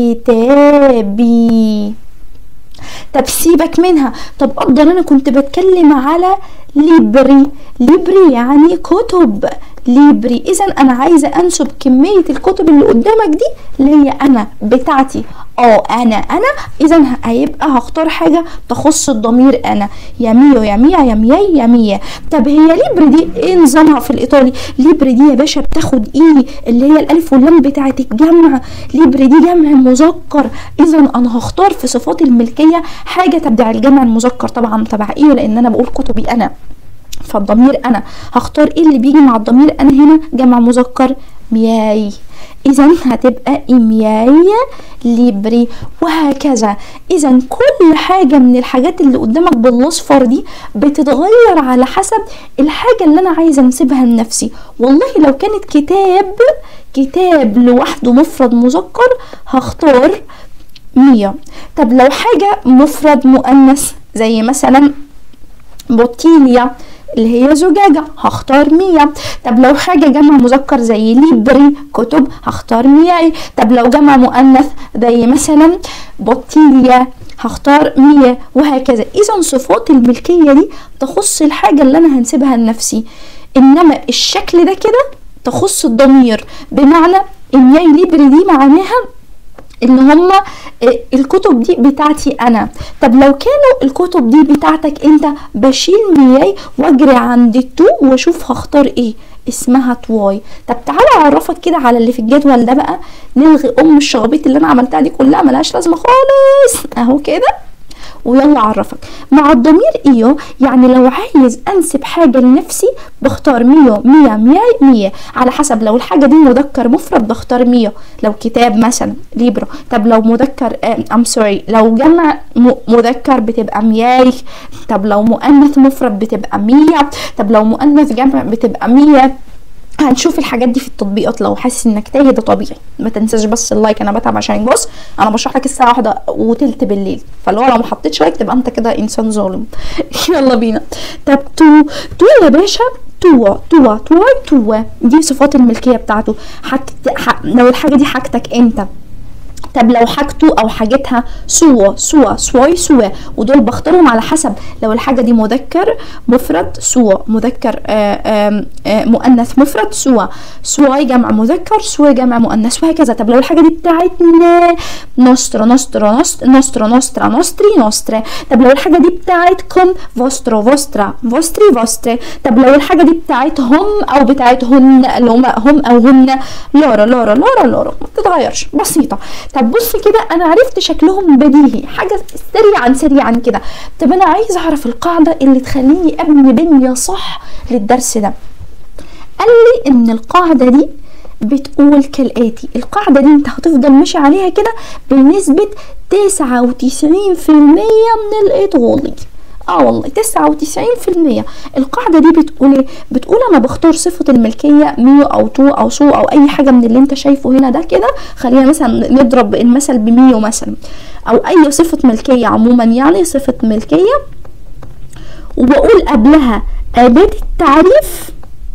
كتابي طب سيبك منها طب أقدر أنا كنت بتكلم على ليبري ليبري يعني كتب ليبري إذا أنا عايزة أنسب كمية الكتب اللي قدامك دي اللي هي أنا بتاعتي اه أنا أنا إذا هيبقى هختار حاجة تخص الضمير أنا يا ميو يا ميا يا مياي يا ميا طب هي ليبري دي إيه نظامها في الإيطالي ليبري دي يا باشا بتاخد إيه اللي هي الألف واللام بتاعت الجمع ليبري دي جمع مذكر إذا أنا هختار في صفات الملكية حاجة تبع الجمع المذكر طبعا تبع إيه لأن أنا بقول كتبي أنا فالضمير انا هختار ايه اللي بيجي مع الضمير انا هنا جمع مذكر مياي اذا هتبقى امياي ليبري وهكذا اذا كل حاجه من الحاجات اللي قدامك بالاصفر دي بتتغير على حسب الحاجه اللي انا عايزه انسبها لنفسي والله لو كانت كتاب كتاب لوحده مفرد مذكر هختار مية طب لو حاجة مفرد مؤنث زي مثلا بوتيليا اللي هي زجاجة هختار مية طب لو حاجة جمع مذكر زي ليبري كتب هختار مية طب لو جمع مؤنث زي مثلا بوتيليا هختار مية وهكذا اذا صفات الملكية دي تخص الحاجة اللي انا هنسيبها لنفسي انما الشكل ده كده تخص الضمير بمعنى المياي ليبري دي معناها ان هما آه، الكتب دي بتاعتي انا طب لو كانوا الكتب دي بتاعتك انت بشيل مياي واجري عند التو واشوف هختار ايه اسمها تواي طب تعالى اعرفك كده على اللي في الجدول ده بقى نلغي ام الشغبيط اللي انا عملتها دي كلها ملهاش لازمه خالص اهو كده ويلا اعرفك مع الضمير ايو يعني لو عايز انسب حاجة لنفسي بختار ميو مية مياي مية على حسب لو الحاجة دي مذكر مفرد بختار ميو لو كتاب مثلا ليبرو طب لو مذكر ام سوري لو جمع م- مذكر بتبقى مياي طب لو مؤنث مفرد بتبقى مية طب لو مؤنث جمع بتبقى مية هنشوف الحاجات دي في التطبيقات لو حاسس انك تايه ده طبيعي ما تنساش بس اللايك انا بتعب عشان بص انا بشرح لك الساعه واحدة وتلت بالليل فلو لو ما حطيتش لايك تبقى انت كده انسان ظالم يلا بينا طب تو تو يا باشا توا توا توا توا دي صفات الملكيه بتاعته حاجت ح... لو الحاجه دي حاجتك انت طب لو حاجته او حاجتها سوا سوا سواي سوا ودول بختارهم على حسب لو الحاجه دي مذكر مفرد سوا مذكر آه، آم، آه، مؤنث مفرد سوا سواي جمع مذكر سوا جمع مؤنث وهكذا طب لو الحاجه دي بتاعتنا نوسترا نوسترا نوست- نوسترا نوسترا نوستري نوسترا طب لو الحاجه دي بتاعتكم فوسترو فوسترا فوستري فوستري طب لو الحاجه دي بتاعتهم او بتاعتهن اللي هم هم او هن لورا لورا لورا لورا ما بتتغيرش بسيطه طب بص كده انا عرفت شكلهم بديهي حاجه سريعا سريعا كده طب انا عايز اعرف القاعده اللي تخليني ابني بنيه صح للدرس ده قال لي ان القاعده دي بتقول كالآتي القاعدة دي انت هتفضل ماشي عليها كده بنسبة تسعة وتسعين في المية من الإيطالي اه والله تسعة وتسعين في المية القاعدة دي بتقول ايه بتقول انا بختار صفة الملكية ميو او تو او سو او اي حاجة من اللي انت شايفه هنا ده كده خلينا مثلا نضرب المثل بميو مثلا او اي صفة ملكية عموما يعني صفة ملكية وبقول قبلها أداة التعريف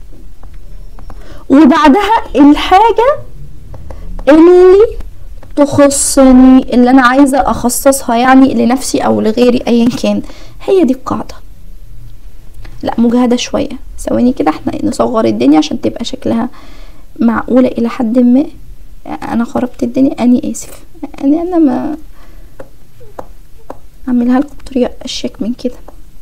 وبعدها الحاجة اللي تخصني اللي أنا عايزة أخصصها يعني لنفسي أو لغيري أيا كان هي دي القاعدة لا مجهدة شوية ثواني كده احنا نصغر الدنيا عشان تبقى شكلها معقولة إلى حد ما أنا خربت الدنيا أني آسف أنا أنا ما أعملها لكم بطريقة أشيك من كده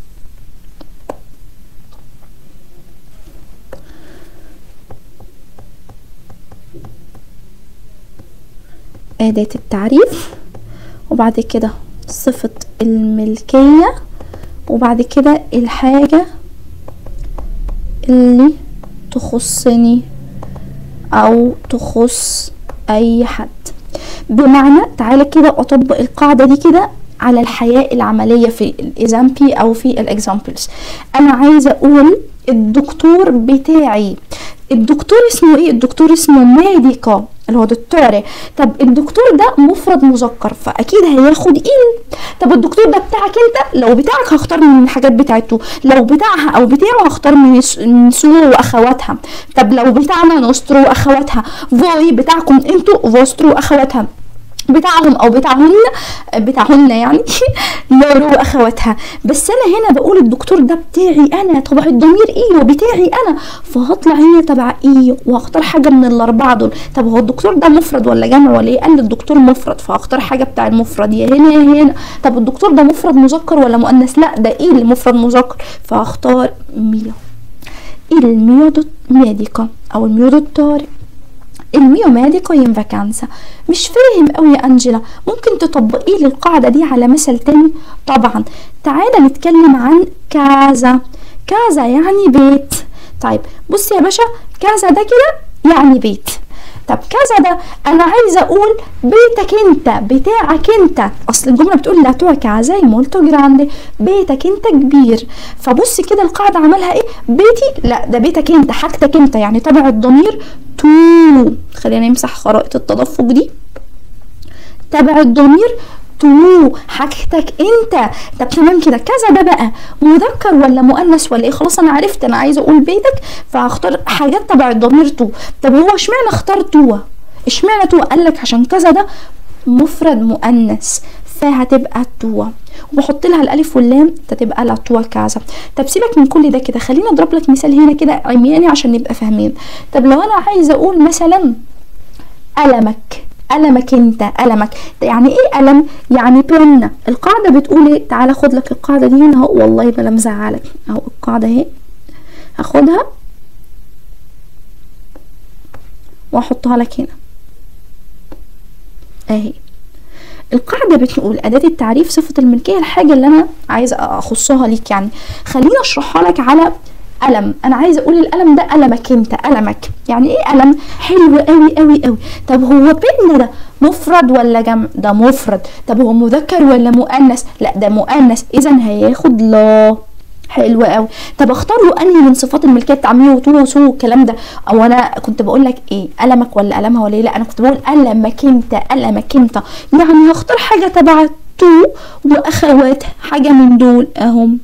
أداة التعريف وبعد كده صفة الملكية وبعد كده الحاجة اللي تخصني أو تخص أي حد بمعنى تعالى كده أطبق القاعدة دي كده على الحياة العملية في الإزامبي أو في الإكزامبلز أنا عايزة أقول الدكتور بتاعي الدكتور اسمه ايه الدكتور اسمه ميديكا اللي هو دكتوري طب الدكتور ده مفرد مذكر فاكيد هياخد ايه طب الدكتور ده بتاعك انت لو بتاعك هختار من الحاجات بتاعته لو بتاعها او بتاعه هختار من من سو واخواتها طب لو بتاعنا نوسترو واخواتها فوي بتاعكم انتوا فوسترو واخواتها بتاعهم او بتاعهن بتاعهن يعني لورو واخواتها بس انا هنا بقول الدكتور ده بتاعي انا طبع الضمير ايه وبتاعي انا فهطلع هنا تبع ايه وهختار حاجه من الاربعه دول طب هو الدكتور ده مفرد ولا جمع ولا ايه قال لي الدكتور مفرد فهختار حاجه بتاع المفرد يا هنا يا هنا طب الدكتور ده مفرد مذكر ولا مؤنث لا ده ايه اللي مفرد مذكر فهختار ميو الميو ميديكا او الميو دوتوري الميو ميديكو in vacanza مش فاهم قوي يا انجلا ممكن تطبقيه لي القاعده دي على مثل تاني طبعا تعالى نتكلم عن كذا كذا يعني بيت طيب بص يا باشا كذا ده كده يعني بيت طب كذا ده انا عايزه اقول بيتك انت بتاعك انت اصل الجمله بتقول لا تو كازا مولتو جراندي بيتك انت كبير فبص كده القاعده عملها ايه بيتي لا ده بيتك انت حاجتك انت يعني تبع الضمير تو خلينا نمسح خرائط التدفق دي تبع الضمير تو حاجتك انت طب تمام كده كذا ده بقى مذكر ولا مؤنث ولا ايه خلاص انا عرفت انا عايزه اقول بيتك فهختار حاجات تبع الضمير تو طب هو اشمعنى اختار تو اشمعنى تو قال لك عشان كذا ده مفرد مؤنث فهتبقى تو وبحط لها الالف واللام تبقى لا تو كذا طب سيبك من كل ده كده خليني اضرب لك مثال هنا كده عمياني عشان نبقى فاهمين طب لو انا عايزه اقول مثلا ألمك ألمك انت ألمك يعني ايه ألم يعني بن القاعدة بتقول ايه تعالى خد لك القاعدة دي هنا اهو والله بلا مزعلك اهو القاعدة اهي هاخدها واحطها لك هنا اهي القاعدة بتقول أداة التعريف صفة الملكية الحاجة اللي أنا عايزة أخصها ليك يعني خليني أشرحها لك على ألم أنا عايزة أقول الألم ده ألمك أنت ألمك يعني إيه ألم حلو قوي قوي قوي طب هو بيتنا ده مفرد ولا جمع ده مفرد طب هو مذكر ولا مؤنث لا ده مؤنث إذا هياخد لا حلو قوي طب اختار له انهي من صفات الملكيه التعميه وطول وسو والكلام ده او انا كنت بقول لك ايه المك ولا المها ولا ايه لا انا كنت بقول المك انت المك انت يعني هختار حاجه تبع تو واخواتها حاجه من دول اهم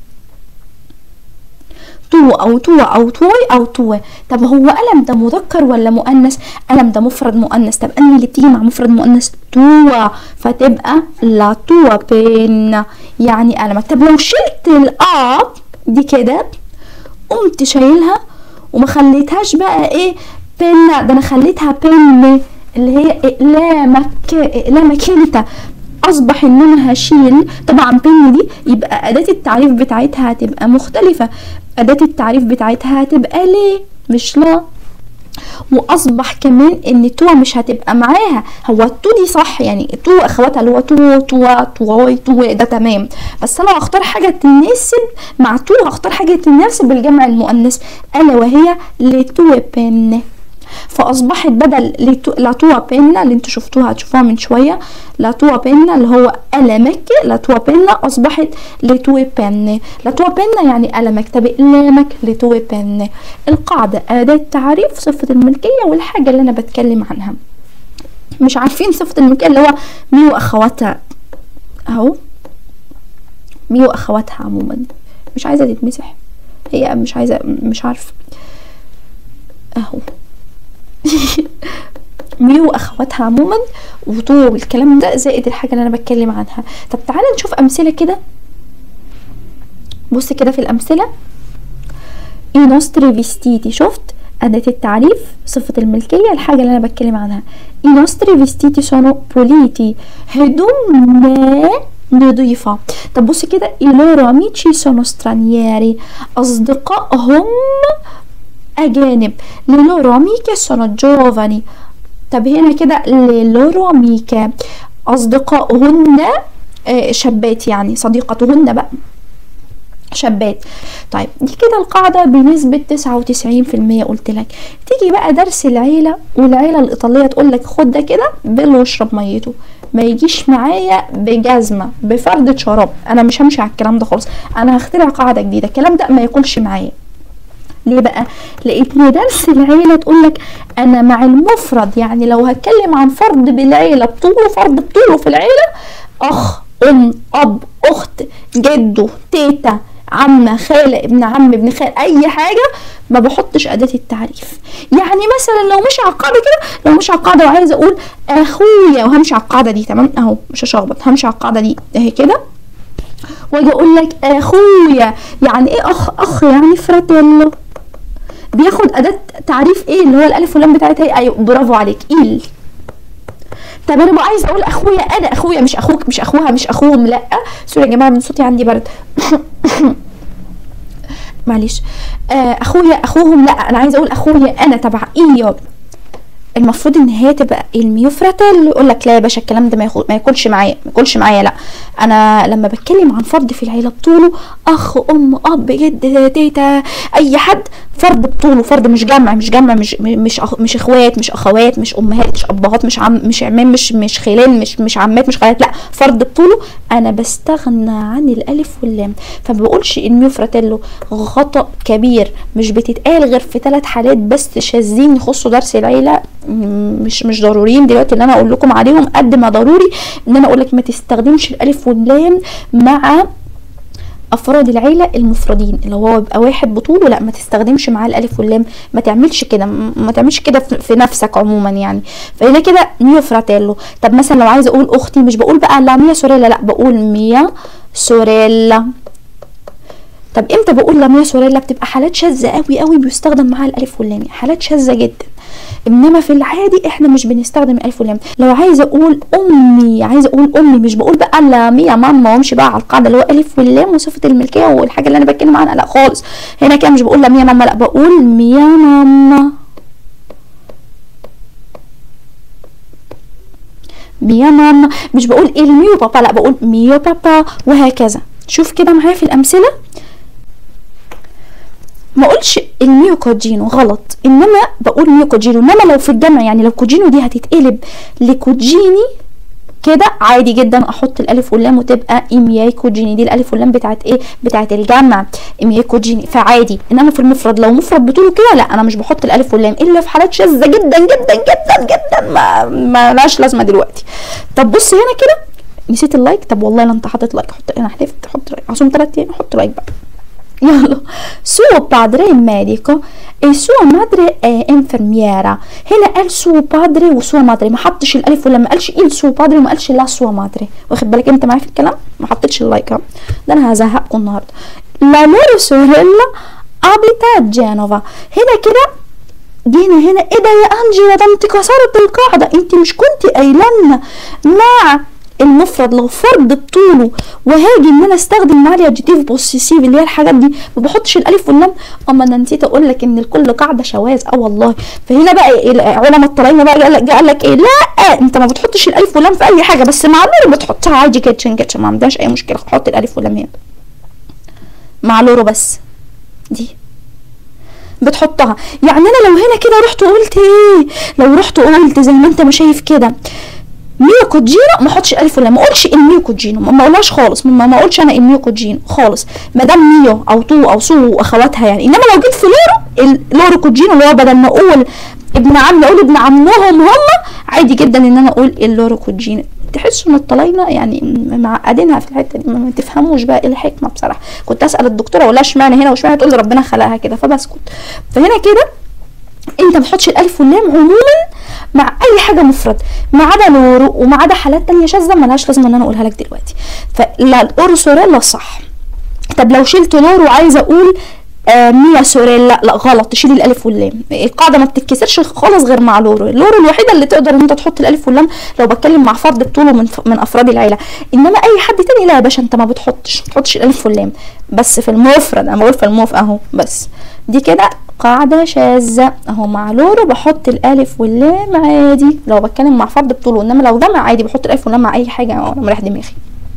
تو او تو او توي او توي طب هو ألم ده مذكر ولا مؤنث ألم ده مفرد مؤنث طب أنهي اللي بتيجي مع مفرد مؤنث توا فتبقى لا توا بين يعني ألمك طب لو شلت الآ دي كده قمت شايلها وما خليتهاش بقى ايه بين ده انا خليتها بين اللي هي اقلامك اقلامك انت اصبح ان انا هشيل طبعا بين دي يبقى اداة التعريف بتاعتها هتبقى مختلفة اداة التعريف بتاعتها هتبقى ليه مش لا واصبح كمان ان تو مش هتبقى معاها هو التو دي صح يعني تو اخواتها اللي هو تو تو توي تو ده تمام بس انا هختار حاجه تناسب مع تو هختار حاجه تناسب الجمع المؤنث الا وهي لتو بن فاصبحت بدل لتو- لاتوا بينا اللي انتوا شفتوها هتشوفوها من شويه لاتوا بينا اللي هو قلمك لاتوا بينا اصبحت لتو بين لاتوا بينا يعني قلمك طب اقلامك لتو بين القاعده اداه تعريف صفه الملكيه والحاجه اللي انا بتكلم عنها مش عارفين صفه الملكيه اللي هو مي واخواتها اهو مي واخواتها عموما مش عايزه تتمسح هي مش عايزه مش عارفه اهو ميو واخواتها عموما وطول والكلام ده زائد الحاجه اللي انا بتكلم عنها طب تعالى نشوف امثله كده بص كده في الامثله i nostri vestiti شفت أداة التعريف صفة الملكية الحاجة اللي أنا بتكلم عنها i nostri vestiti sono puliti هدومنا نظيفة طب بص كده i loro amici sono stranieri أصدقائهم أجانب le loro amiche sono giovani طب هنا كده le loro amiche أصدقائهن آه، شابات يعني صديقتهن بقى شابات طيب دي كده القاعدة بنسبة تسعة وتسعين في المية قلت لك تيجي بقى درس العيلة والعيلة الإيطالية تقول لك خد ده كده بل واشرب ميته ما يجيش معايا بجزمة بفردة شراب أنا مش همشي على الكلام ده خالص أنا هخترع قاعدة جديدة الكلام ده ما يكونش معايا ليه بقى لقيتني درس العيله تقول لك انا مع المفرد يعني لو هتكلم عن فرد بالعيله بطوله فرد بطوله في العيله اخ ام اب اخت جده تيتا عمه خاله ابن عم ابن خال اي حاجه ما بحطش اداه التعريف يعني مثلا لو مش على القاعده كده لو مش على القاعده وعايزه اقول اخويا وهمشي على القاعده دي تمام اهو مش هشخبط همشي على القاعده دي اهي كده واجي اقول لك اخويا يعني ايه اخ اخ يعني فراتيلو بياخد اداه تعريف ايه اللي هو الالف واللام بتاعتها ايه ايوه برافو عليك ايل طب انا بقى عايز اقول اخويا انا اخويا مش اخوك مش اخوها مش اخوهم لا سوري يا جماعه من صوتي عندي برد معلش آه اخويا اخوهم لا انا عايزه اقول اخويا انا تبع ايه المفروض ان هي تبقى الميوفراتيل يقول لك لا يا باشا الكلام ده ما ياخد ما ياكلش معايا ما ياكلش معايا لا انا لما بتكلم عن فرد في العيله بطوله اخ ام اب جد تيتا اي حد فرد بطوله فرد مش جمع مش جمع مش مش أخ مش اخوات مش اخوات مش امهات مش ابهات مش عم مش عمام مش مش خلان مش مش عمات مش خالات لا فرد بطوله انا بستغنى عن الالف واللام فما بقولش الميوفراتيلو خطا كبير مش بتتقال غير في ثلاث حالات بس شاذين يخصوا درس العيله م- مش مش ضروريين دلوقتي اللي انا اقول لكم عليهم قد ما ضروري ان انا اقول لك ما تستخدمش الالف واللام مع افراد العيله المفردين اللي هو يبقى واحد بطوله لا ما تستخدمش معاه الالف واللام ما تعملش كده م- ما تعملش كده في في نفسك عموما يعني فهنا كده ميو فراتيلو طب مثلا لو عايزه اقول اختي مش بقول بقى لا ميا سوريلا لا بقول ميا سوريلا طب امتى بقول لا ميا سوريلا بتبقى حالات شاذه قوي قوي بيستخدم معاها الالف واللام حالات شاذه جدا انما في العادي احنا مش بنستخدم الالف واللام لو عايزه اقول امي عايزه اقول امي مش بقول بقى لا ميا ماما وامشي بقى على القاعده اللي هو الف واللام وصفه الملكيه والحاجه اللي انا بتكلم عنها لا خالص هنا كده مش بقول لا ميا ماما لا بقول ميا ماما ميا ماما مش بقول الميو بابا لا بقول ميو بابا وهكذا شوف كده معايا في الامثله ما اقولش الميو كوجينو غلط انما بقول ميو كوجينو انما لو في الجمع يعني لو كوجينو دي هتتقلب لكوجيني كده عادي جدا احط الالف واللام وتبقى ايمياي كوجيني دي الالف واللام بتاعت ايه بتاعت الجمع ايمياي كوجيني فعادي انما في المفرد لو مفرد بطوله كده لا انا مش بحط الالف واللام الا في حالات شاذه جدا جدا جدا جدا ما ما لهاش لازمه دلوقتي طب بص هنا كده نسيت اللايك طب والله لا انت حاطط لايك حط انا حلفت حط لايك عشان ثلاث ايام حط لايك بقى يلا suo padre è medico e sua madre è infermiera هنا قال suo padre وسوا madre ما حطش الالف ولا ما قالش il suo padre وما قالش la sua madre واخد بالك انت معايا في الكلام ما حطيتش اللايك ها ده انا هزهقكم النهارده la loro sorella abita a Genova هنا كده جينا هنا ايه ده يا انجيلا ده انت كسرت القاعده انت مش كنت قايله لنا مع المفرد لو فرد بطوله وهاجي ان انا استخدم معاه الادجيتيف بوسيسيف اللي هي الحاجات دي ما بحطش الالف واللام اما انا نسيت اقول لك ان لكل قاعده شواذ اه والله فهنا بقى إيه علماء الطلاينه بقى قال لك قال لك ايه لا انت ما بتحطش الالف واللام في اي حاجه بس مع لورو بتحطها عادي كيتشن كيتشن ما عندهاش اي مشكله حط الالف واللام هنا مع لورو بس دي بتحطها يعني انا لو هنا كده رحت وقلت ايه لو رحت وقلت زي ما انت ما شايف كده ميو كوجينو ما احطش الف ولا ما اقولش الميو كوجينو ما اقولهاش خالص ما ما اقولش انا الميو كوجينو خالص ما دام ميو او تو او سو واخواتها يعني انما لو جيت في لورو اللورو كوجينو اللي هو بدل ما اقول ابن عمي اقول ابن عمهم هم عادي جدا ان انا اقول اللورو كوجينو تحسوا ان الطلاينه يعني معقدينها في الحته دي ما تفهموش بقى ايه الحكمه بصراحه كنت اسال الدكتوره ولا اشمعنى هنا واشمعنى تقول لي ربنا خلقها كده فبسكت فهنا كده انت ما تحطش الالف واللام عموما مع اي حاجه مفرد ما عدا لورو وما عدا حالات تانية شاذه ملهاش لازمه ان انا اقولها لك دلوقتي فلا الاورو سوريلا صح طب لو شلت لورو عايزه اقول آه ميا سوريلا لا غلط تشيلي الالف واللام القاعده ما بتتكسرش خالص غير مع لورو اللورو الوحيده اللي تقدر ان انت تحط الالف واللام لو بتكلم مع فرد بطوله من من افراد العيله انما اي حد تاني لا يا باشا انت ما بتحطش ما بتحطش الالف واللام بس في المفرد انا بقول في المف اهو بس دي كده قاعدة شاذة اهو مع لورو بحط الالف واللام عادي لو بتكلم مع فرد بطوله انما لو جمع عادي بحط الالف واللام مع اي حاجة انا مريح دماغي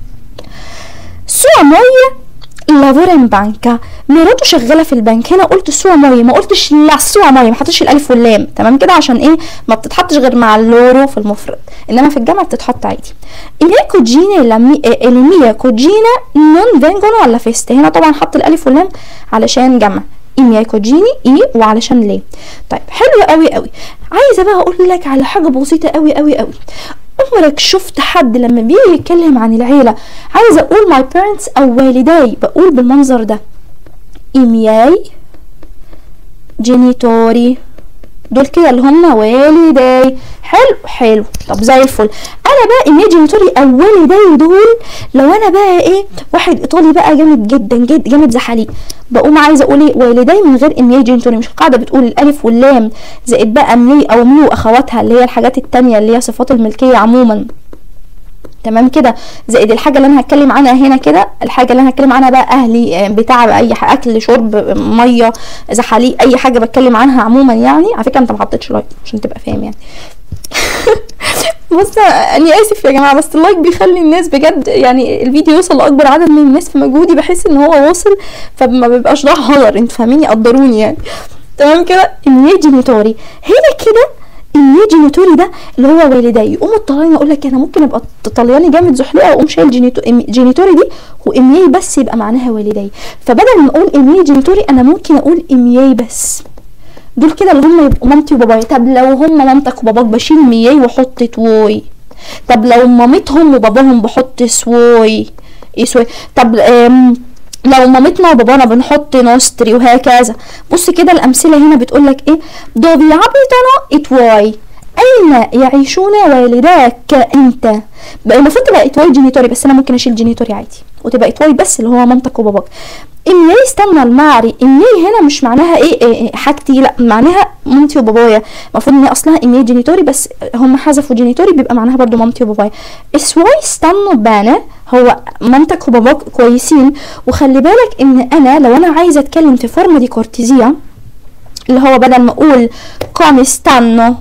سوا موية لافورا ان بانكا مراته شغاله في البنك هنا قلت سوا مويه ما قلتش لا سوا مويه ما حطيتش الالف واللام تمام كده عشان ايه ما بتتحطش غير مع اللورو في المفرد انما في الجمع بتتحط عادي الميا كوجينا الميا كوجينا نون فينجونو ولا فيست هنا طبعا حط الالف واللام علشان جمع اي كوجيني اي وعلشان ليه طيب حلو قوي قوي عايزه بقى اقول لك على حاجه بسيطه قوي قوي قوي عمرك شفت حد لما بيجي يتكلم عن العيله عايزه اقول my parents او والداي بقول بالمنظر ده ايمياي جينيتوري دول كده اللي هم والداي حلو حلو طب زي الفل انا بقى ايمياي جينيتوري او والداي دول لو انا بقى ايه واحد ايطالي بقى جامد جدا جد جامد زحاليق بقوم عايزه اقول ايه والداي من غير ايمياي جينيتوري مش القاعده بتقول الالف واللام زائد بقى مي او ميو اخواتها اللي هي الحاجات التانية اللي هي صفات الملكيه عموما تمام كده زائد الحاجه اللي انا هتكلم عنها هنا كده الحاجه اللي انا هتكلم عنها بقى اهلي بتاع اي اكل شرب ميه زحاليق اي حاجه بتكلم عنها عموما يعني على فكره انت ما حطيتش لايك عشان تبقى فاهم يعني بص انا اسف يا جماعه بس اللايك بيخلي الناس بجد يعني الفيديو يوصل لاكبر عدد من الناس في مجهودي بحس ان هو واصل فما بيبقاش ده هدر انتوا فاهميني قدروني يعني تمام كده الميا جينيتوري هنا كده الميا جينيتوري ده اللي هو والدي يقوم الطلاينه يقول لك انا ممكن ابقى طلياني جامد زحليقه واقوم شايل جينيتو جينيتوري دي وامياي بس يبقى معناها والدي فبدل ما اقول امياي جينيتوري انا ممكن اقول امياي بس دول كده اللي هم يبقوا مامتي وبابايا طب لو هم مامتك وباباك بشيل مياي واحط توي طب لو مامتهم وباباهم بحط سوي ايه سوي طب لو مامتنا وبابانا بنحط نوستري وهكذا بص كده الامثله هنا بتقول لك ايه دوفي عبيطنا اتواي اين يعيشون والداك انت بقى المفروض تبقى اتواي جينيتوري بس انا ممكن اشيل جينيتوري عادي وتبقى اتواي بس اللي هو مامتك وباباك امي استنى المعري امي هنا مش معناها ايه, إيه, إيه حاجتي لا معناها مامتي وبابايا المفروض ان هي اصلها امي جينيتوري بس هم حذفوا جينيتوري بيبقى معناها برضو مامتي وبابايا اسواي استنوا بانا هو مامتك وباباك كويسين وخلي بالك ان انا لو انا عايزه اتكلم في فورما دي كورتيزيا اللي هو بدل ما اقول come stanno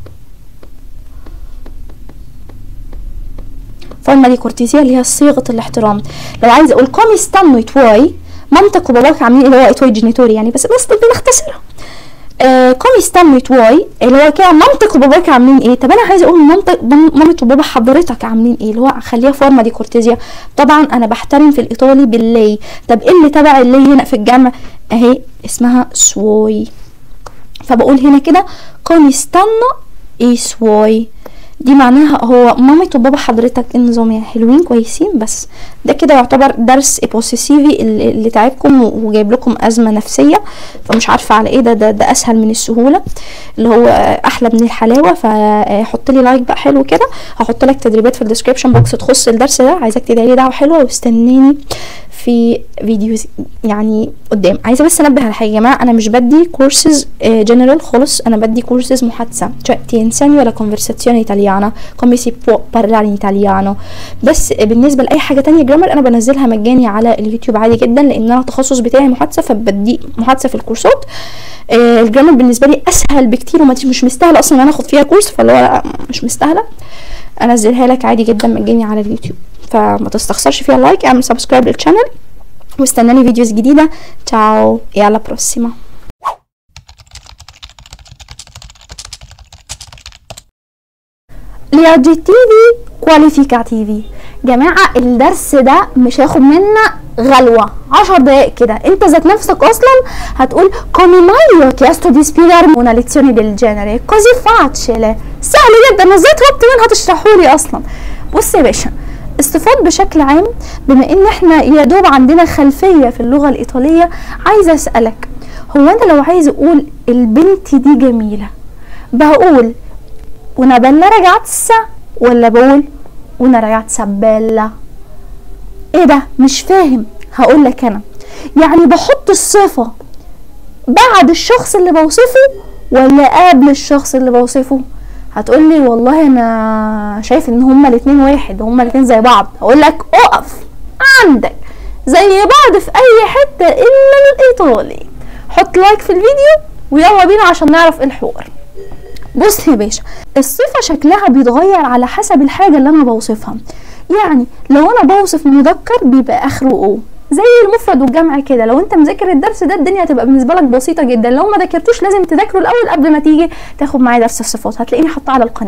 فورما دي كورتيزيا اللي هي صيغه الاحترام لو عايزه اقول come stanno توي مامتك وباباك عاملين اللي هو اتواي جينيتوري يعني بس بس بنختصرها آه كومي ستانلي تواي اللي هو كده مامتك وباباك عاملين ايه طب انا عايزه اقول مامتك مامة وبابا حضرتك عاملين ايه اللي هو خليها فورما دي كورتيزيا طبعا انا بحترم في الايطالي باللي طب ايه اللي تبع اللي هنا في الجمع اهي اسمها سوي فبقول هنا كده كومي ستانو اي سوي دي معناها هو مامة وبابا حضرتك النظام يعني حلوين كويسين بس ده كده يعتبر درس بوسيسيفي اللي, اللي تعبكم وجايب لكم ازمه نفسيه فمش عارفه على ايه ده, ده ده اسهل من السهوله اللي هو احلى من الحلاوه فحط لي لايك بقى حلو كده هحط لك تدريبات في الديسكربشن بوكس تخص الدرس ده عايزاك تدعي لي دعوه حلوه واستناني في فيديوز يعني قدام عايزه بس انبه على حاجه يا جماعه انا مش بدي كورسز جنرال خالص انا بدي كورسز محادثه cioè ti insegno la conversazione italiana come si può parlare in italiano بس بالنسبه لاي حاجه تانية جرامر انا بنزلها مجاني على اليوتيوب عادي جدا لان انا التخصص بتاعي محادثه فبدي محادثه في الكورسات آه الجرامر بالنسبه لي اسهل بكتير وما مش مستاهله اصلا ان انا اخد فيها كورس فاللي هو مش مستاهله انزلها لك عادي جدا مجاني على اليوتيوب فما تستخسرش فيها لايك اعمل سبسكرايب للشانل واستناني فيديوز جديده تشاو e alla prossima Gli aggettivi qualificativi جماعة الدرس ده مش هياخد منا غلوة عشر دقايق كده انت ذات نفسك اصلا هتقول come mai ho chiesto di spiegarmi una lezione del genere così facile سهل جدا ازاي طلبت منها تشرحولي اصلا بص يا باشا الصفات بشكل عام بما ان احنا يا دوب عندنا خلفية في اللغة الايطالية عايزة اسألك هو انا لو عايز اقول البنت دي جميلة بقول una bella ragazza ولا بقول una ragazza bella ايه ده مش فاهم هقول لك انا يعني بحط الصفة بعد الشخص اللي بوصفه ولا قبل الشخص اللي بوصفه هتقول لي والله انا شايف ان هما الاتنين واحد هما الاتنين زي بعض هقول لك اقف عندك زي بعض في اي حتة الا الايطالي حط لايك في الفيديو ويلا بينا عشان نعرف ايه الحوار بص يا باشا الصفة شكلها بيتغير على حسب الحاجة اللي أنا بوصفها يعني لو أنا بوصف مذكر بيبقى آخره أو زي المفرد والجمع كده لو انت مذاكر الدرس ده الدنيا هتبقى بالنسبه لك بسيطه جدا لو ما ذاكرتوش لازم تذاكره الاول قبل ما تيجي تاخد معايا درس الصفات هتلاقيني حاطاه على القناه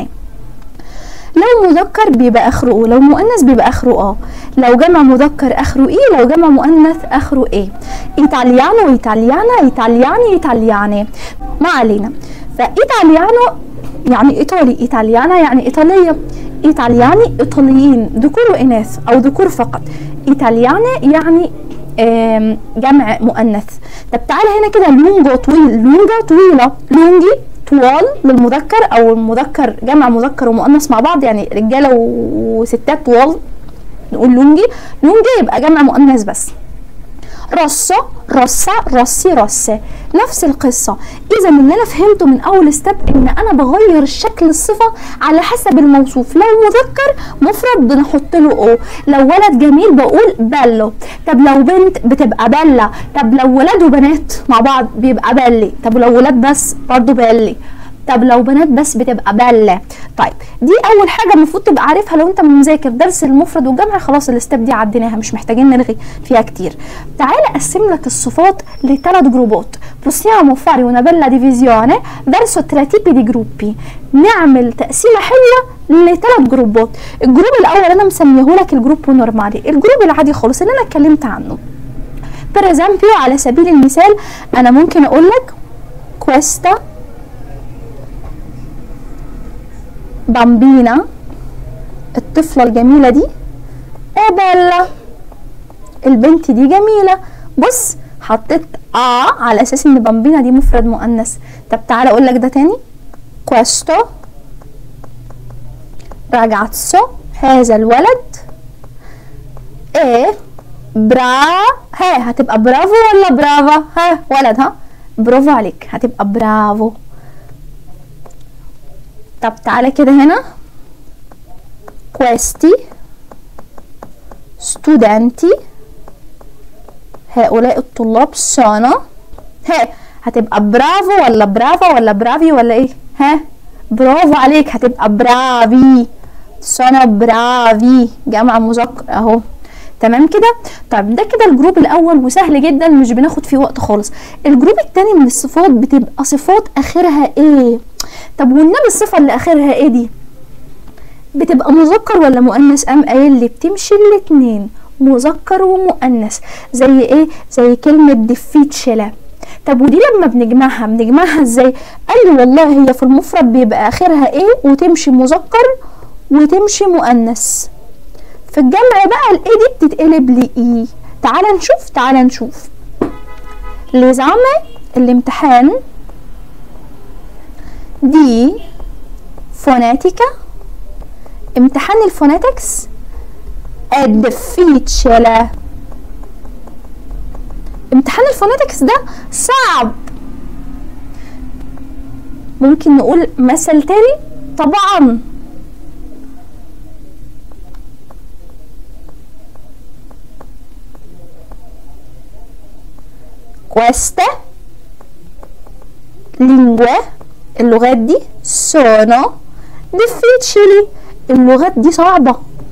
لو مذكر بيبقى اخره او لو مؤنث بيبقى اخره اه لو جمع مذكر اخره ايه لو جمع مؤنث اخره ايه ايطاليانو ايطاليانا ايطالياني ايطالياني ما علينا فايطاليانو يعني ايطالي ايطاليانا يعني ايطاليه ايطالياني ايطاليين ذكور واناث او ذكور فقط ايطالياني يعني آم، جمع مؤنث طب تعالى هنا كده لونجو طويل لونجا طويله لونجي طوال للمذكر او المذكر جمع مذكر ومؤنث مع بعض يعني رجاله وستات طوال نقول لونجي لونجي يبقى جمع مؤنث بس روسو روسا روسي روسي نفس القصة إذا اللي أنا فهمته من أول ستيب إن أنا بغير الشكل الصفة على حسب الموصوف لو مذكر مفرد بنحط له أو لو ولد جميل بقول بلو طب لو بنت بتبقى بلا طب لو ولاد وبنات مع بعض بيبقى بلي طب لو ولاد بس برضو بلي طب لو بنات بس بتبقى بلة طيب دي اول حاجه المفروض تبقى عارفها لو انت مذاكر درس المفرد والجمع خلاص الستep دي عديناها مش محتاجين نلغي فيها كتير تعالى اقسم لك الصفات لثلاث جروبات possiamo fare una bella divisione verso tre tipi di gruppi نعمل تقسيمه حلوه لثلاث جروبات الجروب الاول انا مسميه لك الجروب نورمالي الجروب العادي خالص اللي انا اتكلمت عنه per esempio على سبيل المثال انا ممكن اقول لك questa بامبينا الطفلة الجميلة دي ايه بيلا البنت دي جميلة بص حطيت اه على اساس ان بامبينا دي مفرد مؤنث طب تعالى اقول لك ده تاني questo ragazzo هذا الولد ايه برا ها هتبقى برافو ولا برافا ها ولد ها برافو عليك هتبقى برافو طب تعالى كده هنا questi studenti هؤلاء الطلاب sono ها هتبقى برافو ولا برافا ولا برافي ولا ايه ها برافو عليك هتبقى برافي sono برافي جمع مذكر اهو تمام كده طيب ده كده الجروب الاول وسهل جدا مش بناخد فيه وقت خالص الجروب التاني من الصفات بتبقى صفات اخرها ايه طب والنبي الصفه اللي اخرها ايه دي بتبقى مذكر ولا مؤنث قام قايل لي بتمشي الاتنين مذكر ومؤنث زي ايه زي كلمه ديفيتشلا طب ودي لما بنجمعها بنجمعها ازاي قال لي والله هي في المفرد بيبقى اخرها ايه وتمشي مذكر وتمشي مؤنث في الجمع بقى الايه دي بتتقلب لايه تعال نشوف تعال نشوف l'esame الامتحان دي فوناتيكا امتحان الفوناتكس difficile امتحان الفوناتكس ده صعب ممكن نقول مثل تاني طبعا queste lingue اللغات دي sono difficili اللغات دي صعبة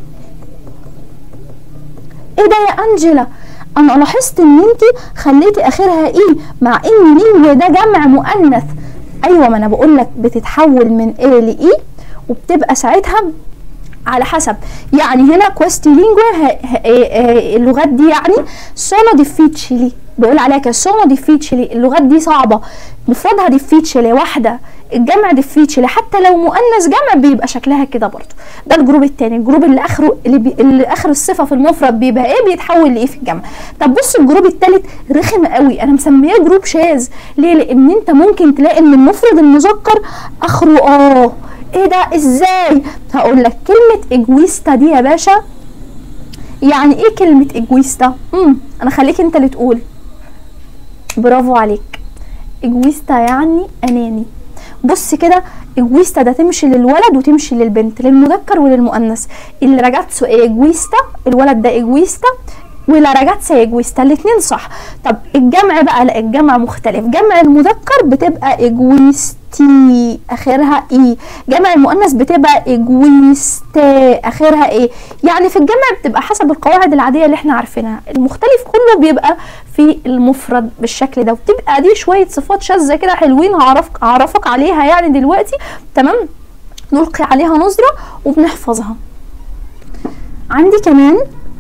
ايه ده يا انجلا انا لاحظت ان انتي خليتي اخرها ايه مع ان لينجو ده جمع مؤنث ايوه ما انا بقول لك بتتحول من ايه لايه وبتبقى ساعتها على حسب يعني هنا كويستي لينجوا اللغات دي يعني sono difficili بيقول عليها كده sono difficili اللغات دي صعبة مفردها difficile واحدة الجمع difficile حتى لو مؤنث جمع بيبقى شكلها كده برضو ده الجروب التاني الجروب اللي اخره اللي, بي... اللي اخر الصفة في المفرد بيبقى ايه بيتحول لايه في الجمع طب بص الجروب التالت رخم قوي انا مسميه جروب شاذ ليه لان انت ممكن تلاقي ان المفرد المذكر اخره اه ايه ده ازاي هقول لك كلمه اجويستا دي يا باشا يعني ايه كلمه اجويستا امم انا خليك انت اللي تقول برافو عليك اجويستا يعني اناني بص كده اجويستا ده تمشي للولد وتمشي للبنت للمذكر وللمؤنث اللي راجاتسو اجويستا الولد ده اجويستا ولا راجاتسا اجويستا الاثنين صح طب الجمع بقى لا الجمع مختلف جمع المذكر بتبقى اجويستي اخرها اي جمع المؤنث بتبقى اجويستا اخرها ايه يعني في الجمع بتبقى حسب القواعد العاديه اللي احنا عارفينها المختلف كله بيبقى في المفرد بالشكل ده وبتبقى دي شويه صفات شاذه كده حلوين هعرفك هعرفك عليها يعني دلوقتي تمام نلقي عليها نظره وبنحفظها عندي كمان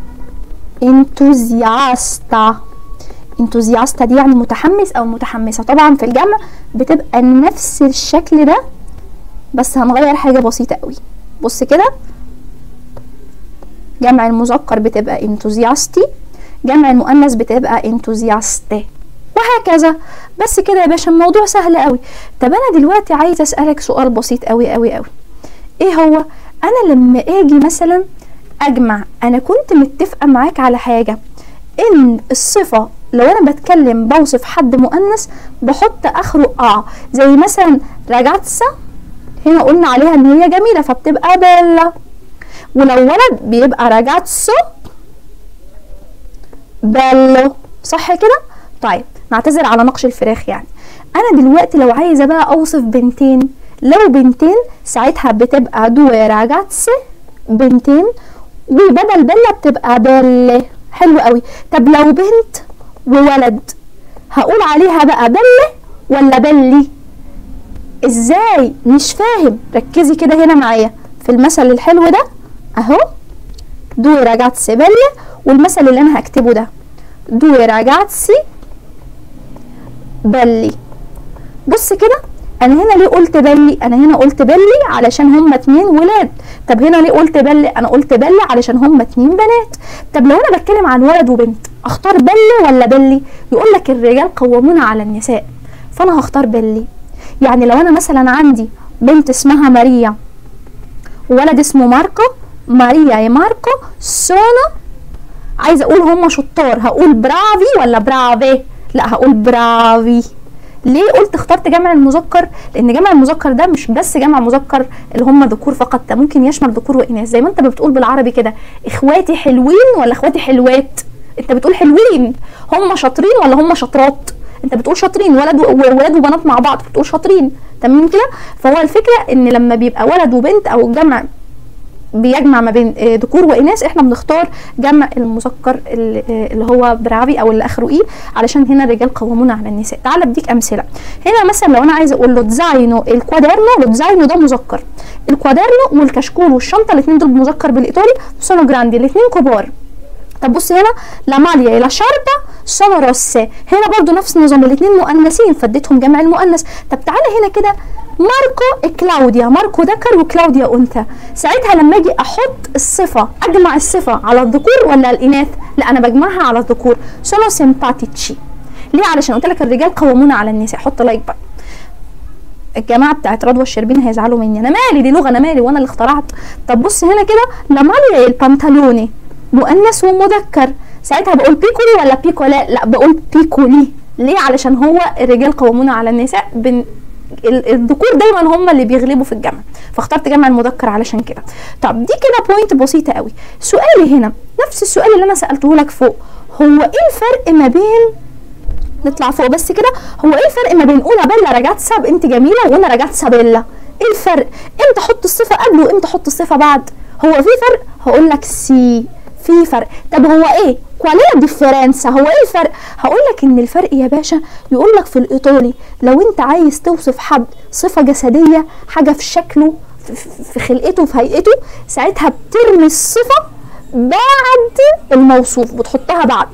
انتوزياستا انتوزياستا دي يعني متحمس او متحمسه طبعا في الجمع بتبقى نفس الشكل ده بس هنغير حاجه بسيطه قوي بص كده جمع المذكر بتبقى انتوزياستي جمع المؤنث بتبقى انتوزياستي وهكذا بس كده يا باشا الموضوع سهل قوي طب انا دلوقتي عايزه اسالك سؤال بسيط قوي قوي قوي ايه هو انا لما اجي مثلا اجمع انا كنت متفقه معاك على حاجه ان الصفه لو انا بتكلم بوصف حد مؤنث بحط اخره اه زي مثلا راجاتسا هنا قلنا عليها ان هي جميله فبتبقى بيلا ولو ولد بيبقى راجاتسو بيلو صح كده طيب نعتذر على نقش الفراخ يعني انا دلوقتي لو عايزه بقى اوصف بنتين لو بنتين ساعتها بتبقى دو راجاتسي بنتين وبدل بيلا بتبقى بيل حلو قوي طب لو بنت وولد هقول عليها بقى بل ولا بلي ازاي مش فاهم ركزي كده هنا معايا في المثل الحلو ده اهو دو راجاتسي بلي والمثل اللي انا هكتبه ده دو راجاتسي بلي بص كده انا هنا ليه قلت بلي انا هنا قلت بلي علشان هما اتنين ولاد طب هنا ليه قلت بلي انا قلت بلي علشان هما اتنين بنات طب لو انا بتكلم عن ولد وبنت اختار بلي ولا بلي يقول لك الرجال قوامون على النساء فانا هختار بلي يعني لو انا مثلا عندي بنت اسمها ماريا وولد اسمه ماركو ماريا يا ماركو سونا عايزه اقول هما شطار هقول برافي ولا برافي لا هقول برافي ليه قلت اخترت جمع المذكر لان جمع المذكر ده مش بس جمع مذكر اللي هم ذكور فقط ده ممكن يشمل ذكور واناث زي ما انت بتقول بالعربي كده اخواتي حلوين ولا اخواتي حلوات انت بتقول حلوين هم شاطرين ولا هم شاطرات انت بتقول شاطرين ولد وولاد وبنات مع بعض بتقول شاطرين تمام كده فهو الفكره ان لما بيبقى ولد وبنت او جمع بيجمع ما بين ذكور واناث احنا بنختار جمع المذكر اللي هو برافي او اللي اخره اي علشان هنا الرجال قوامون على النساء تعال اديك امثله هنا مثلا لو انا عايزه اقول له ديزاينو الكوادرنو لو ديزاينو ده مذكر الكوادرنو والكشكول والشنطه الاثنين دول مذكر بالايطالي سونو جراندي الاثنين كبار طب بص هنا لا ماليا لا شاربة سونو روسي هنا برضو نفس النظام الاثنين مؤنثين فاديتهم جمع المؤنث طب تعالى هنا كده ماركو كلاوديا ماركو ذكر وكلاوديا انثى ساعتها لما اجي احط الصفه اجمع الصفه على الذكور ولا الاناث لا انا بجمعها على الذكور سونو سيمباتيتشي ليه علشان قلت لك الرجال قوامون على النساء حط لايك بقى الجماعه بتاعت رضوى الشربين هيزعلوا مني انا مالي دي لغه انا مالي وانا اللي اخترعت طب بص هنا كده لماليا البنطلوني مؤنث ومذكر ساعتها بقول بيكولي ولا بيكولا لا بقول بيكولي ليه علشان هو الرجال قوامون على النساء بن الذكور دايما هم اللي بيغلبوا في الجمع فاخترت جمع المذكر علشان كده طب دي كده بوينت بسيطه قوي سؤالي هنا نفس السؤال اللي انا سالته لك فوق هو ايه الفرق ما بين نطلع فوق بس كده هو ايه الفرق ما بين اولى بيلا راجاتسا بنت جميله وانا راجاتسا بيلا ايه الفرق امتى احط الصفه قبل وامتى احط الصفه بعد هو في فرق هقول لك سي في فرق طب هو ايه كواليا ديفيرنسا هو ايه الفرق هقول لك ان الفرق يا باشا يقول لك في الايطالي لو انت عايز توصف حد صفه جسديه حاجه في شكله في- في خلقته في هيئته ساعتها بترمي الصفه بعد الموصوف بتحطها بعد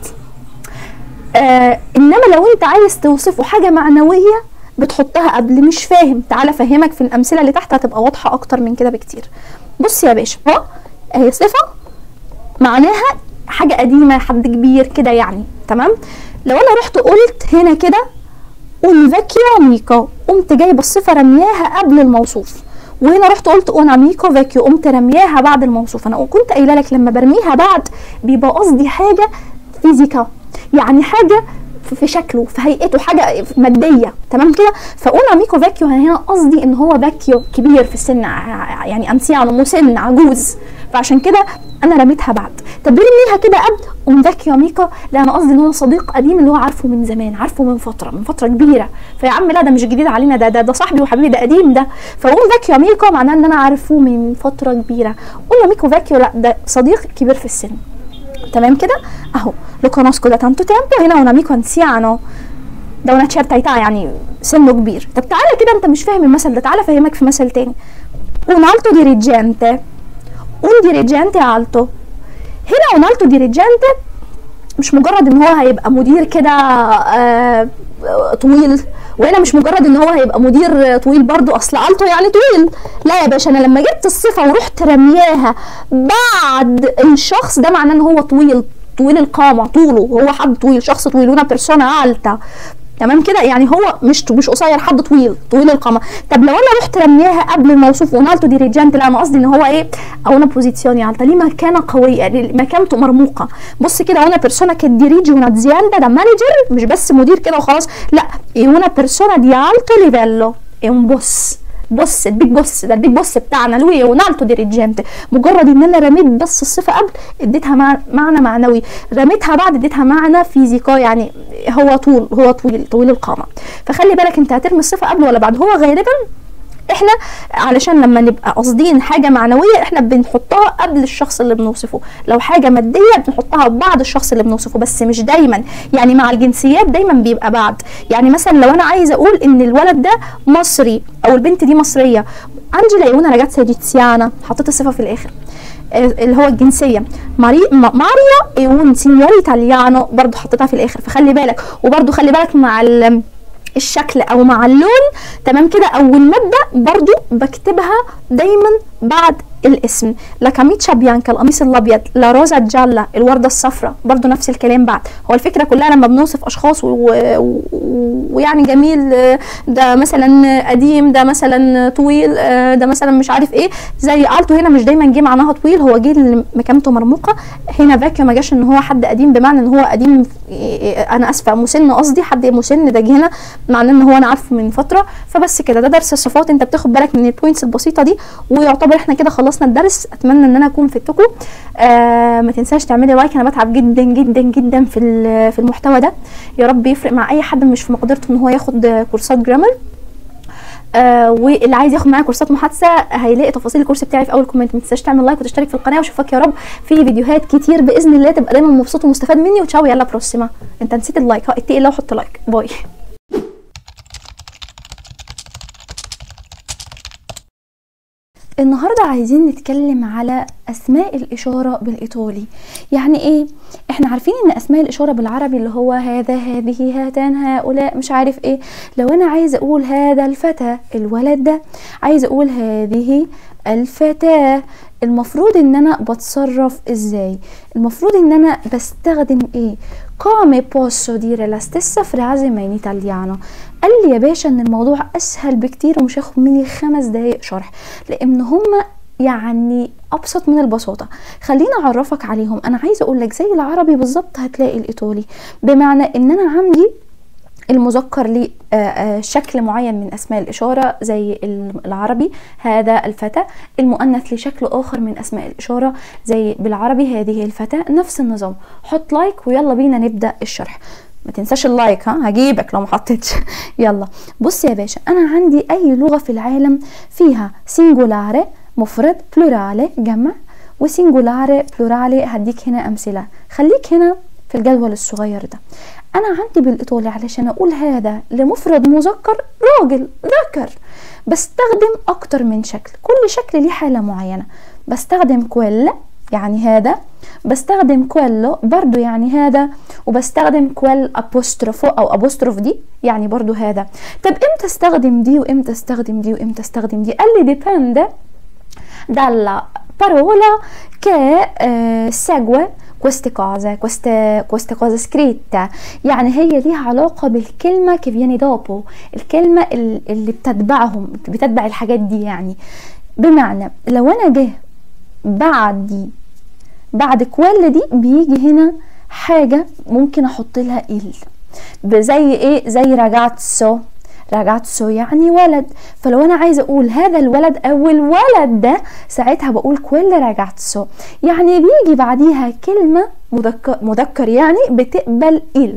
آه انما لو انت عايز توصفه حاجه معنويه بتحطها قبل مش فاهم تعالى افهمك في الامثله اللي تحت هتبقى واضحه اكتر من كده بكتير بص يا باشا اهو اهي صفه معناها حاجه قديمه حد كبير كده يعني تمام لو انا رحت قلت هنا كده un vecchio amico قمت جايبه الصفه رمياها قبل الموصوف وهنا رحت قلت un amico vecchio قمت رمياها بعد الموصوف انا كنت قايله لك لما برميها بعد بيبقى قصدي حاجه فيزيكا يعني حاجه في- في شكله في هيئته حاجه ماديه تمام كده فاون اميكو فاكيو هنا قصدي ان هو فاكيو كبير في السن ع- يعني انسيانو مسن عجوز فعشان كده انا رميتها بعد طب ليه نرميها كده قبل اون فاكيو اميكو لا انا قصدي ان هو صديق قديم اللي هو عارفه من زمان عارفه من فتره من فتره كبيره فيا عم لا ده مش جديد علينا ده ده, ده صاحبي وحبيبي ده قديم ده فاون فاكيو اميكو معناه ان انا عارفه من فتره كبيره اون اميكو فاكيو لا ده صديق كبير في السن تمام كده اهو lo conosco da tanto tempo هنا un amico anziano ده una certa età يعني سنه كبير طب تعالى كده انت مش فاهم المثل ده تعالى افهمك في مثل تاني un alto dirigente un dirigente alto هنا un alto dirigente مش مجرد ان هو هيبقى مدير كده آه، طويل وهنا مش مجرد ان هو هيبقى مدير طويل برضو اصل التو يعني طويل لا يا باشا انا لما جبت الصفه ورحت رمياها بعد الشخص ده معناه ان هو طويل طويل القامه طوله هو حد طويل شخص طويل وانا بيرسونا التا تمام كده يعني هو مش مش قصير حد طويل طويل القامه طب لو انا رحت رمياها قبل الموصوف ونالتو ديريجانت لا انا قصدي ان هو ايه او انا بوزيزيوني alta ليه مكانه قويه يعني مكانته مرموقه بص كده وانا بيرسونا che dirige un'azienda da manager مش بس مدير كده وخلاص لا è una persona di alto livello è un boss بص البيج بوس ده البيج بوس بتاعنا لوي ونالتو ديريجنت مجرد ان انا رميت بس الصفه قبل اديتها مع معنى معنوي رميتها بعد اديتها معنى فيزيكا يعني هو طول هو طويل طويل القامه فخلي بالك انت هترمي الصفه قبل ولا بعد هو غالبا احنا علشان لما نبقى قاصدين حاجه معنويه احنا بنحطها قبل الشخص اللي بنوصفه لو حاجه ماديه بنحطها بعد الشخص اللي بنوصفه بس مش دايما يعني مع الجنسيات دايما بيبقى بعد يعني مثلا لو انا عايزه اقول ان الولد ده مصري او البنت دي مصريه انجيلا يونا راجاتسا ايجيتسيانا حطيت الصفه في الاخر آه، اللي هو الجنسيه ماري ما- ماريا اي un signore italiano برضو حطيتها في الاخر فخلي بالك وبرضو خلي بالك مع ال الشكل او مع اللون تمام كده او الماده برضو بكتبها دايما بعد الاسم لا كاميتشا بيانكا القميص الابيض لا روزا جالا الورده الصفراء برضو نفس الكلام بعد هو الفكره كلها لما بنوصف اشخاص و- و- و- ويعني جميل آه، ده مثلا قديم ده مثلا طويل آه، ده مثلا مش عارف ايه زي التو هنا مش دايما جه معناها طويل هو جه اللي مكانته مرموقه هنا فاكيو ما جاش ان هو حد قديم بمعنى ان هو قديم آه، انا اسفه مسن قصدي حد مسن ده جه هنا معناه ان هو انا عارفه من فتره فبس كده ده درس الصفات انت بتاخد بالك من البوينتس البسيطه دي ويعتبر احنا كده خلصنا الدرس اتمنى ان انا اكون فدتكم آه ما تنساش تعملي لايك انا بتعب جدا جدا جدا في ال- في المحتوى ده يا رب يفرق مع اي حد مش في مقدرته ان هو ياخد كورسات جرامر آه واللي عايز ياخد معايا كورسات محادثه هيلاقي تفاصيل الكورس بتاعي في اول كومنت ما تنساش تعمل لايك وتشترك في القناه واشوفك يا رب في فيديوهات كتير باذن الله تبقى دايما مبسوط ومستفاد مني وتشاو يلا بروسيما انت نسيت اللايك ها اتقي الله وحط لايك باي النهارده عايزين نتكلم على اسماء الاشاره بالايطالي يعني ايه احنا عارفين ان اسماء الاشاره بالعربي اللي هو هذا هذه هاتان هؤلاء مش عارف ايه لو انا عايزه اقول هذا الفتى الولد ده عايزه اقول هذه الفتاه المفروض ان انا بتصرف ازاي المفروض ان انا بستخدم ايه come posso dire la stessa frase ma in italiano قال لي يا باشا ان الموضوع اسهل بكتير ومش هياخد مني خمس دقايق شرح لان هما يعني ابسط من البساطه خليني اعرفك عليهم انا عايزه اقول لك زي العربي بالظبط هتلاقي الايطالي بمعنى ان انا عندي المذكر ليه آه، آه، شكل معين من اسماء الاشاره زي ال- العربي هذا الفتى المؤنث لشكل اخر من اسماء الاشاره زي بالعربي هذه الفتاه نفس النظام حط لايك ويلا بينا نبدا الشرح ما تنساش اللايك ها هجيبك لو ما حطيتش يلا بص يا باشا انا عندي اي لغه في العالم فيها سينجولاري مفرد بلورالي جمع وسينجولاري بلورالي هديك هنا امثله خليك هنا في الجدول الصغير ده انا عندي بالايطالي علشان اقول هذا لمفرد مذكر راجل ذكر بستخدم اكتر من شكل كل شكل ليه حالة معينة بستخدم كويلا يعني هذا بستخدم كويلو برضو يعني هذا وبستخدم كويل ابوستروفو او ابوستروف دي يعني برضو هذا طب امتى استخدم دي وامتى استخدم دي وامتى استخدم دي قال لي dipende dalla parola che eh, segue queste cose, queste, queste cose scritte يعني هي ليها علاقة بالكلمة che viene dopo الكلمة ال- اللي بتتبعهم بتتبع الحاجات دي يعني بمعنى لو انا جه بعد دي بعد كوال دي بيجي هنا حاجة ممكن احط لها ال زي ايه زي راجاتسو راجاتسو يعني ولد فلو انا عايزه اقول هذا الولد او الولد ده ساعتها بقول كل راجاتسو يعني بيجي بعديها كلمه مذكر مذكر يعني بتقبل ال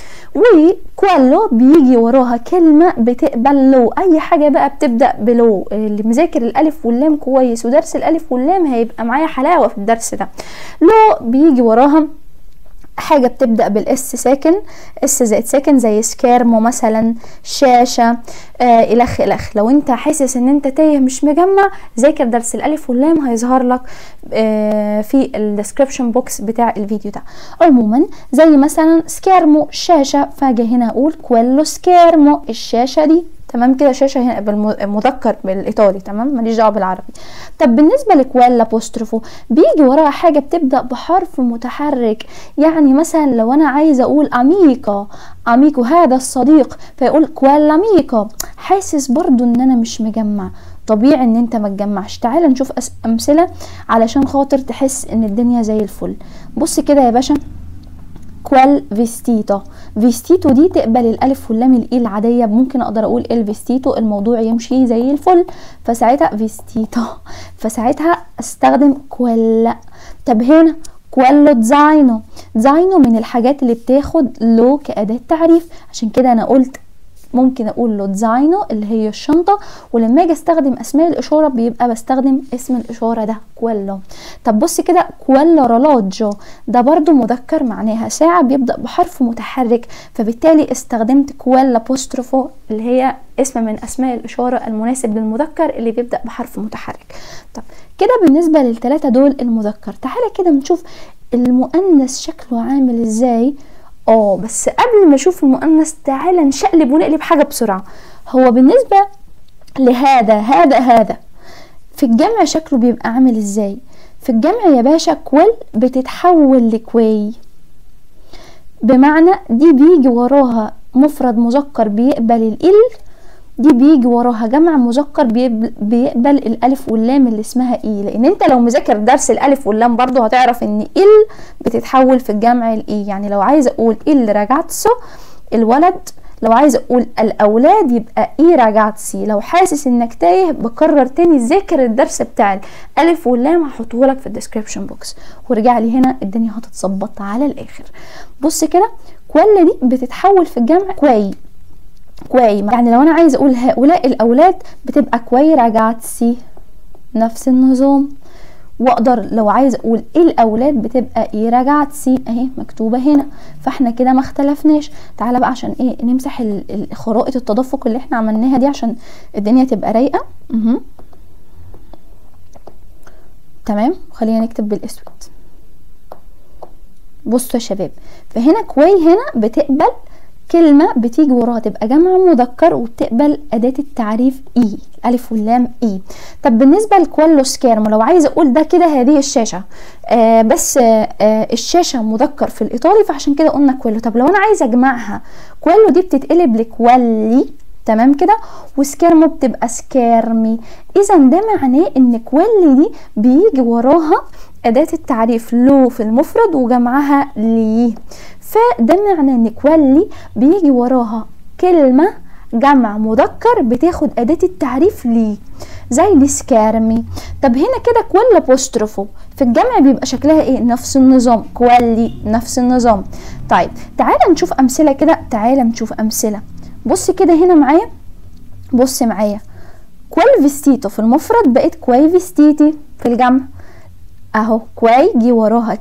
وكوالو بيجي وراها كلمة بتقبل لو أي حاجة بقى بتبدأ بلو اللي مذاكر الألف واللام كويس ودرس الألف واللام هيبقى معايا حلاوة في الدرس ده لو بيجي وراها حاجة بتبدأ بالاس ساكن اس زائد ساكن زي سكارمو مثلا شاشة آه الخ الخ لو انت حاسس ان انت تايه مش مجمع ذاكر درس الالف واللام هيظهر لك آه في الديسكريبشن بوكس بتاع الفيديو ده عموما زي مثلا سكارمو شاشة فاجي هنا اقول كويلو سكارمو الشاشة دي تمام كده شاشه هنا بالمذكر بالايطالي تمام ماليش دعوه بالعربي طب بالنسبه لكوالا ابوستروفو بيجي وراها حاجه بتبدا بحرف متحرك يعني مثلا لو انا عايزه اقول اميكا اميكو هذا الصديق فيقول كوالا اميكا حاسس برضو ان انا مش مجمع طبيعي ان انت ما تجمعش تعال نشوف امثله علشان خاطر تحس ان الدنيا زي الفل بص كده يا باشا كوال فيستيتو فيستيتو دي تقبل الالف واللام الاي العاديه ممكن اقدر اقول الفيستيتو الموضوع يمشي زي الفل فساعتها فيستيتو فساعتها استخدم كوال طب هنا كوالو زاينو زاينو من الحاجات اللي بتاخد لو كأداة تعريف عشان كده انا قلت ممكن اقول له ديزاينو اللي هي الشنطه ولما اجي استخدم اسماء الاشاره بيبقى بستخدم اسم الاشاره ده كويلو طب بص كده كويلو رولوجو ده برضو مذكر معناها ساعه بيبدا بحرف متحرك فبالتالي استخدمت كويلا بوستروفو اللي هي اسم من اسماء الاشاره المناسب للمذكر اللي بيبدا بحرف متحرك طب كده بالنسبه للثلاثه دول المذكر تعالى كده نشوف المؤنث شكله عامل ازاي اه بس قبل ما اشوف المؤنث تعالى نشقلب ونقلب حاجه بسرعه هو بالنسبه لهذا هذا هذا في الجمع شكله بيبقى عامل ازاي في الجمع يا باشا كويل بتتحول لكوي بمعنى دي بيجي وراها مفرد مذكر بيقبل ال دي بيجي وراها جمع مذكر بيقبل الالف واللام اللي اسمها اي لان انت لو مذاكر درس الالف واللام برضو هتعرف ان ال بتتحول في الجمع الاي يعني لو عايزه اقول ال راجعتسو الولد لو عايزه اقول الاولاد يبقى اي راجعتسي لو حاسس انك تايه بكرر تاني ذاكر الدرس بتاع الالف واللام هحطه لك في الديسكريبشن بوكس وارجع لي هنا الدنيا هتتظبط على الاخر بص كده كولا دي بتتحول في الجمع كوي كوي يعني لو انا عايزه اقول هؤلاء الاولاد بتبقى كوي راجعتسي نفس النظام واقدر لو عايزه اقول ايه الاولاد بتبقى ايه راجعتسي اهي مكتوبه هنا فاحنا كده ما اختلفناش تعالى بقى عشان ايه نمسح خرائط التدفق اللي احنا عملناها دي عشان الدنيا تبقى رايقه اها تمام خلينا نكتب بالاسود بصوا يا شباب فهنا كوي هنا بتقبل كلمة بتيجي وراها تبقى جمع مذكر وبتقبل أداة التعريف إي الألف واللام إي طب بالنسبة لكوالو سكيرمو لو عايزة أقول ده كده هذه الشاشة آه بس آه آه الشاشة مذكر في الإيطالي فعشان كده قلنا كوالو طب لو أنا عايزة أجمعها كوالو دي بتتقلب لكوالي تمام كده وسكيرمو بتبقى سكيرمي اذا ده معناه ان كوالي دي بيجي وراها أداة التعريف لو في المفرد وجمعها لي فده معناه ان كوالي بيجي وراها كلمة جمع مذكر بتاخد أداة التعريف لي زي السكارمي طب هنا كده كوال ابوستروفو في الجمع بيبقى شكلها ايه نفس النظام كوالي نفس النظام طيب تعالى نشوف امثله كده تعالى نشوف امثله بص كده هنا معايا بص معايا كوال فيستيتو في المفرد بقت كواي فيستيتي في الجمع اهو كواي جي وراها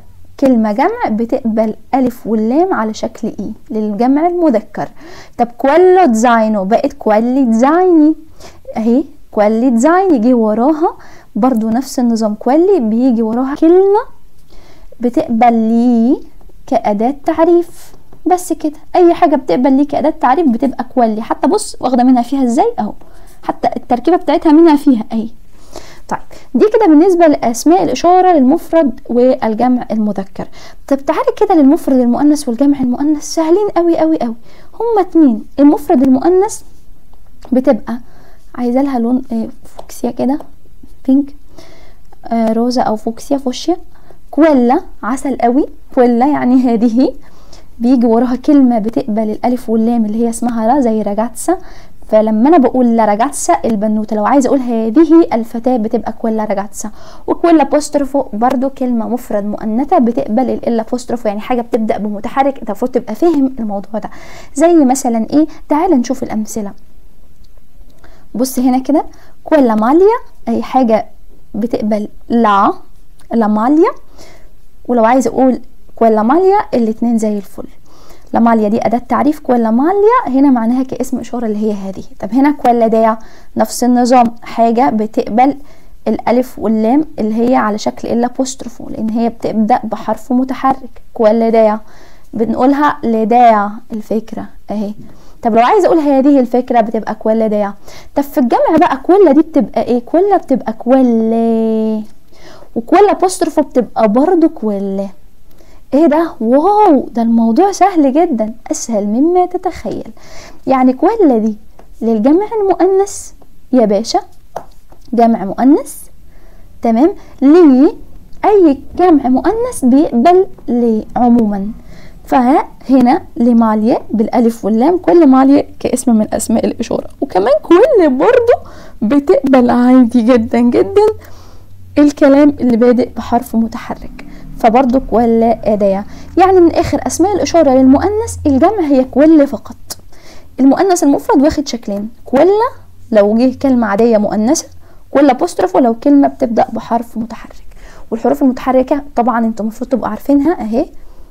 كلمة جمع بتقبل ألف واللام على شكل إي للجمع المذكر طب كوالو ديزاينو بقت كوالي ديزايني أهي كوالي ديزاين يجي وراها برضو نفس النظام كوالي بيجي وراها كلمة بتقبل لي كأداة تعريف بس كده أي حاجة بتقبل لي كأداة تعريف بتبقى كوالي حتى بص واخدة منها فيها ازاي أهو حتى التركيبة بتاعتها منها فيها أهي طيب دي كده بالنسبة لأسماء الإشارة للمفرد والجمع المذكر طب تعالي كده للمفرد المؤنث والجمع المؤنث سهلين قوي قوي قوي هما اتنين المفرد المؤنث بتبقى عايزة لها لون آه، فوكسيا كده بينك آه، روزا أو فوكسيا فوشيا كويلا عسل قوي كويلا يعني هذه بيجي وراها كلمة بتقبل الألف واللام اللي هي اسمها لا زي راجاتسا فلما انا بقول لا راجاتسا البنوته لو عايزه اقول هذه الفتاه بتبقى كويلا راجاتسا وكويلا بوستروفو برضو كلمه مفرد مؤنثه بتقبل الا بوستروفو يعني حاجه بتبدا بمتحرك انت المفروض تبقى فاهم الموضوع ده زي مثلا ايه تعال نشوف الامثله بص هنا كده كويلا ماليا اي حاجه بتقبل لا لا ماليا ولو عايزه اقول كويلا ماليا الاتنين زي الفل لاماليا دي أداة تعريف كويلا ماليا هنا معناها كاسم إشارة اللي هي هذه طب هنا كويلا دايا نفس النظام حاجة بتقبل الألف واللام اللي هي على شكل إلا بوستروفو لأن هي بتبدأ بحرف متحرك كويلا دايا بنقولها لدايا الفكرة أهي طب لو عايزه اقول هذه الفكره بتبقى كويلا دايا طب في الجمع بقى كويلا دي بتبقى ايه كويلا بتبقى كويلا وكويلا بوستروفو بتبقى برضو كويلا ايه ده واو ده الموضوع سهل جدا اسهل مما تتخيل يعني كويلا دي للجمع المؤنث يا باشا جمع مؤنث تمام ليه اي جمع مؤنث بيقبل ليه عموما فهنا لماليا بالالف واللام كل ماليا كاسم من اسماء الاشاره وكمان كل برضو بتقبل عادي جدا جدا الكلام اللي بادئ بحرف متحرك فبرضو كولا أداة يعني من آخر أسماء الإشارة للمؤنث الجمع هي كولا فقط المؤنث المفرد واخد شكلين كولا لو جه كلمة عادية مؤنثة كولا بوستروف ولو كلمة بتبدأ بحرف متحرك والحروف المتحركة طبعا انتوا المفروض تبقوا عارفينها اهي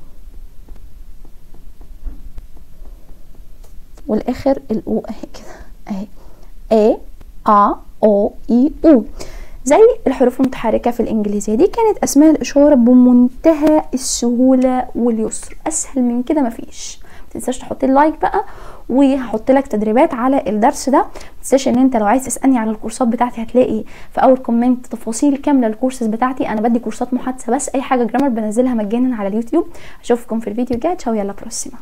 والاخر الاو اهي كده اهي ا ا او اي او زي الحروف المتحركة في الإنجليزية دي كانت أسماء الإشارة بمنتهى السهولة واليسر أسهل من كده مفيش متنساش تحط اللايك بقى وهحط لك تدريبات على الدرس ده متنساش ان انت لو عايز تسالني على الكورسات بتاعتي هتلاقي في اول كومنت تفاصيل كامله للكورسز بتاعتي انا بدي كورسات محادثه بس اي حاجه جرامر بنزلها مجانا على اليوتيوب اشوفكم في الفيديو الجاي تشاو يلا بروسيما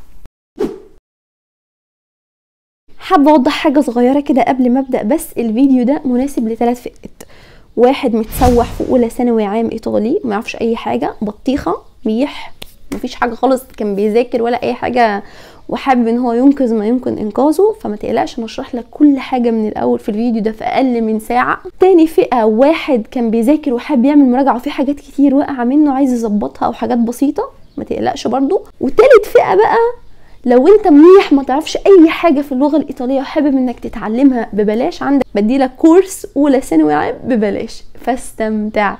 حابه اوضح حاجه صغيره كده قبل ما ابدا بس الفيديو ده مناسب لثلاث فئات واحد متسوح في اولى ثانوي عام ايطالي ما يعرفش اي حاجه بطيخه ميح مفيش حاجه خالص كان بيذاكر ولا اي حاجه وحابب ان هو ينقذ ما يمكن انقاذه فما تقلقش انا اشرح لك كل حاجه من الاول في الفيديو ده في اقل من ساعه تاني فئه واحد كان بيذاكر وحابب يعمل مراجعه وفي حاجات كتير واقعه منه عايز يظبطها او حاجات بسيطه ما تقلقش برضو وتالت فئه بقى لو انت منيح ما تعرفش اي حاجه في اللغه الايطاليه وحابب انك تتعلمها ببلاش عندك بديلك كورس اولى ثانوي عام ببلاش فاستمتع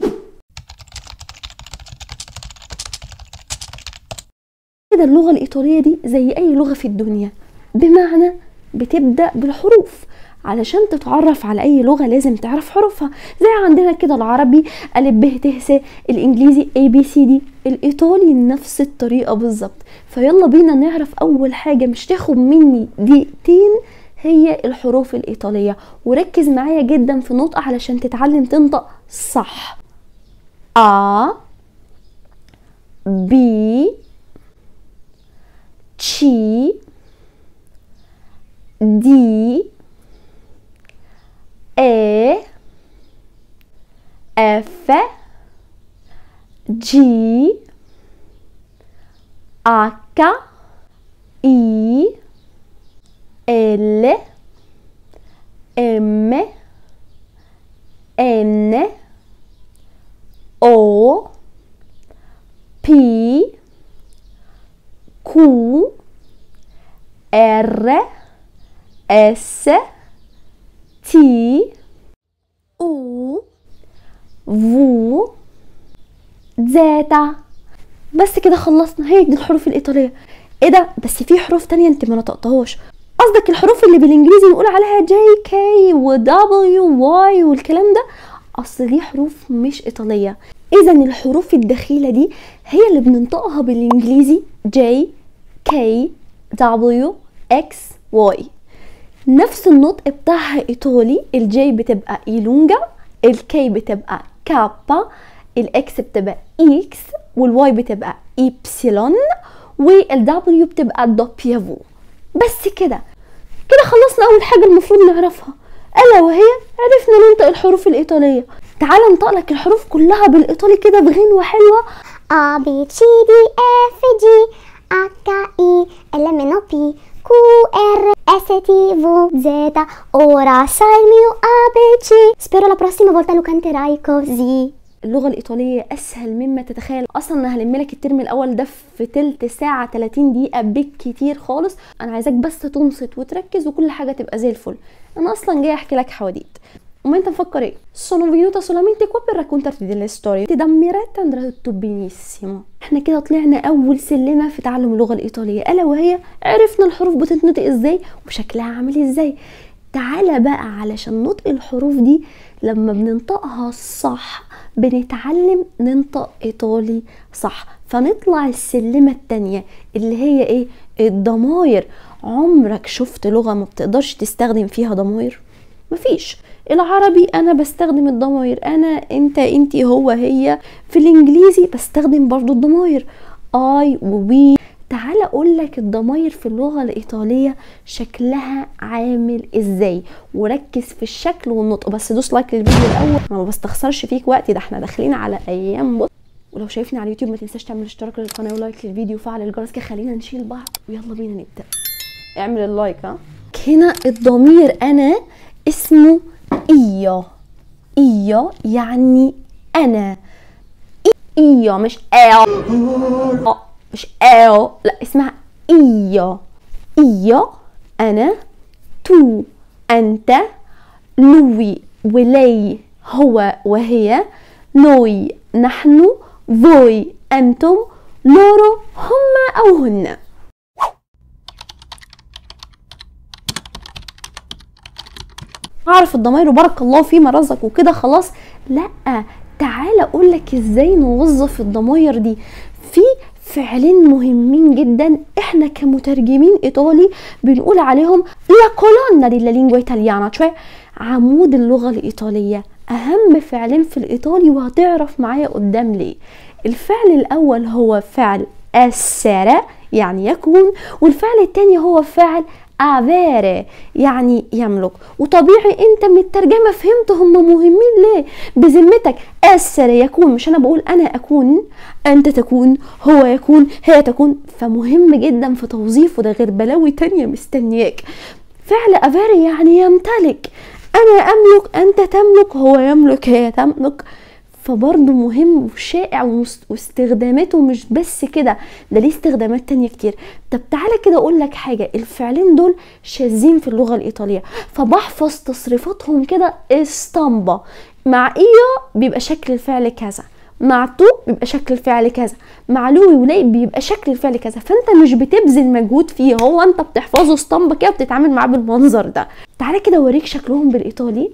كده اللغه الايطاليه دي زي اي لغه في الدنيا بمعنى بتبدا بالحروف علشان تتعرف على اي لغه لازم تعرف حروفها زي عندنا كده العربي ا ب ت س الانجليزي اي بي سي دي الايطالي نفس الطريقه بالظبط فيلا بينا نعرف اول حاجه مش تاخد مني دقيقتين هي الحروف الايطاليه وركز معايا جدا في النطق علشان تتعلم تنطق صح ا بي تشي دي E F G H I L M N O P Q R S T U V Z بس كده خلصنا هي دي الحروف الايطاليه ايه ده بس في حروف تانية انت ما نطقتهاش قصدك الحروف اللي بالانجليزي نقول عليها جي كي ودبليو واي والكلام ده اصل دي حروف مش ايطاليه اذا الحروف الدخيله دي هي اللي بننطقها بالانجليزي جي كي دبليو اكس واي نفس النطق بتاعها ايطالي الجي بتبقى ايلونجا الكي بتبقى كابا الاكس بتبقى اكس والواي بتبقى ايبسيلون والدبليو بتبقى دوبيافو بس كده كده خلصنا اول حاجه المفروض نعرفها الا وهي عرفنا ننطق الحروف الايطاليه تعال انطق لك الحروف كلها بالايطالي كده بغنوه حلوه A B C D F G H I L M N O P Q R S T V Z Ora sai il mio ABC Spero la prossima volta lo canterai così اللغه الايطاليه اسهل مما تتخيل اصلا انا هلم لك الترم الاول ده في تلت ساعه 30 دقيقه بالكتير خالص انا عايزاك بس تنصت وتركز وكل حاجه تبقى زي الفل انا اصلا جاي احكي لك حواديت وما انت مفكر ايه sono venuta solamente qua per raccontarti delle storie ti da Miretta andrà tutto benissimo احنا كده طلعنا اول سلمه في تعلم اللغه الايطاليه الا وهي عرفنا الحروف بتتنطق ازاي وشكلها عامل ازاي تعالى بقى علشان نطق الحروف دي لما بننطقها صح بنتعلم ننطق ايطالي صح فنطلع السلمة التانية اللي هي ايه الضماير عمرك شفت لغة ما بتقدرش تستخدم فيها ضماير مفيش العربي انا بستخدم الضماير انا انت انتي هو هي في الانجليزي بستخدم برضو الضماير اي ووي تعال اقول لك الضماير في اللغه الايطاليه شكلها عامل ازاي وركز في الشكل والنطق بس دوس لايك للفيديو الاول انا ما بستخسرش فيك وقتي ده احنا داخلين على ايام بص ولو شايفني على اليوتيوب ما تنساش تعمل اشتراك للقناه ولايك للفيديو وفعل الجرس كده خلينا نشيل بعض ويلا بينا نبدا اعمل اللايك ها هنا الضمير انا اسمه ايا ايا يعني انا ايا مش ايا مش ايا لا اسمها ايا ايا انا تو انت لوي ولي هو وهي نوي نحن فوي انتم لورو هما او هن اعرف الضمائر وبارك الله فيما رزق وكده خلاص لا تعالى اقول لك ازاي نوظف الضماير دي في فعلين مهمين جدا احنا كمترجمين ايطالي بنقول عليهم لا colonna della lingua italiana cioè عمود اللغه الايطاليه اهم فعلين في الايطالي وهتعرف معايا قدام ليه الفعل الاول هو فعل essere يعني يكون والفعل التاني هو فعل avere يعني يملك وطبيعي انت من الترجمه فهمت هم مهمين ليه بذمتك essere يكون مش انا بقول انا اكون انت تكون هو يكون هي تكون فمهم جدا في توظيفه ده غير بلاوي تانية مستنياك فعل avere يعني يمتلك انا املك انت تملك هو يملك هي تملك فبرضه مهم وشائع ومست- واستخداماته مش بس كده ده ليه استخدامات تانية كتير طب تعالى كده اقول لك حاجة الفعلين دول شاذين في اللغة الايطالية فبحفظ تصريفاتهم كده اسطمبة مع ايو بيبقى شكل الفعل كذا مع تو بيبقى شكل الفعل كذا مع لوي ولاي بيبقى شكل الفعل كذا فانت مش بتبذل مجهود فيه هو انت بتحفظه اسطمبة كده بتتعامل معاه بالمنظر ده تعالى كده اوريك شكلهم بالايطالي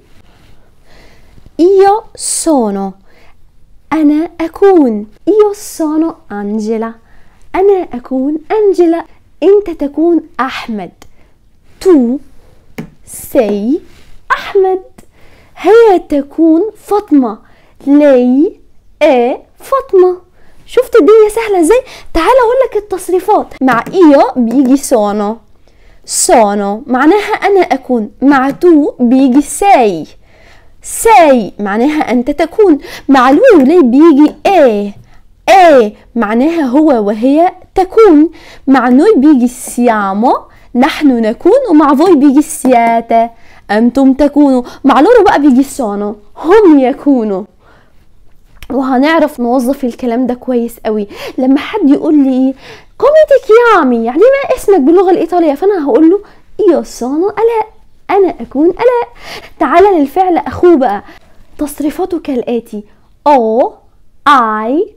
io sono أنا أكون io sono أنجلا أنا أكون أنجلا أنت تكون أحمد tu sei أحمد هي تكون فاطمة lei è فاطمة شفت الدنيا سهلة ازاي تعال اقول لك التصريفات مع io بيجي sono sono معناها أنا أكون مع tu بيجي sei ساي معناها أنت تكون مع لوي ولي بيجي إيه إيه معناها هو وهي تكون مع نوي بيجي سيامو نحن نكون ومع فوي بيجي سياتا أنتم تكونوا مع لورو بقى بيجي سونو هم يكونوا وهنعرف نوظف الكلام ده كويس قوي لما حد يقول لي كوميتي كيامي يعني ما اسمك باللغه الايطاليه فانا هقول له ايو سونو الا انا اكون الا تعالى للفعل اخوه بقى تصريفاته كالاتي او اي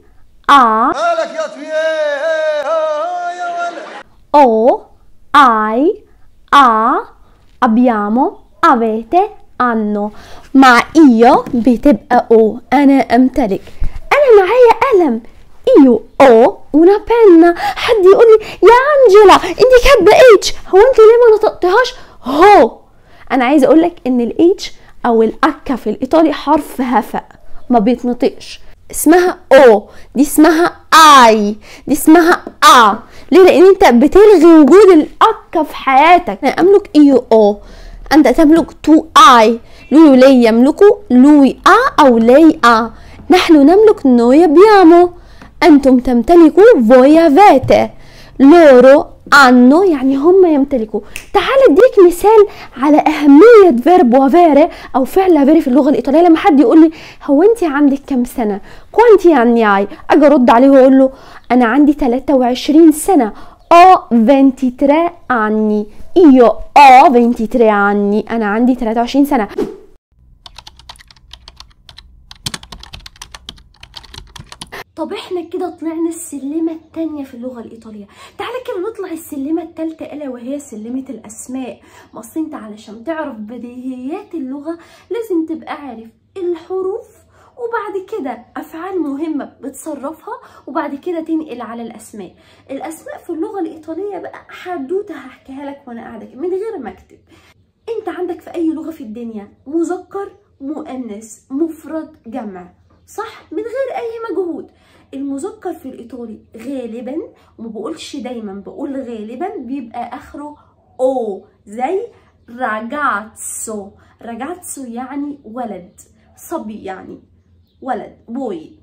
a مالك يا طفي ايه ايه ها يا ولد ho, hai, ha, abbiamo, avete, hanno مع io بتبقى o أنا أمتلك أنا معايا قلم io ho una penna حد يقول لي يا أنجلا أنت كاتبة اتش هو أنت ليه ما نطقتهاش هو أنا عايزة أقول لك إن الاتش أو الأكا في الإيطالي حرف هفأ ما بيتنطقش اسمها او دي اسمها اي دي اسمها ا ليه لان انت بتلغي وجود الاكا في حياتك انا املك ايو او انت تملك تو اي لوي ولي يملكوا لوي ا او لي ا نحن نملك نوي abbiamo انتم تمتلكوا voi avete loro hanno يعني هم يمتلكوا تعال اديك مثال على اهميه فيرب وافيري او فعل افيري في اللغه الايطاليه لما حد يقول لي هو انت عندك كام سنه كوانتي anni hai اجي ارد عليه واقول له انا عندي 23 سنه ho 23 anni io ho 23 anni انا عندي 23 سنه طب احنا كده طلعنا السلمة التانية في اللغة الإيطالية تعالى كده نطلع السلمة التالتة ألا وهي سلمة الأسماء ما أصل أنت علشان تعرف بديهيات اللغة لازم تبقى عارف الحروف وبعد كده أفعال مهمة بتصرفها وبعد كده تنقل على الأسماء الأسماء في اللغة الإيطالية بقى حدوتة هحكيها لك وأنا قاعدة كده من غير ما أكتب أنت عندك في أي لغة في الدنيا مذكر مؤنث مفرد جمع صح من غير اي مجهود المذكر في الايطالي غالبا وما بقولش دايما بقول غالبا بيبقى اخره او زي راجاتسو راجاتسو يعني ولد صبي يعني ولد بوي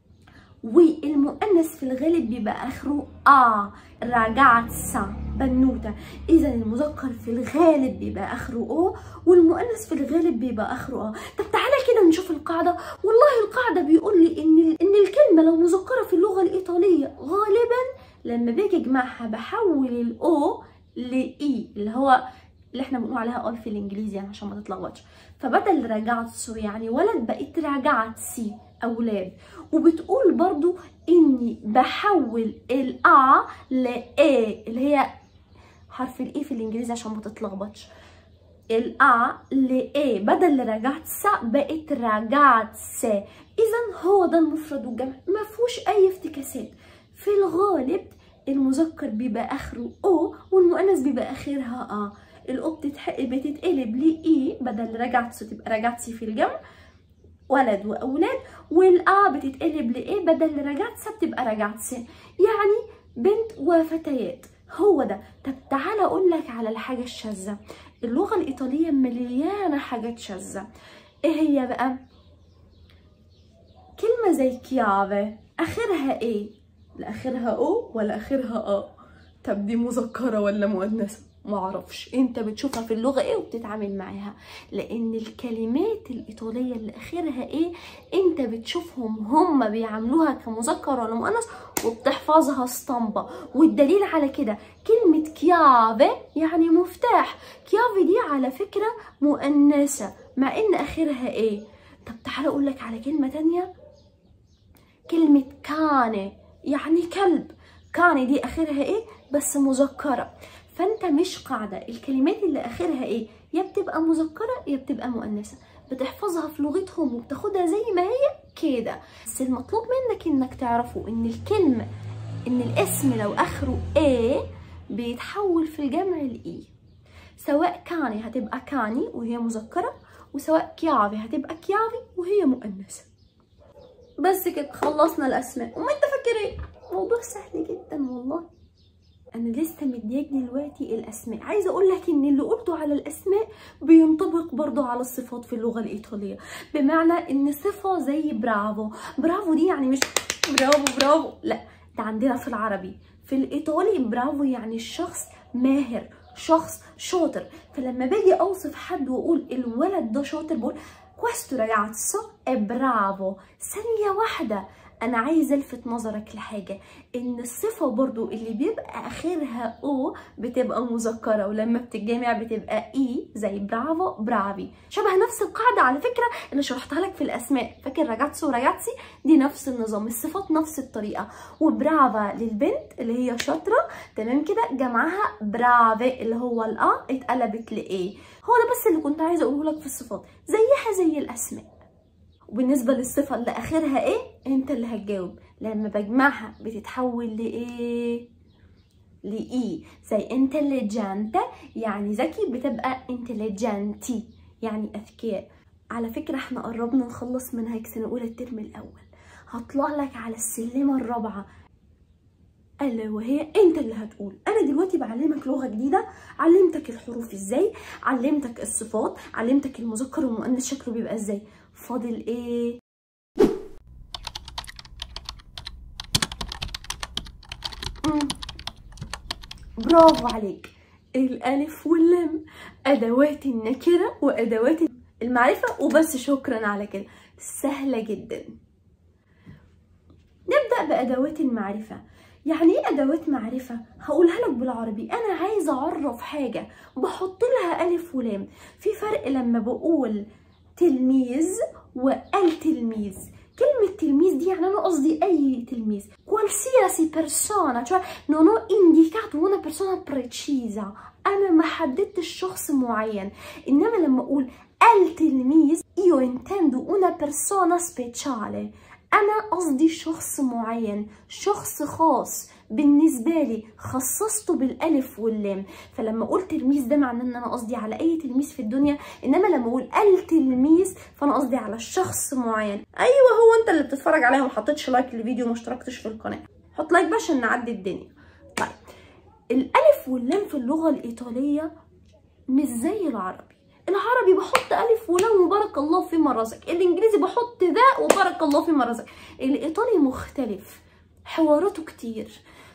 والمؤنث في الغالب بيبقى اخره ا راجاتسا بنوته اذا المذكر في الغالب بيبقى اخره او والمؤنث في الغالب بيبقى اخره ا طب تعالى كده نشوف القاعده والله القاعده بيقول لي ان ان الكلمه لو مذكره في اللغه الايطاليه غالبا لما باجي اجمعها بحول الاو لاي اللي هو اللي احنا بنقول عليها اول في الانجليزي يعني عشان ما تتلخبطش فبدل راجعتسو يعني ولد بقيت راجعتسي اولاد وبتقول برضو اني بحول الا لا اللي هي حرف الاي في الانجليزي عشان ما تتلخبطش الا لايه بدل راجعتسا بقت راجعتسا اذا هو ده المفرد والجمع ما فيهوش اي افتكاسات في الغالب المذكر بيبقى اخره او والمؤنث بيبقى اخرها ا الاو بتتح- بتتقلب لاي بدل راجعتسو تبقى راجعتسي في الجمع ولد واولاد والا بتتقلب لايه بدل راجعتسا بتبقى راجعتسا يعني بنت وفتيات هو ده طب تعالى اقول لك على الحاجه الشاذه اللغه الايطاليه مليانه حاجات شاذه ايه هي بقى كلمه زي كيافه اخرها ايه لا اخرها او ولا اخرها اه طب دي مذكره ولا مؤنثه معرفش انت بتشوفها في اللغه ايه وبتتعامل معاها لان الكلمات الايطاليه اللي اخرها ايه انت بتشوفهم هم بيعاملوها كمذكر ولا مؤنث وبتحفظها اسطمبة والدليل على كده كلمة كيافي يعني مفتاح كيافي دي على فكرة مؤنثة مع ان اخرها ايه طب تعالى اقول لك على كلمة تانية كلمة كاني يعني كلب كاني دي اخرها ايه بس مذكرة فانت مش قاعدة الكلمات اللي اخرها ايه يا بتبقى مذكرة يا بتبقى مؤنثة بتحفظها في لغتهم وبتاخدها زي ما هي كده بس المطلوب منك انك تعرفوا ان الكلمة ان الاسم لو اخره ايه بيتحول في الجمع لاي سواء كاني هتبقى كاني وهي مذكرة وسواء كيافي هتبقى كيافي وهي مؤنثة بس كده خلصنا الاسماء وما انت فاكر ايه موضوع سهل جدا والله انا لسه مدياك دلوقتي الاسماء عايزه اقول لك ان اللي قلته على الاسماء بينطبق برضو على الصفات في اللغه الايطاليه بمعنى ان صفه زي برافو برافو دي يعني مش برافو برافو لا ده عندنا في العربي في الايطالي برافو يعني الشخص ماهر شخص شاطر فلما باجي اوصف حد واقول الولد ده شاطر بقول questo ragazzo è bravo ثانيه واحده انا عايزه الفت نظرك لحاجه ان الصفه برضو اللي بيبقى اخرها او بتبقى مذكره ولما بتتجمع بتبقى اي زي برافو برافي شبه نفس القاعده على فكره اللي شرحتها لك في الاسماء فاكر راجاتسو وراجاتسي دي نفس النظام الصفات نفس الطريقه وبرافا للبنت اللي هي شاطره تمام كده جمعها برافي اللي هو الأ اتقلبت لإيه هو ده بس اللي كنت عايزه اقوله لك في الصفات زيها زي الاسماء وبالنسبه للصفه اللي اخرها ايه انت اللي هتجاوب لما بجمعها بتتحول لايه لاي زي intelligent يعني ذكي بتبقى intelligenti يعني اذكياء على فكره احنا قربنا نخلص منهج سنه اولى الترم الاول هطلع لك على السلمه الرابعه الا وهي انت اللي هتقول انا دلوقتي بعلمك لغه جديده علمتك الحروف ازاي علمتك الصفات علمتك المذكر والمؤنث شكله بيبقى ازاي فاضل ايه مم. برافو عليك الالف واللام ادوات النكره وادوات المعرفه وبس شكرا على كده سهله جدا نبدا بادوات المعرفه يعني ايه ادوات معرفه هقولها لك بالعربي انا عايزه اعرف حاجه بحط لها الف ولام في فرق لما بقول تلميذ والتلميذ كلمة تلميذ دي يعني أنا قصدي أي تلميذ qualsiasi persona cioè non ho indicato una persona precisa أنا ما حددتش شخص معين إنما لما أقول التلميذ io intendo una persona speciale أنا قصدي شخص معين شخص خاص بالنسبة لي خصصته بالألف واللام فلما أقول تلميذ ده معناه إن أنا قصدي على أي تلميذ في الدنيا إنما لما أقول التلميذ فأنا قصدي على شخص معين أيوة هو أنت اللي بتتفرج عليا وما حطيتش لايك للفيديو وما اشتركتش في القناة حط لايك بقى عشان نعدي الدنيا طيب الألف واللام في اللغة الإيطالية مش زي العربي العربي بحط الف ولام وبارك الله فيما رزق الانجليزي بحط ذا وبارك الله فيما رزق الايطالي مختلف حواراته كتير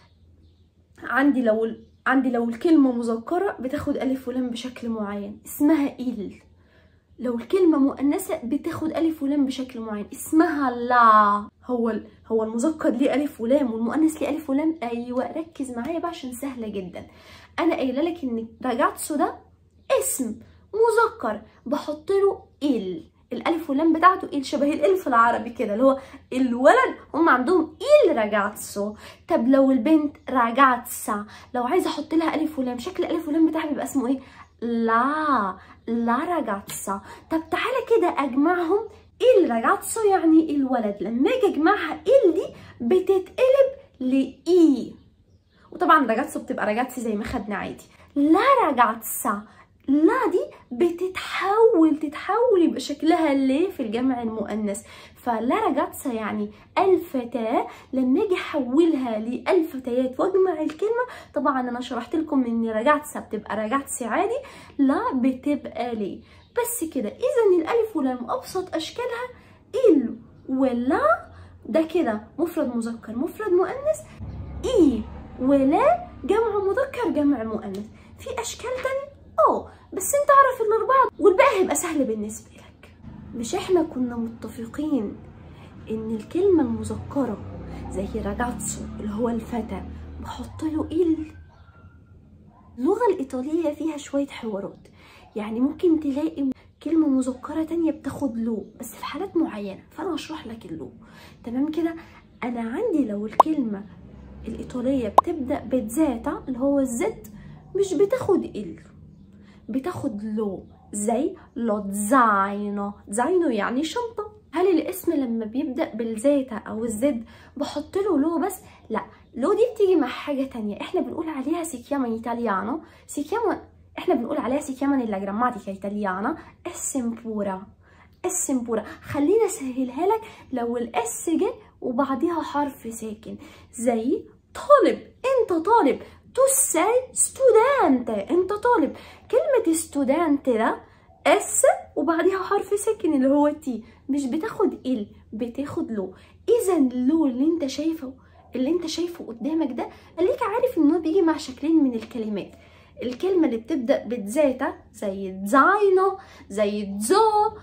عندي لو ال... عندي لو الكلمه مذكره بتاخد الف ولام بشكل معين اسمها إل لو الكلمه مؤنثه بتاخد الف ولام بشكل معين اسمها لا هو ال... هو المذكر ليه الف ولام والمؤنث ليه الف ولام ايوه ركز معايا بقى عشان سهله جدا انا قايله لك ان راجاتسو ده اسم مذكر بحط له ال الالف واللام بتاعته ال شبه الالف العربي كده اللي هو الولد هم عندهم ال راجاتسو طب لو البنت راجاتسا لو عايزه احط لها الف ولام شكل الالف واللام بتاعها بيبقى اسمه ايه لا لا راجاتسا طب تعالى كده اجمعهم ال راجاتسو يعني الولد لما اجي اجمعها ال دي بتتقلب لاي وطبعا راجاتسو بتبقى راجاتسي زي ما خدنا عادي لا راجاتسا لا دي بتتحول تتحول يبقى شكلها ليه في الجمع المؤنث فلا راجاتسا يعني الفتاة لما اجي احولها للفتيات واجمع الكلمة طبعا انا شرحت لكم ان راجاتسا بتبقى راجاتسي عادي لا بتبقى ليه بس كده اذا الالف واللام ابسط اشكالها ال ولا ده كده مفرد مذكر مفرد مؤنث اي ولا جمع مذكر جمع مؤنث في اشكال تانية اه بس انت اعرف الاربعه والباقي هيبقى سهل بالنسبه لك مش احنا كنا متفقين ان الكلمه المذكره زي راجاتسو اللي هو الفتى بحط له ال اللغه الايطاليه فيها شويه حوارات يعني ممكن تلاقي كلمة مذكرة تانية بتاخد لو بس في حالات معينة فأنا هشرح لك اللو تمام كده أنا عندي لو الكلمة الإيطالية بتبدأ بتزاتا اللي هو الزد مش بتاخد ال بتاخد لو زي لو زاينو زاينو يعني شنطة هل الاسم لما بيبدأ بالزيتا أو الزد بحط له لو بس لا لو دي بتيجي مع حاجة تانية احنا بنقول عليها سيكياما ايطاليانو سيكياما احنا بنقول عليها سيكياما nella grammatica italiana اسم بورا اسم بورا خلينا اسهلها لك لو الاس جه وبعديها حرف ساكن زي طالب انت طالب تو ساي ستودانت انت طالب كلمة ستودانت ده اس وبعديها حرف ساكن اللي هو تي مش بتاخد ال بتاخد لو اذا اللو اللي انت شايفه اللي انت شايفه قدامك ده خليك عارف ان هو بيجي مع شكلين من الكلمات الكلمة اللي بتبدأ بتزاتا زي زاينو زي زو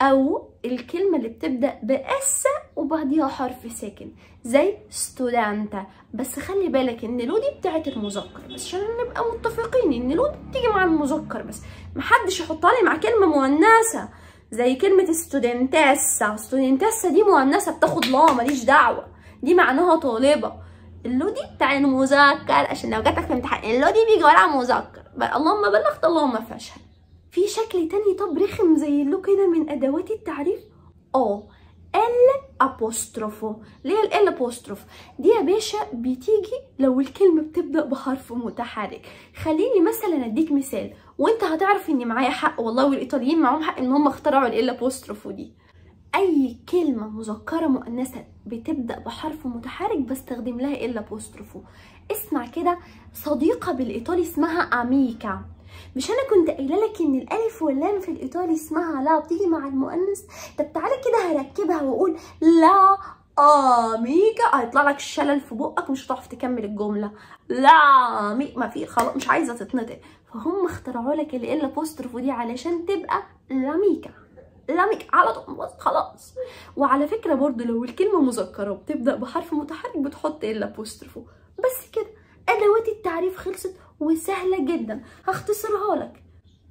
او الكلمه اللي بتبدا باس وبعديها حرف ساكن زي ستودانتا بس خلي بالك ان لو دي بتاعت المذكر بس عشان نبقى متفقين ان لو دي بتيجي مع المذكر بس محدش يحطها لي مع كلمه مؤنثه زي كلمه ستودنتاسا ستودنتاسا دي مؤنثه بتاخد لا ماليش دعوه دي معناها طالبه اللو دي بتاع المذكر عشان لو جاتك في امتحان اللو دي بيجي وراها مذكر بقى اللهم بلغت اللهم فاشهد في شكل تاني طب رخم زي اللو كده من ادوات التعريف اه ال ابوستروفو اللي هي ال ابوستروف دي يا باشا بتيجي لو الكلمه بتبدا بحرف متحرك خليني مثلا اديك مثال وانت هتعرف اني معايا حق والله والايطاليين معاهم حق ان هم اخترعوا ال ابوستروفو دي اي كلمه مذكره مؤنثه بتبدا بحرف متحرك بستخدم لها ال ابوستروفو اسمع كده صديقه بالايطالي اسمها اميكا مش انا كنت قايله لك ان الالف واللام في الايطالي اسمها لا بتيجي مع المؤنث طب تعالى كده هركبها واقول لا اميكا هيطلع لك الشلل في بقك مش هتعرف تكمل الجمله لا مي ما في خلاص مش عايزه تتنطق فهم اخترعوا لك ال ال apostrophe دي علشان تبقى لاميكا لاميكا على طول بس خلاص وعلى فكره برضو لو الكلمه مذكره وبتبدا بحرف متحرك بتحط ال apostrophe بس كده ادوات التعريف خلصت وسهله جدا هختصرها لك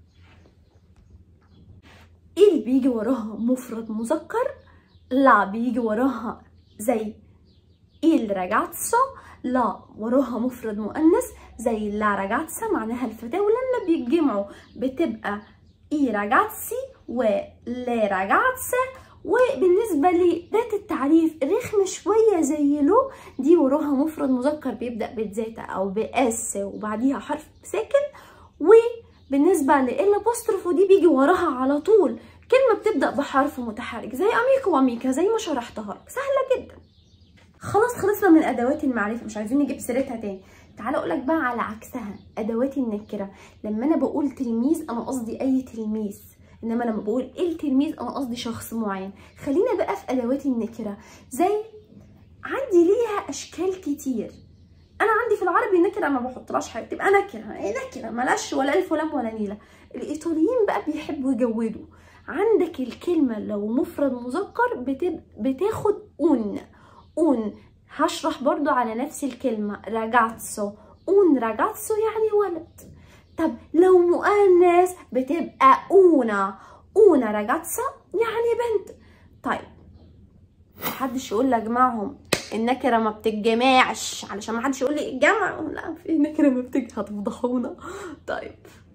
ايه اللي بيجي وراها مفرد مذكر لا بيجي وراها زي il ragazzo لا وراها مفرد مؤنث زي لا ragazza معناها الفتاة ولما بيتجمعوا بتبقى i ragazzi و le ragazze وبالنسبة لذات التعريف رخمة شوية زي له دي وراها مفرد مذكر بيبدأ بزيتا أو بأس وبعديها حرف ساكن وبالنسبة لإلا بوستروفو دي بيجي وراها على طول كلمة بتبدأ بحرف متحرك زي أميكو وأميكا زي ما شرحتها لك سهلة جدا خلاص خلصنا من أدوات المعرفة مش عايزين نجيب سيرتها تاني تعالى أقولك بقى على عكسها أدوات النكرة لما أنا بقول تلميذ أنا قصدي أي تلميذ انما لما بقول ايه التلميذ انا قصدي شخص معين خلينا بقى في ادوات النكره زي عندي ليها اشكال كتير انا عندي في العربي النكره ما بحطلهاش حاجه تبقى نكره ايه نكره ملاش ولا الف ولام ولا نيله الايطاليين بقى بيحبوا يجودوا عندك الكلمه لو مفرد مذكر بتب... بتاخد اون اون هشرح برضو على نفس الكلمه راجاتسو اون راجاتسو يعني ولد طب لو مؤنث بتبقى اونا اونا راجاتسا يعني بنت طيب محدش يقول لي اجمعهم النكره ما بتتجمعش علشان محدش يقول لي الجمع لا في نكره ما بتجي هتفضحونا طيب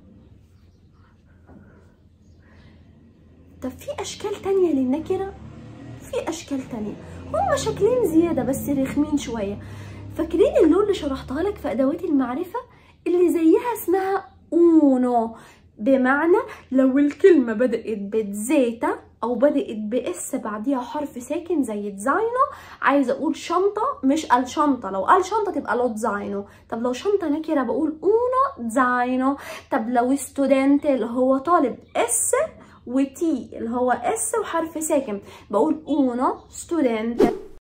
طب في اشكال تانية للنكره في اشكال تانية هما شكلين زياده بس رخمين شويه فاكرين اللون اللي شرحتها لك في ادوات المعرفه اللي زيها اسمها اونو بمعنى لو الكلمة بدأت بتزيتا أو بدأت بإس بعديها حرف ساكن زي تزاينو عايزة أقول شنطة مش قال شنطة لو قال شنطة تبقى لو تزاينو طب لو شنطة نكرة بقول أونو تزاينو طب لو ستودنت اللي هو طالب إس وتي اللي هو إس وحرف ساكن بقول أونو ستودنت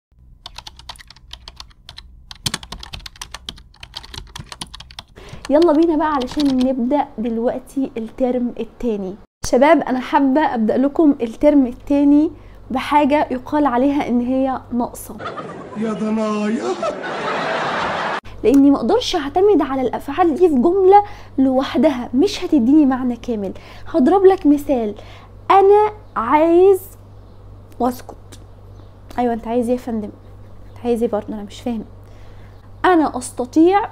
يلا بينا بقى علشان نبدأ دلوقتي الترم التاني شباب انا حابة ابدأ لكم الترم التاني بحاجة يقال عليها ان هي ناقصة يا ضنايا لاني ما اقدرش اعتمد على الافعال دي في جملة لوحدها مش هتديني معنى كامل هضرب لك مثال انا عايز واسكت ايوه انت عايز ايه يا فندم انت عايز ايه برضه انا مش فاهم انا استطيع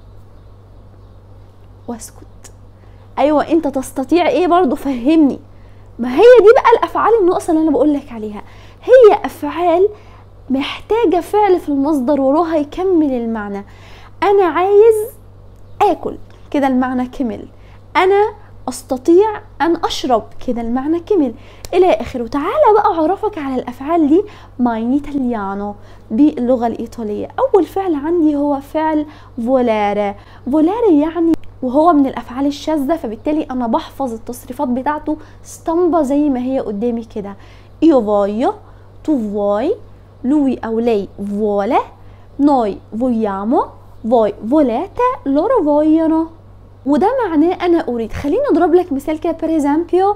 واسكت ايوه انت تستطيع ايه برضو فهمني ما هي دي بقى الافعال الناقصه اللي انا بقول لك عليها هي افعال محتاجه فعل في المصدر وراها يكمل المعنى انا عايز اكل كده المعنى كمل انا استطيع ان اشرب كده المعنى كمل الى اخره تعالى بقى اعرفك على الافعال دي ماين ايطاليانو باللغه الايطاليه اول فعل عندي هو فعل فولاري فولاري يعني وهو من الافعال الشاذه فبالتالي انا بحفظ التصريفات بتاعته ستامبا زي ما هي قدامي كده io voglio tu vuoi lui او lei vuole noi vogliamo voi volete loro vogliono وده معناه انا اريد خليني اضرب لك مثال كده per esempio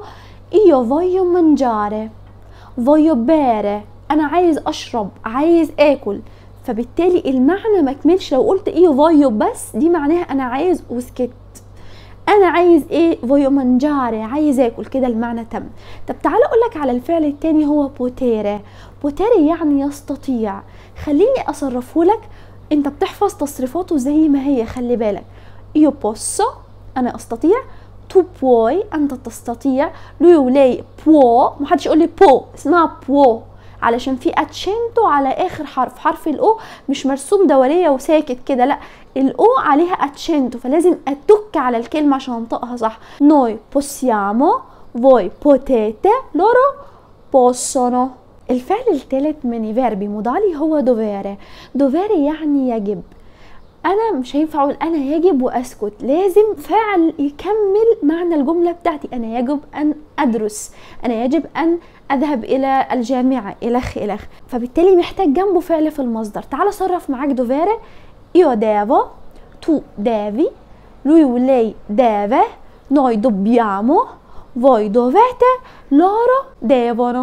io voglio mangiare voglio bere انا عايز اشرب عايز اكل فبالتالي المعنى ما كملش لو قلت ايو فويو بس دي معناها انا عايز وسكت انا عايز ايه فويو مانجاري عايز اكل كده المعنى تم طب تعالى اقول لك على الفعل التاني هو بوتيري بوتيري يعني يستطيع خليني اصرفه لك انت بتحفظ تصريفاته زي ما هي خلي بالك io posso انا استطيع tu puoi انت تستطيع lui ولي può محدش يقول لي بو اسمها بو علشان في اتشنتو على اخر حرف حرف الاو مش مرسوم دوريه وساكت كده لا الاو عليها اتشنتو فلازم اتك على الكلمه عشان انطقها صح noi possiamo voi potete loro possono الفعل الثالث من فيربي مضاري هو دوفيري دوفيري يعني يجب انا مش هينفع اقول انا يجب واسكت لازم فعل يكمل معنى الجمله بتاعتي انا يجب ان ادرس انا يجب ان اذهب الى الجامعه الخ الخ فبالتالي محتاج جنبه فعل في المصدر تعال صرف معاك دوفيري io devo tu devi lui o lei deve noi dobbiamo voi dovete loro devono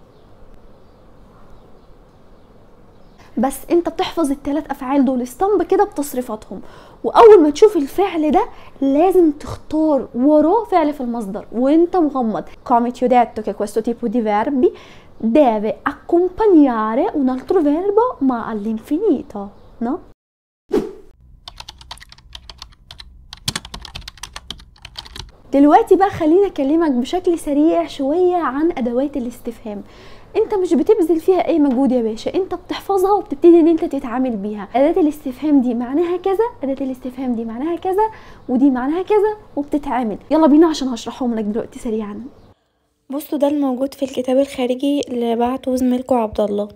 بس انت بتحفظ الثلاث افعال دول اسطمب كده بتصريفاتهم واول ما تشوف الفعل ده لازم تختار وراه فعل في المصدر وانت مغمض come ti ho detto che questo tipo di verbi deve accompagnare un altro verbo ma all'infinito no? دلوقتي بقى خليني اكلمك بشكل سريع شويه عن ادوات الاستفهام انت مش بتبذل فيها اي مجهود يا باشا انت بتحفظها وبتبتدي ان انت تتعامل بيها اداه الاستفهام دي معناها كذا اداه الاستفهام دي معناها كذا ودي معناها كذا وبتتعامل يلا بينا عشان هشرحهم لك دلوقتي سريعا بصوا ده الموجود في الكتاب الخارجي اللي بعته زميلكوا عبد الله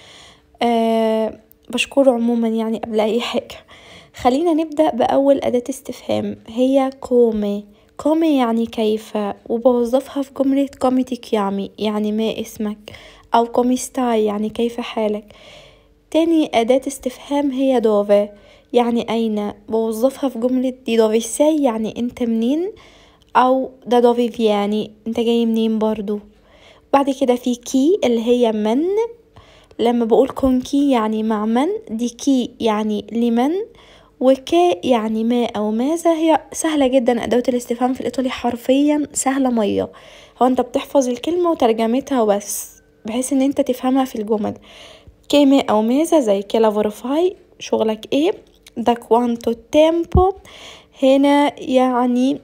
أه بشكره عموما يعني قبل اي حاجه خلينا نبدا باول اداه استفهام هي كومي كومي يعني كيف وبوظفها في جملة كومي تيكيامي يعني ما اسمك أو كومي ستاي يعني كيف حالك تاني أداة استفهام هي دوفي يعني أين بوظفها في جملة دي دوفي ساي يعني أنت منين أو دا دوفي فياني أنت جاي منين برضو بعد كده في كي اللي هي من لما بقول كونكي يعني مع من دي كي يعني لمن وكا يعني ما أو ماذا هي سهلة جدا أدوات الاستفهام في الإيطالي حرفيا سهلة مية هو أنت بتحفظ الكلمة وترجمتها بس بحيث إن أنت تفهمها في الجمل كما أو ماذا زي كلا فورفاي شغلك إيه دا كوانتو تيمبو هنا يعني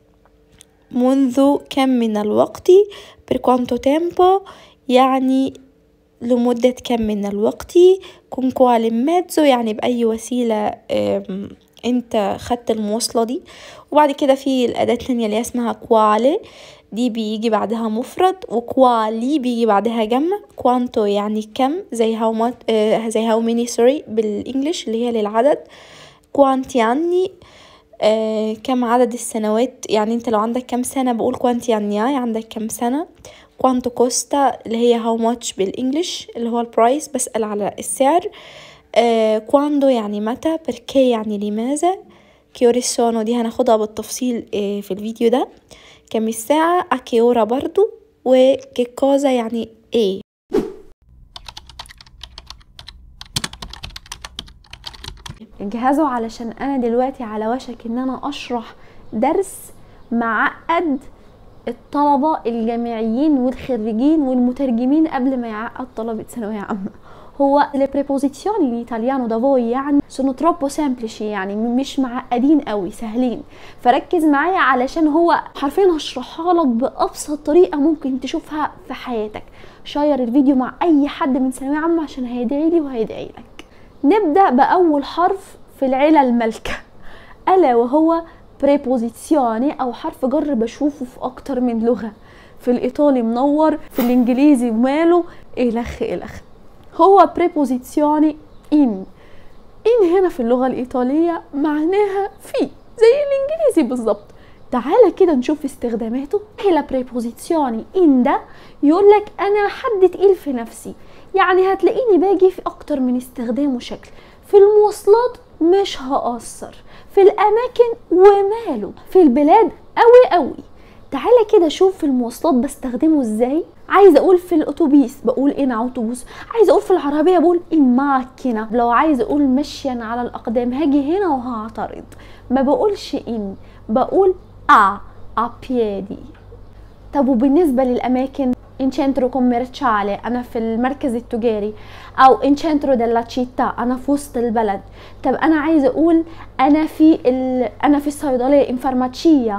منذ كم من الوقت per quanto tempo يعني لمدة كم من الوقت كون quale mezzo يعني بأي وسيلة انت خدت المواصلة دي وبعد كده في الأداة التانية اللي اسمها quale دي بيجي بعدها مفرد وكوالي بيجي بعدها جمع كوانتو يعني كم زي هاو مات زي هاو ميني سوري بالانجلش اللي هي للعدد كوانتي يعني آه كم عدد السنوات يعني انت لو عندك كم سنة بقول كوانتي يعني عندك كم سنة كوانتو كوستا اللي هي هاو ماتش بالانجلش اللي هو البرايس بسأل على السعر آه كواندو يعني متى بركي يعني لماذا كيوريسونو دي هناخدها بالتفصيل آه في الفيديو ده كم الساعة أكيورا برضو وكيكوزا يعني ايه جهزوا علشان انا دلوقتي على وشك ان انا اشرح درس معقد الطلبة الجامعيين والخريجين والمترجمين قبل ما يعقد طلبة ثانوية عامة هو le preposizioni in italiano da voi يعني sono troppo semplici يعني مش معقدين قوي سهلين فركز معايا علشان هو حرفيا هشرحها لك بأبسط طريقة ممكن تشوفها في حياتك شير الفيديو مع أي حد من ثانوية عامة عشان هيدعي لي وهيدعي لك نبدأ بأول حرف في العيلة المالكة ألا وهو بريبوزيسيوني أو حرف جر بشوفه في أكتر من لغة في الإيطالي منور في الإنجليزي ماله إلخ إلخ هو بريبوزيسيوني إن إن هنا في اللغة الإيطالية معناها في زي الإنجليزي بالظبط تعالى كده نشوف استخداماته هي بريبوزيسيوني إن ده يقول لك أنا حد تقيل في نفسي يعني هتلاقيني باجي في أكتر من استخدام وشكل في المواصلات مش هقصر في الأماكن وماله في البلاد قوي قوي تعالى كده شوف في المواصلات بستخدمه ازاي عايزه اقول في الاتوبيس بقول ان اوتوبوس عايزه اقول في العربيه بقول ان ماكينه لو عايزه اقول مشيا على الاقدام هاجي هنا وهعترض ما بقولش ان بقول ا ابيدي طب وبالنسبه للاماكن in centro commerciale انا في المركز التجاري او in centro della città انا في وسط البلد طب انا عايزه اقول انا في ال... انا في الصيدليه in farmacia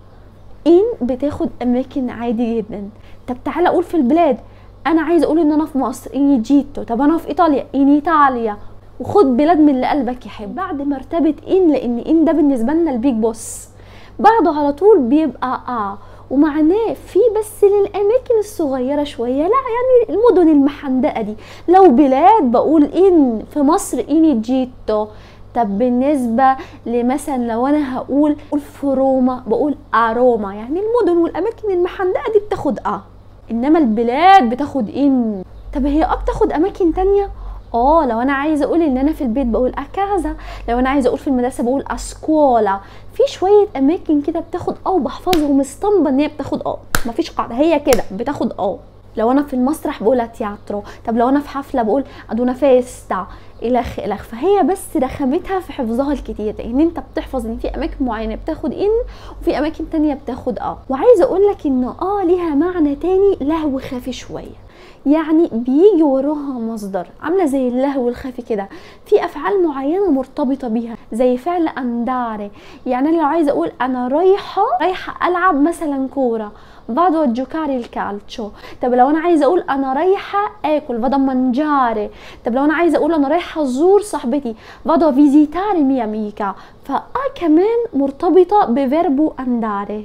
ان بتاخد اماكن عادي جدا طب تعالى اقول في البلاد انا عايزه اقول ان انا في مصر اني جيتو طب انا في ايطاليا ان ايطاليا وخد بلاد من اللي قلبك يحب بعد مرتبه ان لان ان ده بالنسبه لنا البيج بوس بعده على طول بيبقى اه ومعناه في بس للاماكن الصغيره شويه لا يعني المدن المحندقه دي لو بلاد بقول ان في مصر اني جيتو طب بالنسبة لمثلا لو أنا هقول في روما بقول أروما يعني المدن والأماكن المحندقة دي بتاخد أ إنما البلاد بتاخد إن طب هي أ بتاخد أماكن تانية اه لو انا عايزه اقول ان انا في البيت بقول اكازا لو انا عايزه اقول في المدرسه بقول اسكولا في شويه اماكن كده بتاخد اه وبحفظهم اسطمبه ان هي بتاخد اه مفيش قاعده هي كده بتاخد اه لو انا في المسرح بقول تياترو طب لو انا في حفله بقول ادونا فيستا الخ الخ فهي بس رخامتها في حفظها الكتير لان انت بتحفظ ان في اماكن معينه بتاخد ان وفي اماكن تانية بتاخد اه وعايزه اقول لك ان اه ليها معنى تاني لهو خافي شويه يعني بيجي وراها مصدر عامله زي اللهو الخفي كده في افعال معينه مرتبطه بيها زي فعل انداري يعني انا لو عايزه اقول انا رايحه رايحه العب مثلا كوره vado a giocare il calcio طب لو انا عايزه اقول انا رايحه اكل vado a mangiare طب لو انا عايزه اقول انا رايحه ازور صاحبتي vado a visitare mia amica فا كمان مرتبطه بفيربو andare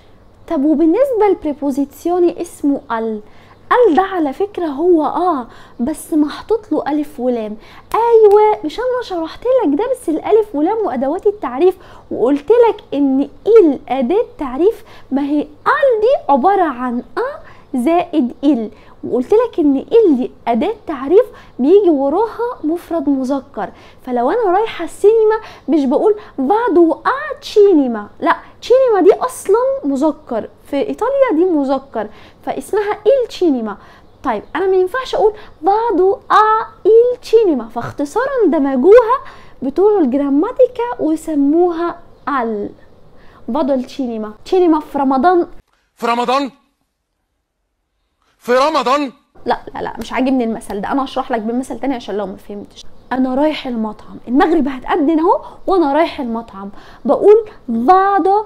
طب وبالنسبه للبريبوزيسيوني اسمه ال ال ده على فكره هو اه بس محطوط له الف ولام ايوه مش انا شرحت لك ده بس الالف ولام وادوات التعريف وقلت لك ان ال اداه تعريف ما هي ال دي عباره عن ا زائد ال وقلت لك ان ال دي اداه تعريف بيجي وراها مفرد مذكر فلو انا رايحه السينما مش بقول فادو ا تشينيما لا تشينيما دي اصلا مذكر في ايطاليا دي مذكر فاسمها il cinema طيب انا ما ينفعش اقول فادو ا il cinema فاختصارا دمجوها بتوع الجراماتيكا وسموها ال فادو السينما سينما في رمضان في رمضان في رمضان لا لا لا مش عاجبني المثل ده انا هشرح لك بمثل تاني عشان لو ما فهمتش انا رايح المطعم المغرب هتأذن اهو وانا رايح المطعم بقول فادو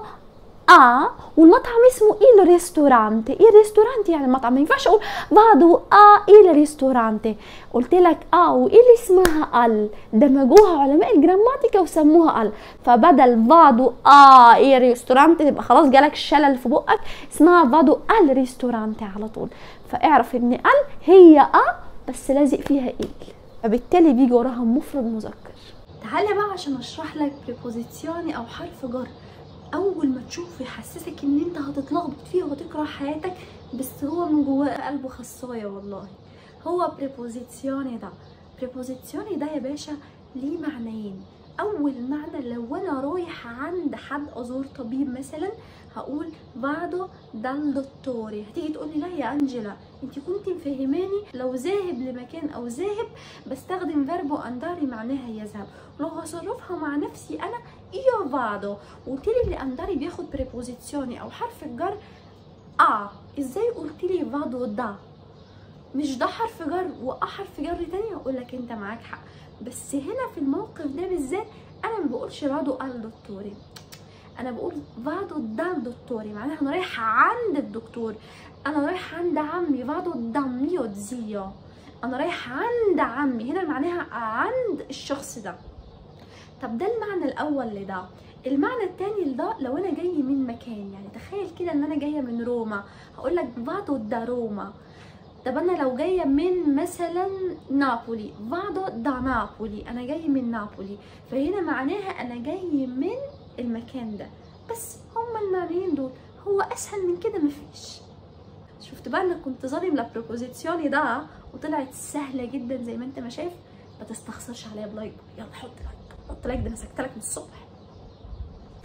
ا والمطعم اسمه il ristorante il ristorante يعني المطعم ما ينفعش اقول فادو ا il ristorante قلت لك ا وايه اللي اسمها ال دمجوها علماء الجراماتيكا وسموها ال فبدل فادو ا il ristorante تبقى خلاص جالك الشلل في بقك اسمها فادو ال ristorante على طول فاعرف ان ال هي ا بس لازق فيها ال فبالتالي بيجي وراها مفرد مذكر تعالى بقى عشان اشرح لك بريبوزيسيوني او حرف جر اول ما تشوفه يحسسك ان انت هتتلخبط فيه وهتكره حياتك بس هو من جواه قلبه خصايه والله هو بريبوزيسيوني ده بريبوزيسيوني ده يا باشا ليه معنيين اول معنى لو انا رايح عند حد ازور طبيب مثلا هقول فادو دال دوتوري هتيجي تقولي لا يا انجلا انت كنت مفهماني لو ذاهب لمكان او ذاهب بستخدم فيربو انداري معناها يذهب لو هصرفها مع نفسي انا ايو فادو وقلت لي اللي انداري بياخد بريبوزيسيوني او حرف الجر اه ازاي قلت لي فادو ده مش ده حرف جر واه حرف جر تاني اقول لك انت معاك حق بس هنا في الموقف ده بالذات انا ما بقولش فادو ال دكتوري انا بقول فادو دال دكتوري معناها انا رايحه عند الدكتور انا رايحه عند عمي فادو دا ميو زيو انا رايحه عند عمي هنا معناها عند الشخص ده طب ده المعنى الاول لده المعنى التاني لده لو انا جاي من مكان يعني تخيل كده ان انا جايه من روما هقول لك فادو دا روما طب انا لو جايه من مثلا نابولي فادو دا نابولي انا جاي من نابولي فهنا معناها انا جاي من المكان ده بس هما المعنيين دول هو اسهل من كده مفيش شفت بقى انك كنت ظالم لابروبوزيسيوني ده وطلعت سهله جدا زي ما انت ما شايف ما تستخسرش عليا بلايك يلا حط لايك حط لايك ده انا سكتلك من الصبح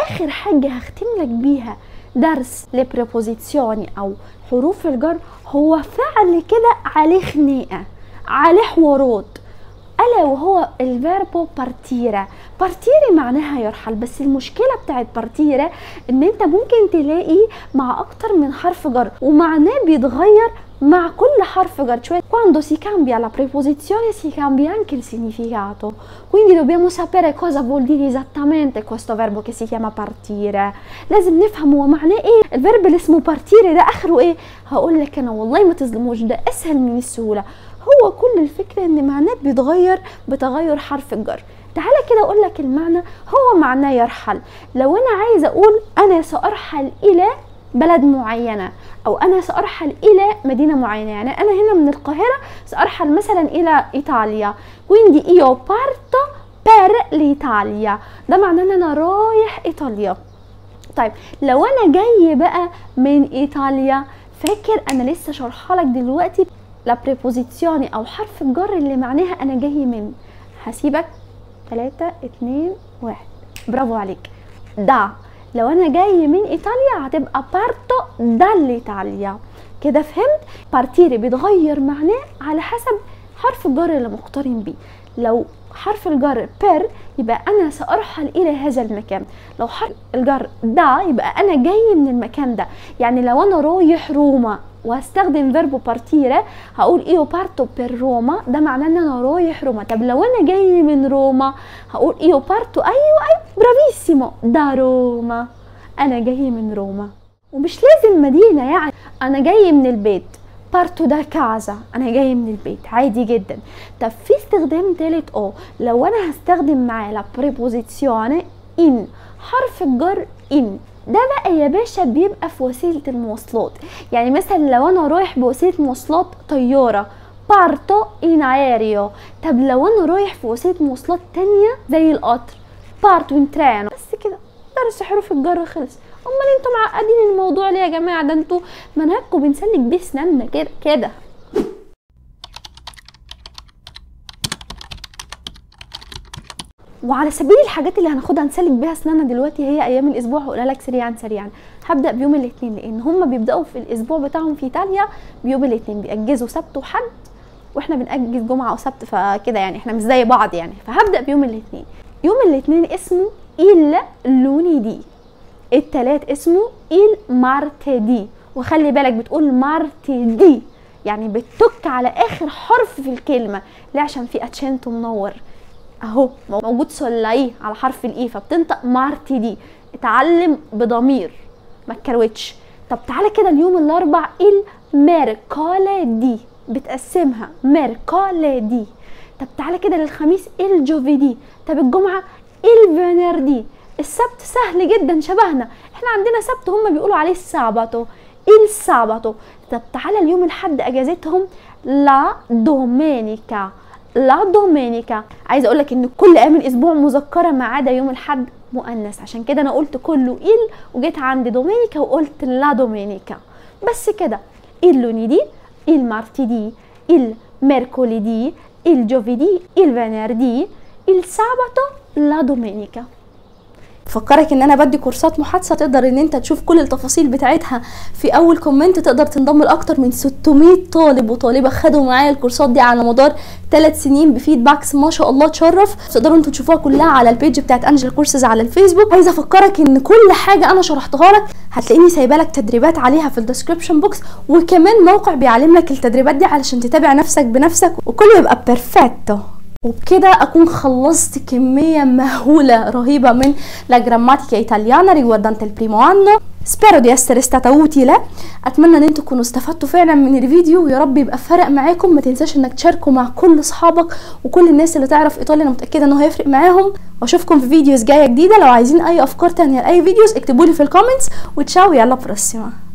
اخر حاجه هختم لك بيها درس لبريبوزيسيوني او حروف الجر هو فعل كده عليه خناقه عليه حوارات الا وهو الفيربو بارتيرا بارتيري معناها يرحل بس المشكله بتاعت بارتيرا ان انت ممكن تلاقي مع اكتر من حرف جر ومعناه بيتغير مع كل حرف جر cioè quando si cambia la preposizione si cambia anche il significato quindi dobbiamo sapere cosa vuol dire esattamente questo verbo che si chiama partire لازم نفهم هو معناه ايه الفيرب اللي اسمه partire ده اخره ايه هقول لك انا والله ما تظلموش ده اسهل من السهوله هو كل الفكره ان معناه بيتغير بتغير حرف الجر تعالى كده اقول لك المعنى هو معناه يرحل لو انا عايزه اقول انا سارحل الى بلد معينه او انا سارحل الى مدينه معينه يعني انا هنا من القاهره سارحل مثلا الى ايطاليا quindi io parto per l'Italia ده معناه ان انا رايح ايطاليا طيب لو انا جاي بقى من ايطاليا فاكر انا لسه شارحه لك دلوقتي لا بريبوزيسيوني او حرف الجر اللي معناها انا جاي من هسيبك 3 2 1 برافو عليك دا لو انا جاي من ايطاليا هتبقى بارتو داليطاليا كده فهمت بارتيري بيتغير معناه على حسب حرف الجر اللي مقترن بيه لو حرف الجر بير يبقى انا سارحل الى هذا المكان لو حرف الجر دا يبقى انا جاي من المكان ده يعني لو انا رايح روما وهستخدم فيربو بارتيرا هقول ايو بارتو بير روما ده معناه ان انا رايح روما طب لو انا جاي من روما هقول ايو بارتو ايوه ايوه برافيسيمو دا روما انا جاي من روما ومش لازم مدينه يعني انا جاي من البيت بارتو دا كازا انا جاي من البيت عادي جدا طب في استخدام تالت اه لو انا هستخدم معاه لا بريبوزيسيون ان حرف الجر ان ده بقى يا باشا بيبقى في وسيله المواصلات يعني مثلا لو انا رايح بوسيله مواصلات طياره بارتو ان ايريو طب لو انا رايح في وسيله مواصلات تانية زي القطر بارتو ان ترانو بس كده درس حروف الجر خلص امال انتوا معقدين الموضوع ليه يا جماعه ده انتوا منهجكم بنسلك بيه سناننا كده كده وعلى سبيل الحاجات اللي هناخدها نسلك بيها اسناننا دلوقتي هي ايام الاسبوع هقولها لك سريعا سريعا هبدا بيوم الاثنين لان هم بيبداوا في الاسبوع بتاعهم في ايطاليا بيوم الاثنين بيأجزوا سبت وحد واحنا بنأجز جمعه وسبت فكده يعني احنا مش زي بعض يعني فهبدا بيوم الاثنين يوم الاثنين اسمه il lunedì التلات اسمه il martedì وخلي بالك بتقول مارتدي يعني بتك على اخر حرف في الكلمه ليه عشان في اتشنتو منور اهو موجود سولاي على حرف الاي فبتنطق مارتدي اتعلم بضمير ما تكروتش طب تعالى كده اليوم الاربع الميركوليدي بتقسمها ميركوليدي طب تعالى كده للخميس الجوفيدي طب الجمعه الفينردي السبت سهل جدا شبهنا احنا عندنا سبت هم بيقولوا عليه الساباتو الساباتو طب تعالى اليوم الحد اجازتهم لا دومينيكا لا دومينيكا عايزه اقول لك ان كل ايام الاسبوع مذكره ما عدا يوم الحد مؤنث عشان كده انا قلت كله il وجيت عند دومينيكا وقلت لا دومينيكا بس كده il lunedì il martedì il mercoledì il giovedì il venerdì il sabato la domenica فكرك ان انا بدي كورسات محادثه تقدر ان انت تشوف كل التفاصيل بتاعتها في اول كومنت تقدر تنضم لاكتر من 600 طالب وطالبه خدوا معايا الكورسات دي على مدار 3 سنين بفيدباكس ما شاء الله تشرف تقدروا انتوا تشوفوها كلها على البيج بتاعت انجل كورسز على الفيسبوك عايزه افكرك ان كل حاجه انا شرحتها لك هتلاقيني سايبه لك تدريبات عليها في الديسكربشن بوكس وكمان موقع بيعلم لك التدريبات دي علشان تتابع نفسك بنفسك وكله يبقى بيرفكتو وبكده اكون خلصت كميه مهوله رهيبه من la grammatica italiana riguardante il primo anno spero di essere stata utile اتمنى ان انتوا تكونوا استفدتوا فعلا من الفيديو ويا رب يبقى فرق معاكم ما تنساش انك تشاركوا مع كل اصحابك وكل الناس اللي تعرف ايطاليا انا متاكده انه هيفرق معاهم واشوفكم في فيديوز جايه جديده لو عايزين اي افكار تانية لاي فيديوز اكتبوا لي في الكومنتس وتشاو يلا بروسيما